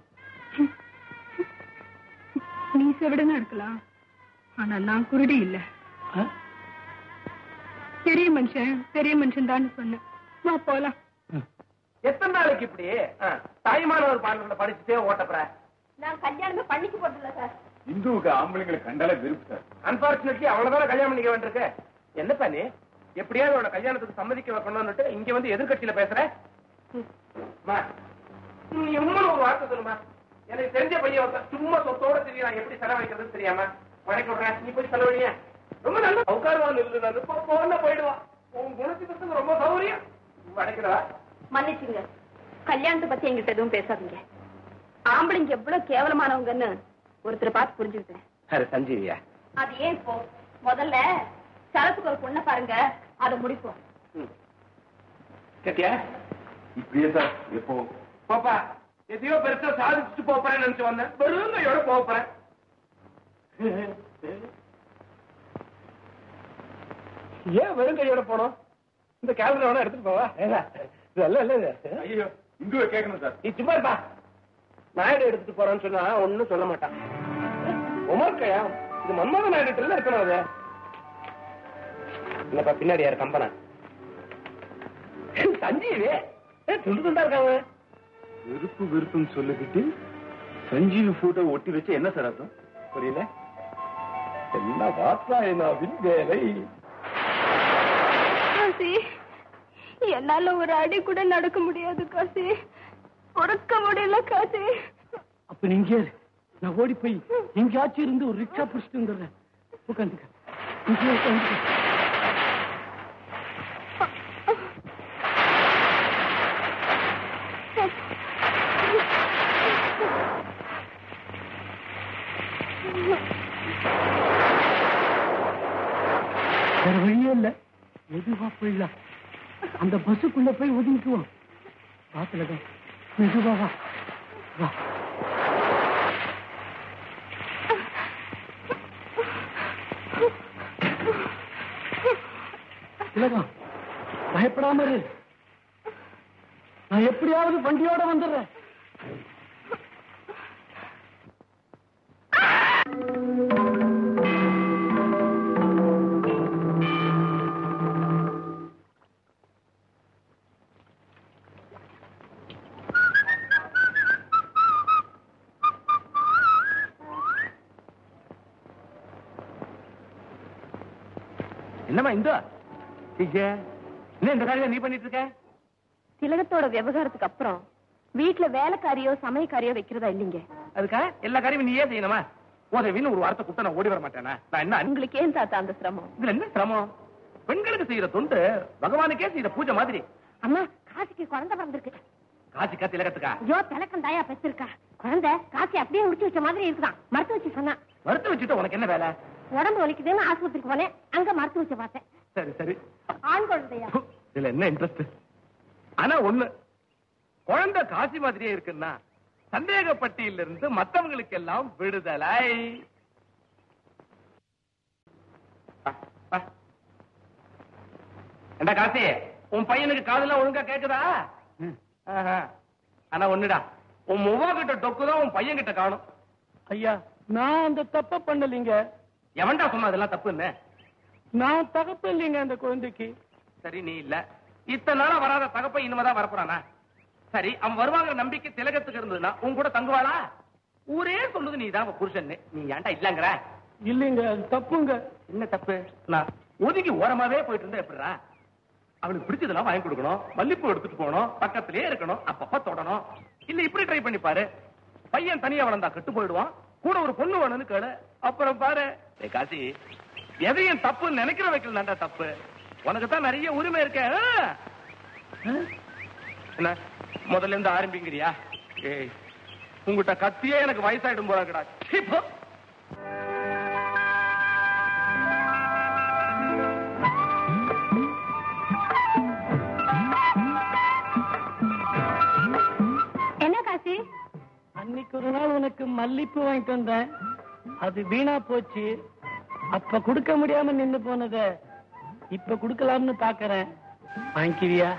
நீ செவிடனா இருக்கலாம் ஆனா நான் குருடி இல்ல ஆ? பெரிய மனுஷன் பெரிய மனுஷன் தான் சொன்னேன் வா போலாம் எத்தனை நாளைக்கு இப்படி ஆ, தாய்மானவர் பாடல்களை படிச்சுட்டே ஓட்டப்புற நான் கல்யாணமே பண்ணிக்க போறதில்ல சார் இந்துவுக்கு ஆம்பளைங்களை கண்டாலே விருப்பு சார் அன்பார்ச்சுனேட்லி அவ்வளவுதான் கல்யாணம் பண்ணிக்க வேண்டியிருக்கு என்னப்பா நீ எப்படியாவது அவளை கல்யாணத்துக்கு சம்மதிக்க வைக்கணும்னுட்டு இங்க வந்து எதிர்கட்சியில பேசுற ம். அம்மா, நீ உண்மையில ஒரு வார்த்தை சொல்லுமா எனக்கு தெரிஞ்ச பையன் ஒருத்தன் சும்மா சொத்தோட தெரியலாம் எப்படி செலவழிக்கிறதுன்னு தெரியாம வழக்க விடுறேன் நீ போய் செலவழிய ரொம்ப நல்ல உட்காருவான் இல்ல போன போயிடுவான் உன் குணத்துக்கு ரொம்ப சௌகரியம் வடைக்கிறா மன்னிச்சுங்க கல்யாணத்தை பத்தி என்கிட்ட எதுவும் பேசாதீங்க ஆம்பளைங்க எவ்வளவு கேவலமானவங்கன்னு ஒருத்தரை பார்த்து புரிஞ்சுக்கிட்டேன் சரி சஞ்சீவியா அது ஏன் இப்போ முதல்ல சரத்துக்கு ஒரு பொண்ணை பாருங்க அதை முடிப்போம் கேட்டியா இப்படியே சார் எப்போ பாப்பா எதையோ பெருசா சாதிச்சுட்டு போறேன்னு நினைச்சு வந்தேன் வெறும் கையோட போக போறேன் ஏன் வெறும் கையோட போனோம் இந்த கேலண்டர் வேணா எடுத்துட்டு போவா இல்ல இல்ல இல்ல ஐயோ இந்துவை கேட்கணும் சார் நீ சும்மா இருப்பா நாயுடு எடுத்துட்டு போறான்னு சொன்னா ஒண்ணும் சொல்ல மாட்டான் உமர்க்கையா இது மன்மத நாயுடு இருக்கணும் அது என்னப்பா பின்னாடி யார் கம்பனா சஞ்சீவி ஏ, துண்டு துண்டா இருக்காங்க வெறுப்பு வெறுப்புன்னு சொல்லிக்கிட்டு சஞ்சீவி போட்டோ ஒட்டி வச்சு என்ன சார் அர்த்தம் புரியல என்ன வாசாயனாவின் வேலை காசி என்னால ஒரு அடி கூட நடக்க முடியாது காசி உறக்க முடியல காசி அப்ப நீங்க இரு. நான் ஓடி போய் எங்கேயாச்சும் இருந்து ஒரு ரிக்ஷா புடிச்சிட்டு வந்துடுறேன் உட்காந்துக்க இங்கே உட்காந்துக்க வேற வழியே இல்ல மெதுவா போயிடலாம் அந்த பஸ்ஸுக்குள்ள போய் ஒதுங்கிக்குவோம் பாத்துலதான் மெதுவா வா வா திலகம் பயப்படாம இரு நான் எப்படியாவது வண்டியோட வந்துடுறேன் என்னம்மா இந்த என்ன இந்த காரியம் நீ பண்ணிட்டு இருக்க திலகத்தோட விவகாரத்துக்கு அப்புறம் வீட்டுல வேலைக்காரியோ சமயக்காரியோ வைக்கிறதா இல்லைங்க அதுக்கா எல்லா காரியமும் நீயே செய்யணுமா உதவின்னு ஒரு வார்த்தை கூட்ட நான் ஓடி வர மாட்டேனா நான் என்ன அன்பு உங்களுக்கு ஏன் தாத்தா அந்த சிரமம் இதுல என்ன சிரமம் பெண்களுக்கு செய்யற தொண்டு பகவானுக்கே செய்யற பூஜை மாதிரி அம்மா காசிக்கு குழந்தை பிறந்திருக்கு காசிக்கா திலகத்துக்கா ஐயோ திலக்கம் தாயா பெற்றிருக்கா குழந்தை காசி அப்படியே முடிச்சு வச்ச மாதிரி இருக்குதான் மருத்துவ வச்சு சொன்னான் மறுத்து வச்சுட்டு உனக்கு என்ன வேலை உடம்பு வலிக்குதுன்னு ஆஸ்பத்திரிக்கு போனேன் அங்க மருத்துவ வச்சு பார்த்தேன் சரி சரி ஆண் குழந்தையா இதுல என்ன இன்ட்ரெஸ்ட் ஆனா ஒண்ணு குழந்தை காசி மாதிரியே இருக்குன்னா சந்தேகப்பட்டியில இருந்து மத்தவங்களுக்கு எல்லாம் விடுதலை வா, வா. ஏண்டா காசி உன் பையனுக்கு காதெல்லாம் ஒழுங்கா கேக்குதா ஆஹா. ஆனா ஒண்ணுடா உன் முவா கிட்ட டொக்கு தான் உன் பையன் கிட்ட காணும் ஐயா நான் அந்த தப்ப பண்ணலைங்க எவன்டா சொன்னா அதெல்லாம் தப்புன்னு நான் தகப்பு இல்லைங்க அந்த குழந்தைக்கு சரி நீ இல்ல இத்தனை நாளா வராத தகப்ப இனிமேதான் வரப்போறானா சரி அவன் வருவாங்கிற நம்பிக்கை திலகத்துக்கு இருந்ததுன்னா உன் கூட தங்குவாளா ஊரே சொல்லுது நீ தான் புருஷன் நீ ஏன்டா இல்லங்கிற இல்லைங்க அது தப்புங்க என்ன தப்பு நான் ஒதுங்கி ஓரமாவே போயிட்டு இருந்தா எப்படிடா அவனுக்கு பிடிச்சதெல்லாம் வாங்கி கொடுக்கணும் மல்லிப்பூ எடுத்துட்டு போகணும் பக்கத்திலே இருக்கணும் அப்பப்ப தொடணும் இல்ல இப்படி ட்ரை பண்ணி பாரு பையன் தனியா வளர்ந்தா கெட்டு போயிடுவான் கூட ஒரு பொண்ணு வேணும்னு கேளு அப்புறம் பாரு ஏய் காசி எதையும் தப்பு நினைக்கிற வைக்கல தப்பு உனக்கு தான் நிறைய உரிமை இருக்க ஆ? ஆ? என்ன முதல்ல இருந்து ஆரம்பிங்கிறியா ஏய் உங்ககிட்ட கத்தியே எனக்கு வயசாயிடும் போல இருக்கடா சீ, போ. என்ன காசி அன்னைக்கு ஒரு நாள் உனக்கு மல்லிப்பூ வாங்கிட்டு வந்தேன் அது வீணா போச்சு அப்ப கொடுக்க முடியாம நின்னு போனத இப்ப கொடுக்கலாம்னு பாக்குறேன் வாங்கிக்கிறியா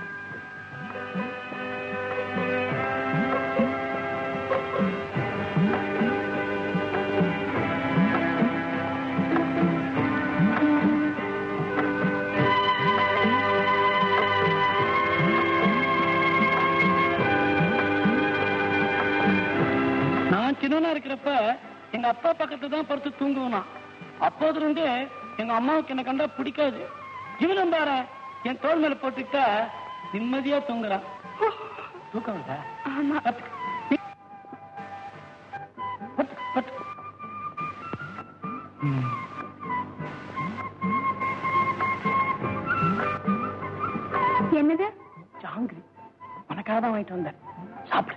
நான் சின்னனா இருக்கிறப்ப எங்க அப்பா பக்கத்துல தான் படுத்து தூங்குவனா அப்போதுல இருந்து எங்க அம்மாவுக்கு என்ன கண்டா பிடிக்காது இவனும் பாரு என் தோல் மேல போட்டுக்கிட்டா நிம்மதியா தூங்குறான் தூக்கம் இல்ல பத்து. பத்து, பத்து. ம். என்னது ஜாங்கிரி உனக்காக தான் வாங்கிட்டு வந்தேன் சாப்பிடு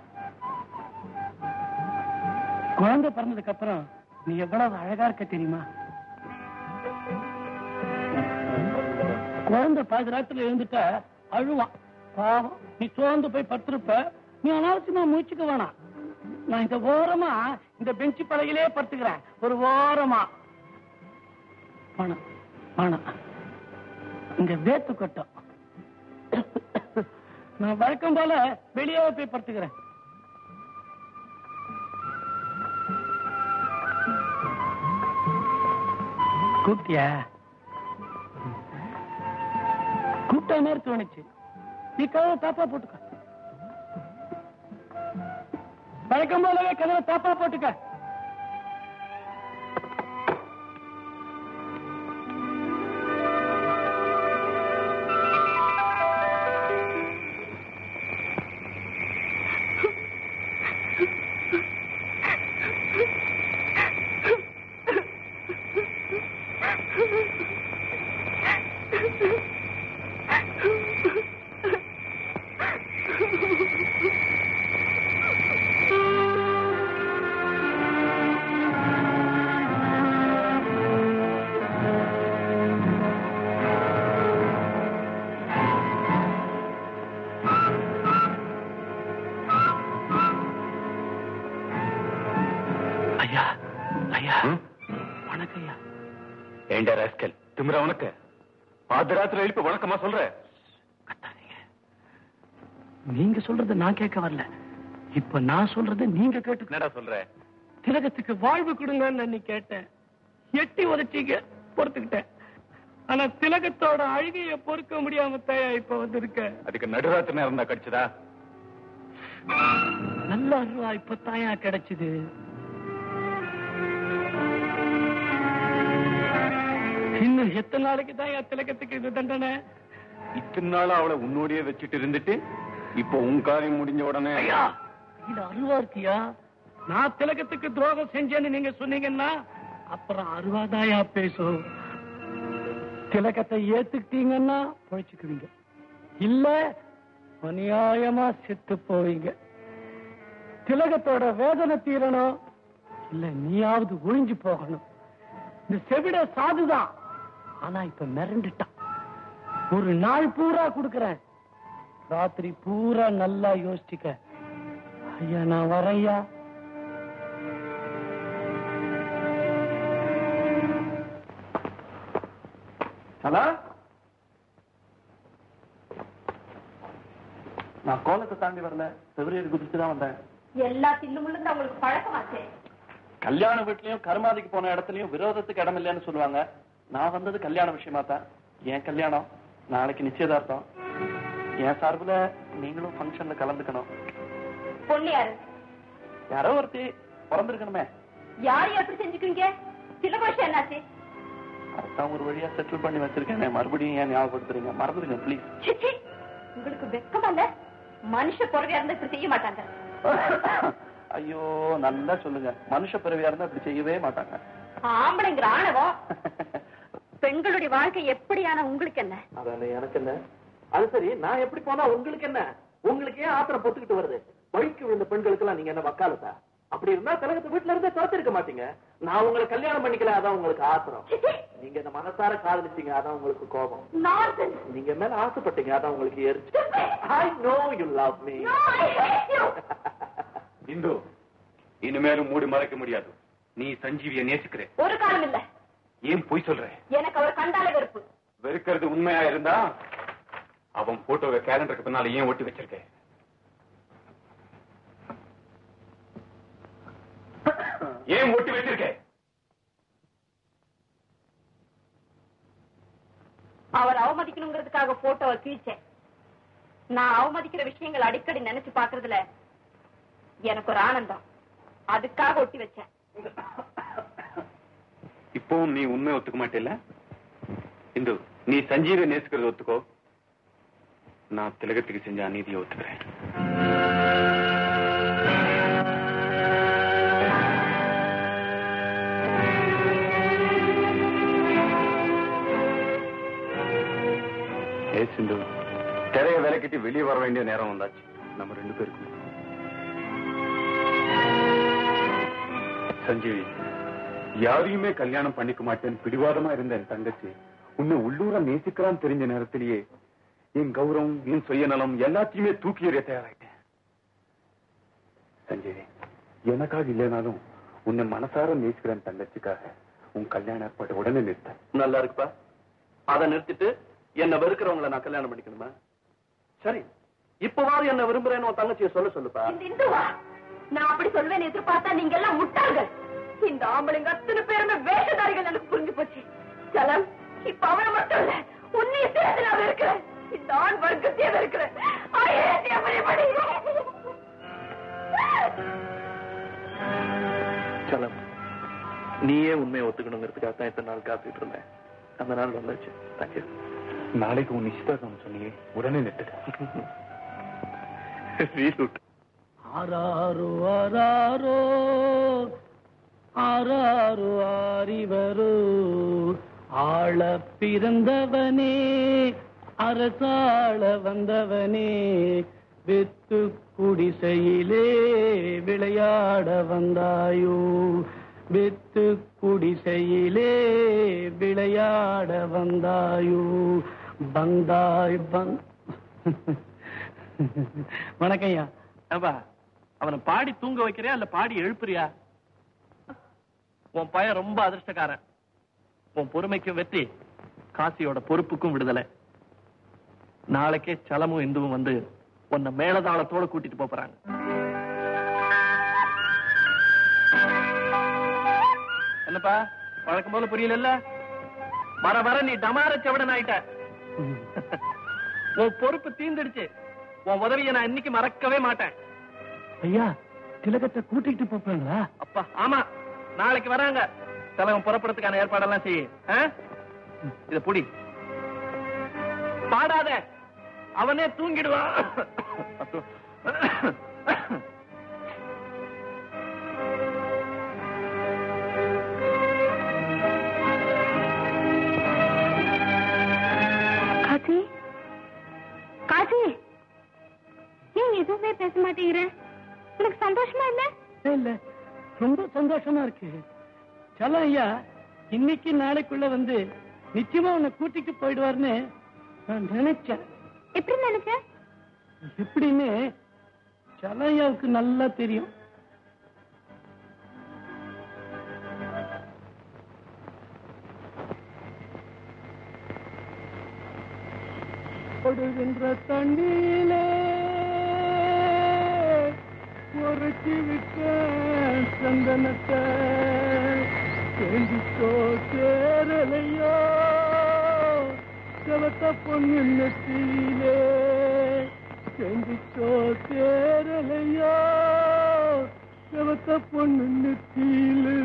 குழந்தை பிறந்ததுக்கு அப்புறம் நீ எவ்வளவு அழகா இருக்க தெரியுமா குழந்தை பாதி ராத்திரில எழுந்துட்டா அழுவான் பாவம் நீ சோர்ந்து போய் படுத்திருப்ப நீ அனாவசியமா முயற்சிக்க வேணாம் நான் இந்த ஓரமா இந்த பெஞ்சு பலகையிலே படுத்துக்கிறேன் ஒரு ஓரமா வேணாம் வேணாம் இங்க வேத்து கொட்டம் நான் வழக்கம் போல வெளியே போய் படுத்துக்கிறேன் கூப்பிட்டியா கூப்பிட்ட மாதிரி தோணுச்சு நீ கதவை தாப்பா போட்டுக்க வழக்கம் போலவே கதவை தாப்பா போட்டுக்க ஐயா ஐயா வணக்கம் ஐயா ஏண்டா ராஸ்கல் திமிரா உனக்கு பாதராத்திரி எழுப்பி வணக்கமா சொல்ற கத்தாதீங்க நீங்க சொல்றத நான் கேட்க வரல இப்ப நான் சொல்றத நீங்க கேட்டு என்னடா சொல்ற திலகத்துக்கு வாழ்வு கொடுங்கன்னு நீ கேட்டேன் எட்டி உதச்சிங்க பொறுத்துக்கிட்டேன் ஆனா திலகத்தோட அழுகைய பொறுக்க முடியாம தயா இப்ப வந்திருக்க அதுக்கு நடுராத்திரி நேரம் தான் கடிச்சதா நல்ல அருவா இப்ப தாயா கிடைச்சது இன்னும் எத்தனை நாளைக்கு தான் என் திலகத்துக்கு இது தண்டனை இத்தனை நாளா அவளை உன்னோடயே வச்சுட்டு இருந்துட்டு இப்போ உன் காரியம் முடிஞ்ச உடனே ஐயா இது அருவா இருக்கியா நான் திலகத்துக்கு துரோகம் செஞ்சேன்னு நீங்க சொன்னீங்கன்னா அப்புறம் அருவாதாயா பேசும் திலகத்தை ஏத்துக்கிட்டீங்கன்னா பொழைச்சுக்குவீங்க இல்ல அநியாயமா செத்து போவீங்க திலகத்தோட வேதனை தீரணும் இல்ல நீயாவது ஒழிஞ்சு போகணும் இந்த செவிட சாதுதான் ஆனா இப்ப மிரண்டுட்டான் ஒரு நாள் பூரா கொடுக்கறேன் ராத்திரி பூரா நல்லா யோசிச்சுக்க ஐயா நான் வரையா ஹலோ நான் கோலத்தை தாண்டி வரல செவிலியர் குதிச்சு தான் வந்தேன் எல்லா தில்லுமுள்ளும் உங்களுக்கு பழக்கமாச்சே கல்யாண வீட்லயும் கருமாதிக்கு போன இடத்துலயும் விரோதத்துக்கு இடம் இல்லைன்னு சொல்லுவாங்க நான் வந்தது கல்யாண விஷயமா தான் என் கல்யாணம் நாளைக்கு நிச்சயதார்த்தம் என் சார்புல நீங்களும் ஃபங்க்ஷன்ல கலந்துக்கணும் பொண்ணு யாரு யாரோ ஒருத்தி பிறந்திருக்கணுமே யார் எப்படி செஞ்சுக்குவீங்க சில வருஷம் என்னாச்சு அதான் ஒரு வழியா செட்டில் பண்ணி வச்சிருக்கேன் மறுபடியும் ஏன் ஞாபகப்படுத்துறீங்க மறந்துடுங்க ப்ளீஸ் சிச்சி உங்களுக்கு வெக்கமா இல்ல மனுஷ பிறவியா இருந்தா இப்படி செய்ய மாட்டாங்க ஐயோ நல்லா சொல்லுங்க மனுஷ பிறவியா இருந்தா இப்படி செய்யவே மாட்டாங்க ஆம்பளைங்கிற ஆணவம் பெண்களுடைய வாழ்க்கை எப்படியான உங்களுக்கு என்ன அதான எனக்கு என்ன அது சரி நான் எப்படி போனா உங்களுக்கு என்ன உங்களுக்கு ஏன் ஆத்திரம் பொத்துக்கிட்டு வருது வழிக்கு விழுந்த பெண்களுக்கு எல்லாம் நீங்க என்ன வக்காலத்தா அப்படி இருந்தா திலகத்து வீட்டுல இருந்தே தோத்திருக்க மாட்டீங்க நான் உங்களை கல்யாணம் பண்ணிக்கல அதான் உங்களுக்கு ஆத்திரம் நீங்க என்ன மனசார காதலிச்சீங்க அதான் உங்களுக்கு கோபம் Nonsense. நீங்க என் மேல ஆசைப்பட்டீங்க அதான் உங்களுக்கு எரிச்சு I know you love me No, I hate you. இந்து இனிமேலும் மூடி மறைக்க முடியாது நீ சஞ்சீவிய நேசிக்கிற ஒரு காலம் இல்ல ஏன் பொய் சொல்ற எனக்கு அவர் கண்டாலே வெறுப்பு வெறுக்கிறது உண்மையா இருந்தா அவன் போட்டோவை கேலண்டருக்கு பின்னால ஏன் ஒட்டி வச்சிருக்க ஏன் ஒட்டி வச்சிருக்க அவர் அவமதிக்கணுங்கிறதுக்காக போட்டோவை கிழிச்சேன் நான் அவமதிக்கிற விஷயங்கள் அடிக்கடி நினைச்சு பாக்குறதுல எனக்கு ஒரு ஆனந்தம் அதுக்காக ஒட்டி வச்சேன் இப்பவும் நீ உண்மை ஒத்துக்க மாட்டேல்ல இந்து நீ சஞ்சீவை நேசிக்கிறது ஒத்துக்கோ நான் திலகத்துக்கு செஞ்ச அநீதியை ஒத்துக்கிறேன் ஏ சிந்து திரைய விலக்கிட்டு வெளியே வர வேண்டிய நேரம் வந்தாச்சு நம்ம ரெண்டு பேருக்கும் சஞ்சீவி யாரையுமே கல்யாணம் பண்ணிக்க மாட்டேன்னு பிடிவாதமா இருந்த என் தங்கச்சி உன்னை உள்ளூர நேசிக்கிறான்னு தெரிஞ்ச நேரத்திலேயே என் கௌரவம் என் சுயநலம் எல்லாத்தையுமே தூக்கி எறிய தயாராயிட்டேன் சஞ்சீவி எனக்காக இல்லைனாலும் உன்னை மனசார நேசிக்கிறேன் தங்கச்சிக்காக உன் கல்யாண ஏற்பாடு உடனே நிறுத்த நல்லா இருக்குப்பா அதை நிறுத்திட்டு என்ன வெறுக்கிறவங்கள நான் கல்யாணம் பண்ணிக்கணுமா சரி இப்பவாறு என்ன விரும்புறேன்னு உன் தங்கச்சியை சொல்ல சொல்லுப்பா இந்த இந்துவா நான் அப்படி சொல்வேன் எதிர்பார்த்தா நீங்க எல்லாம் முட்டாள்கள் இந்த ஆம்பளைங்க அத்தனை பேருமே வேஷதாரிகள் எனக்கு புரிஞ்சு போச்சு சலம் இப்ப அவனை மட்டும் இல்ல உன்னைய சேர்த்து நான் இருக்கிறேன் இந்த ஆண் வர்க்கத்தையே இருக்கிறேன் சலம் நீயே உண்மையை ஒத்துக்கணுங்கிறதுக்காக தான் இத்தனை நாள் காத்துட்டு இருந்தேன் அந்த நாள் வந்துச்சு தேங்க்யூ நாளைக்கு உன் நிச்சயதார்த்தம் சொன்னியே உடனே நிறுத்துட்டு ரீசூட் ஆராரோ ஆராரோ ஆராரோ ஆரிவரோ ஆள பிறந்தவனே அரசாள வந்தவனே வெத்து குடிசையிலே விளையாட வந்தாயோ வெத்து குடிசையிலே விளையாட வந்தாயோ வந்தாய் வந் வணக்கம் ஐயா ஏம்பா அவனை பாடி தூங்க வைக்கிறியா இல்ல பாடி எழுப்புறியா உன் பையன் ரொம்ப அதிர்ஷ்டக்காரன் உன் பொறுமைக்கும் வெற்றி காசியோட பொறுப்புக்கும் விடுதலை நாளைக்கே சலமும் இந்துவும் வந்து உன்னை மேலதாளத்தோட கூட்டிட்டு போப் போறாங்க என்னப்பா வழக்கம் போல புரியல வர வர நீ டமார செவடன் ஆயிட்ட உன் பொறுப்பு தீந்துடுச்சு உன் உதவியை நான் இன்னைக்கு மறக்கவே மாட்டேன் ஐயா திலகத்தை கூட்டிட்டு போறாங்களா அப்பா ஆமா நாளைக்கு வராங்க தலைவன் புறப்படுறதுக்கான ஏற்பாடெல்லாம் செய்ய இத புடி பாடாத அவனே தூங்கிடுவான் காசி காசி ஏன் எதுவுமே பேச மாட்டேங்கிற உனக்கு சந்தோஷமா இல்ல இல்ல ரொம்ப சந்தோஷமா இருக்கு சலம் ஐயா இன்னைக்கு நாளைக்குள்ள வந்து நிச்சயமா உன்னை கூட்டிட்டு போயிடுவார்னு நான் நினைச்சேன் எப்படி நினைச்ச எப்படின்னு சலம் ஐயாவுக்கு நல்லா தெரியும் கொடுகின்ற தண்ணீலே உரைச்சி விட்ட சந்தனத்தை செஞ்சிச்சோ சேரலையோ செவத்த பொண்ணு நெத்தியிலே செஞ்சிச்சோ சேரலையோ செவத்த பொண்ணு நெத்தியிலே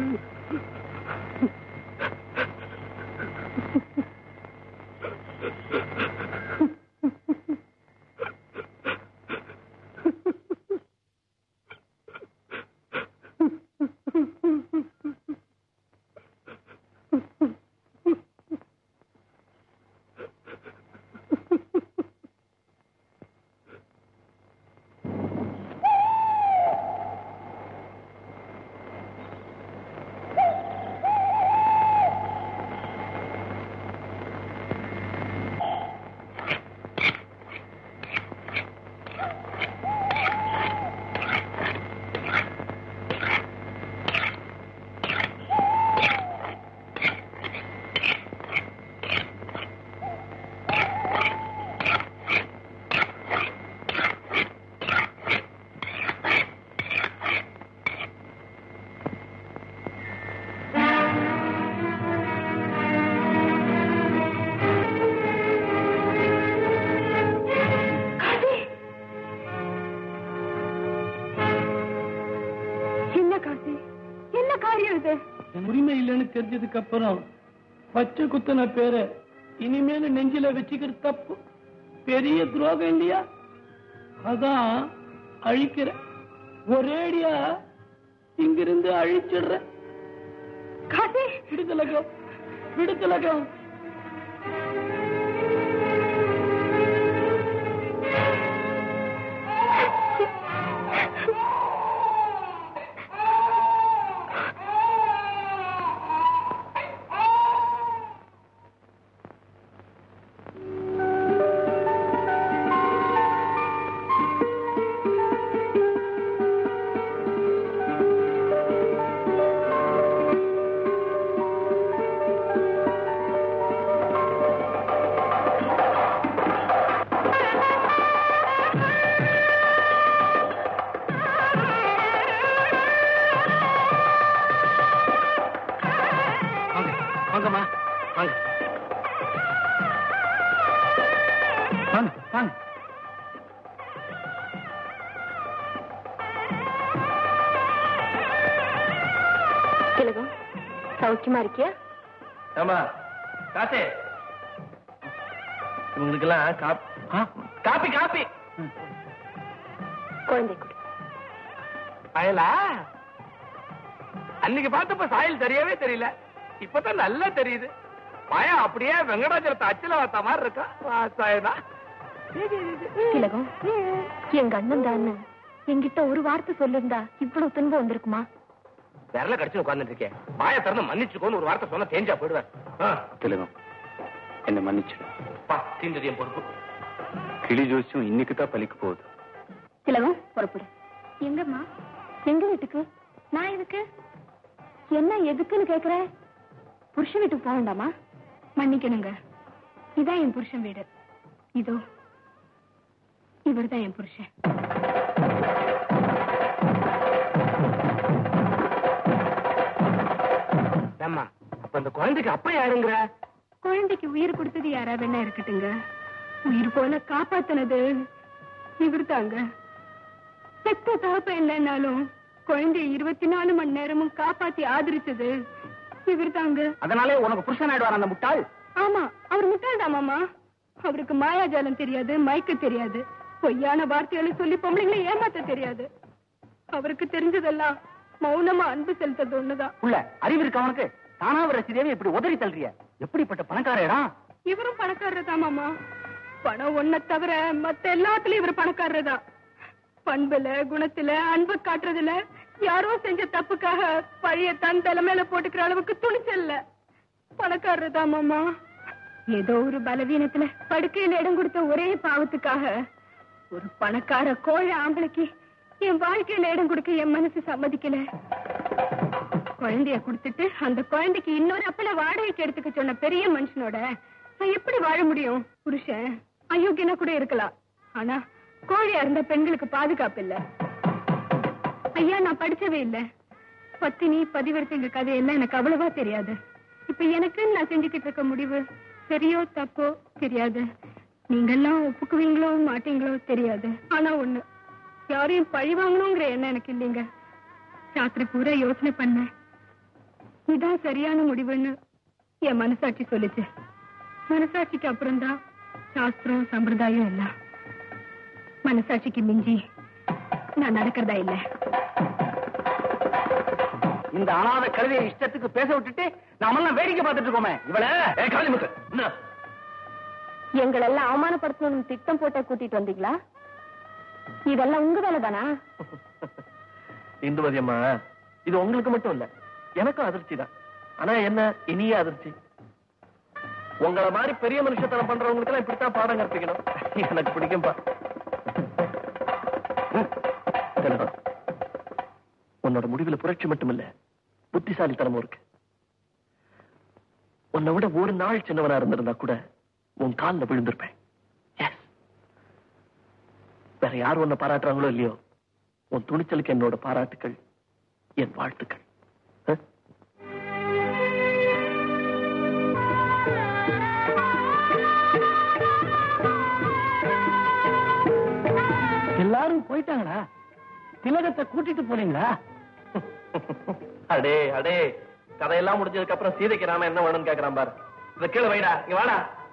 எனக்கு உரிமை இல்லைன்னு தெரிஞ்சதுக்கு அப்புறம் பச்சை குத்தன பேரை இனிமேல நெஞ்சில வச்சுக்கிற தப்பு பெரிய துரோகம் இல்லையா அதான் அழிக்கிறேன் ஒரேடியா இங்கிருந்து அழிச்சிடுறேன் காசி விடுதலகம் விடுதலகம் வாங்க வாங்கம்மா வாங்க வாங்க வாங்க திலகம் சௌக்கியமா இருக்கியா ஆமா காசே இவங்களுக்கெல்லாம் காப்- ஆ, காப்பி காப்பி குழந்தை கொடு சாயலா அன்னைக்கு பார்த்தப்ப சாயல் தெரியவே தெரியல இப்பதான் நல்லா தெரியுது பயம் அப்படியே வெங்கடாச்சலத்தை அச்சில வாத்த மாதிரி இருக்கா வா, சாயலா திலகம் எங்க அண்ணன் தானே என்கிட்ட ஒரு வார்த்தை சொல்லிருந்தா இவ்வளவு துன்பம் வந்திருக்குமா விரல கடிச்சு உட்கார்ந்துட்டு இருக்கேன் வாய திறந்து மன்னிச்சுக்கோன்னு ஒரு வார்த்தை சொன்னா தேஞ்சா போயிடுவேன் ஆ, திலகம் என்ன மன்னிச்சிடு பா, தீர்ந்தது என் பொறுப்பு கிளி ஜோசியம் இன்னைக்கு தான் பலிக்க போகுது திலகம் புறப்படு எங்கம்மா எங்க வீட்டுக்கு நான் எதுக்கு என்ன எதுக்குன்னு கேக்குற புருஷ வீட்டுக்கு போக வேண்டாமா மன்னிக்கணுங்க இதான் என் புருஷன் வீடு இதோ இவர்தான் என் புருஷன் ஏம்மா அப்ப அந்த குழந்தைக்கு அப்ப யாருங்கிற குழந்தைக்கு உயிர் கொடுத்தது யாரா வேணா இருக்கட்டுங்க உயிர் போல காப்பாத்தினது இவர்தாங்க செத்த தகப்ப இல்லைன்னாலும் குழந்தைய இருபத்தி நாலு மணி நேரமும் காப்பாத்தி ஆதரிச்சது இவர்தாங்க அதனாலே உனக்கு புருஷன் ஆயிடுவார் அந்த முட்டாள் ஆமா அவர் முட்டாள்தாமாமா அவருக்கு மாயாஜாலம் தெரியாது மயக்க தெரியாது பொய்யான வார்த்தைகளை சொல்லி பொம்பளைங்களை ஏமாத்த தெரியாது அவருக்கு தெரிஞ்சதெல்லாம் மௌனமா அன்பு செலுத்துறது ஒண்ணுதான் உள்ள அறிவு இருக்கு அவனுக்கு தானா வர சிறியவை இப்படி உதறி தள்ளுறிய எப்படிப்பட்ட பணக்கார இடம் இவரும் பணக்காரர் மாமா பணம் ஒன்ன தவிர மத்த எல்லாத்துலயும் இவர் பணக்காரர் தான் பண்புல குணத்துல அன்பு காட்டுறதுல யாரோ செஞ்ச தப்புக்காக பழைய தன் தலைமையில போட்டுக்கிற அளவுக்கு துணிச்சல்ல பணக்காரர் தான் மாமா ஏதோ ஒரு பலவீனத்துல படுக்கையில இடம் கொடுத்த ஒரே பாவத்துக்காக ஒரு பணக்கார கோழ ஆம்பளைக்கு என் வாழ்க்கையில இடம் கொடுக்க என் மனசு சம்மதிக்கல குழந்தைய கொடுத்துட்டு அந்த குழந்தைக்கு இன்னொரு அப்பல வாடகைக்கு எடுத்துக்க சொன்ன பெரிய மனுஷனோட நான் எப்படி வாழ முடியும் புருஷன் அயோக்கியனா கூட இருக்கலாம் ஆனா கோழியா இருந்த பெண்களுக்கு பாதுகாப்பு இல்ல ஐயா நான் படிச்சவே இல்ல பத்தினி பதிவர்த்திங்க கதையெல்லாம் எனக்கு அவ்வளவா தெரியாது இப்ப எனக்கு நான் செஞ்சுக்கிட்டு இருக்க முடிவு சரியோ தப்போ தெரியாது நீங்கெல்லாம் ஒப்புக்குவீங்களோ மாட்டீங்களோ தெரியாது ஆனா ஒண்ணு யாரையும் பழி வாங்கணுங்கிற எண்ணம் எனக்கு இல்லைங்க ராத்திரி பூரா யோசனை பண்ணேன் இதான் சரியான முடிவுன்னு என் மனசாட்சி சொல்லுச்சு மனசாட்சிக்கு அப்புறம்தான் சாஸ்திரம் சம்பிரதாயம் எல்லாம் மனசாட்சிக்கு மிஞ்சி நான் நடக்கிறதா இல்ல இந்த அனாத கழுதையை இஷ்டத்துக்கு பேச விட்டுட்டு நாமெல்லாம் வேடிக்கை பார்த்துட்டு இருக்கோமே இவள ஏ காளிமுத்து என்ன எங்களெல்லாம் அவமானப்படுத்தணும்னு திட்டம் போட்ட கூட்டிட்டு வந்தீங்களா இதெல்லாம் உங்க வேலை தானா இந்துமதி அம்மா இது உங்களுக்கு மட்டும் இல்ல எனக்கும் அதிர்ச்சி தான் ஆனா என்ன இனிய அதிர்ச்சி உங்கள மாதிரி பெரிய மனுஷத்தனம் பண்றவங்களுக்கு எல்லாம் இப்படித்தான் பாடம் கற்பிக்கணும் எனக்கு பிடிக்கும்பா ம். திலகம், உன்னோட முடிவுல புரட்சி மட்டும் இல்ல புத்திசாலித்தனமும் இருக்கு உன்னை விட ஒரு நாள் சின்னவனா இருந்திருந்தா கூட உன் கால்ல விழுந்திருப்பேன் Yes. வேற யார் உன்னை பாராட்டுறாங்களோ இல்லையோ உன் துணிச்சலுக்கு என்னோட பாராட்டுக்கள் என் வாழ்த்துக்கள் அஹ்? எல்லாரும் போயிட்டாங்களா திலகத்தை கூட்டிட்டு போனீங்களா அடே அடே கதையெல்லாம் முடிஞ்சதுக்கு அப்புறம் சீதைக்கு ராம என்ன வேணும்னு கேக்குறான் பாரு இத கீழே வைடா இங்க வாடா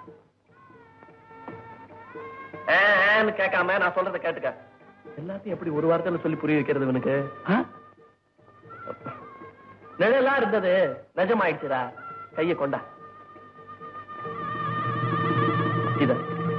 ஆ, ஆன்னு கேட்காம நான் சொல்றதை கேட்டுக்க எல்லாத்தையும் எப்படி ஒரு வார்த்தையில சொல்லி புரிய வைக்கிறது இவனுக்கு ஆ? நிழலா இருந்தது நிஜமாயிடுச்சுடா கைய கொண்டா இத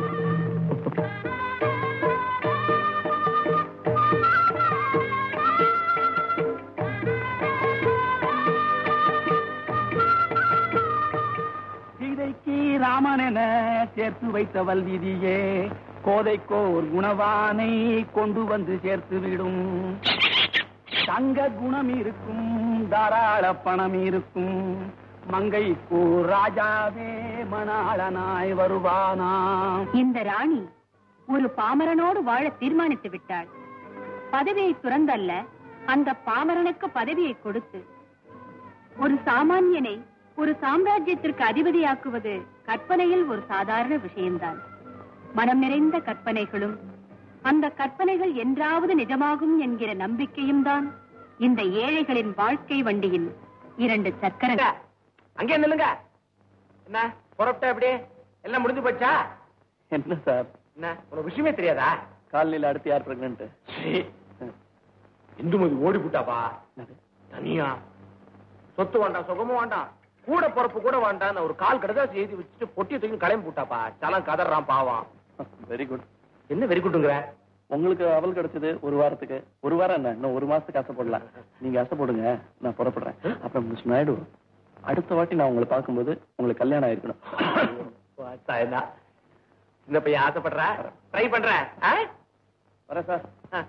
சீதைக்கு ராமன் என சேர்த்து வைத்தவள் விதியே கோதைக்கோர் குணவானை கொண்டு வந்து சேர்த்து விடும் தங்க குணம் இருக்கும் தாராள பணம் இருக்கும் மங்கைக்கு ராஜாவே மணாளனாய் வருவானாம் இந்த ராணி ஒரு பாமரனோடு வாழ தீர்மானித்து விட்டாள் பதவியை துறந்தல்ல அந்த பாமரனுக்கு பதவியை கொடுத்து ஒரு சாமானியனை ஒரு சாம்ராஜ்யத்திற்கு அதிபதியாக்குவது கற்பனையில் ஒரு சாதாரண விஷயம்தான் மனம் நிறைந்த கற்பனைகளும் அந்த கற்பனைகள் என்றாவது நிஜமாகும் என்கிற நம்பிக்கையும் தான் இந்த ஏழைகளின் வாழ்க்கை வண்டியின் இரண்டு சக்கரங்கள் அங்கே நில்லுங்க என்ன புறப்பட்ட எப்படி எல்லாம் முடிஞ்சு போச்சா என்ன சார் என்ன உனக்கு விஷயமே தெரியாதா காலையில அடுத்து யார் பிரெக்னன்ட் இந்துமதி ஓடி விட்டாப்பா தனியா சொத்து வேண்டாம் சுகமும் வேண்டாம் கூட பொறப்பு கூட வேண்டாம் ஒரு கால் கடுதாசி எழுதி வச்சுட்டு பொட்டியை தூக்கி கிளம்பி விட்டாப்பா சலம் கதறான் பாவம் வெரி குட் என்ன வெறி குட்டுங்கிற உங்களுக்கு அவல் கிடைச்சது ஒரு வாரத்துக்கு ஒரு வாரம் என்ன இன்னும் ஒரு மாசத்துக்கு ஆசைப்படலாம் நீங்க ஆசைப்படுங்க நான் புறப்படுறேன் அப்புறம் மிஸ் நாயுடு அடுத்த வாட்டி நான் உங்களை பார்க்கும்போது உங்களுக்கு கல்யாணம் ஆயிருக்கணும் இந்த பையன் ஆசைப்படுற ட்ரை பண்றேன் ஆ? வரேன் சார் ஆ.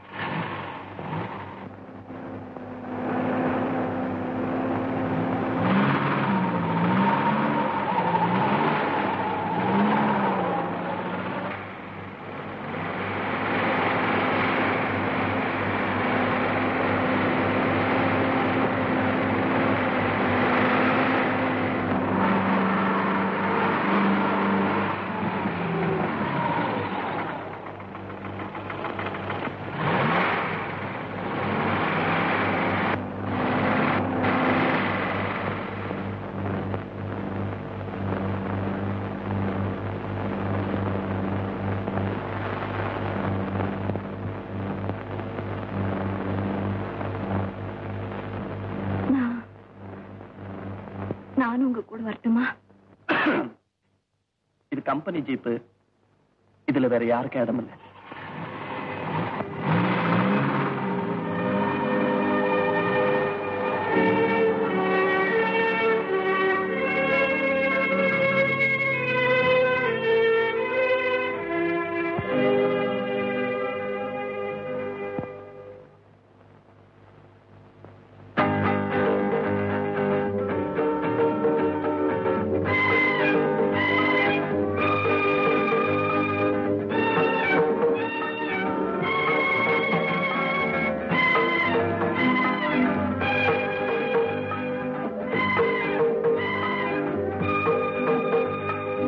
நானும் உங்க கூட வரட்டுமா இது கம்பெனி ஜீப்பு இதுல வேற யாருக்கும் இடம் இல்லை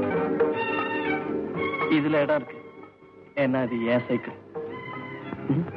இதுல இடம் இருக்கு ஏன்னா இது ஏன் சைக்கிள் ம்?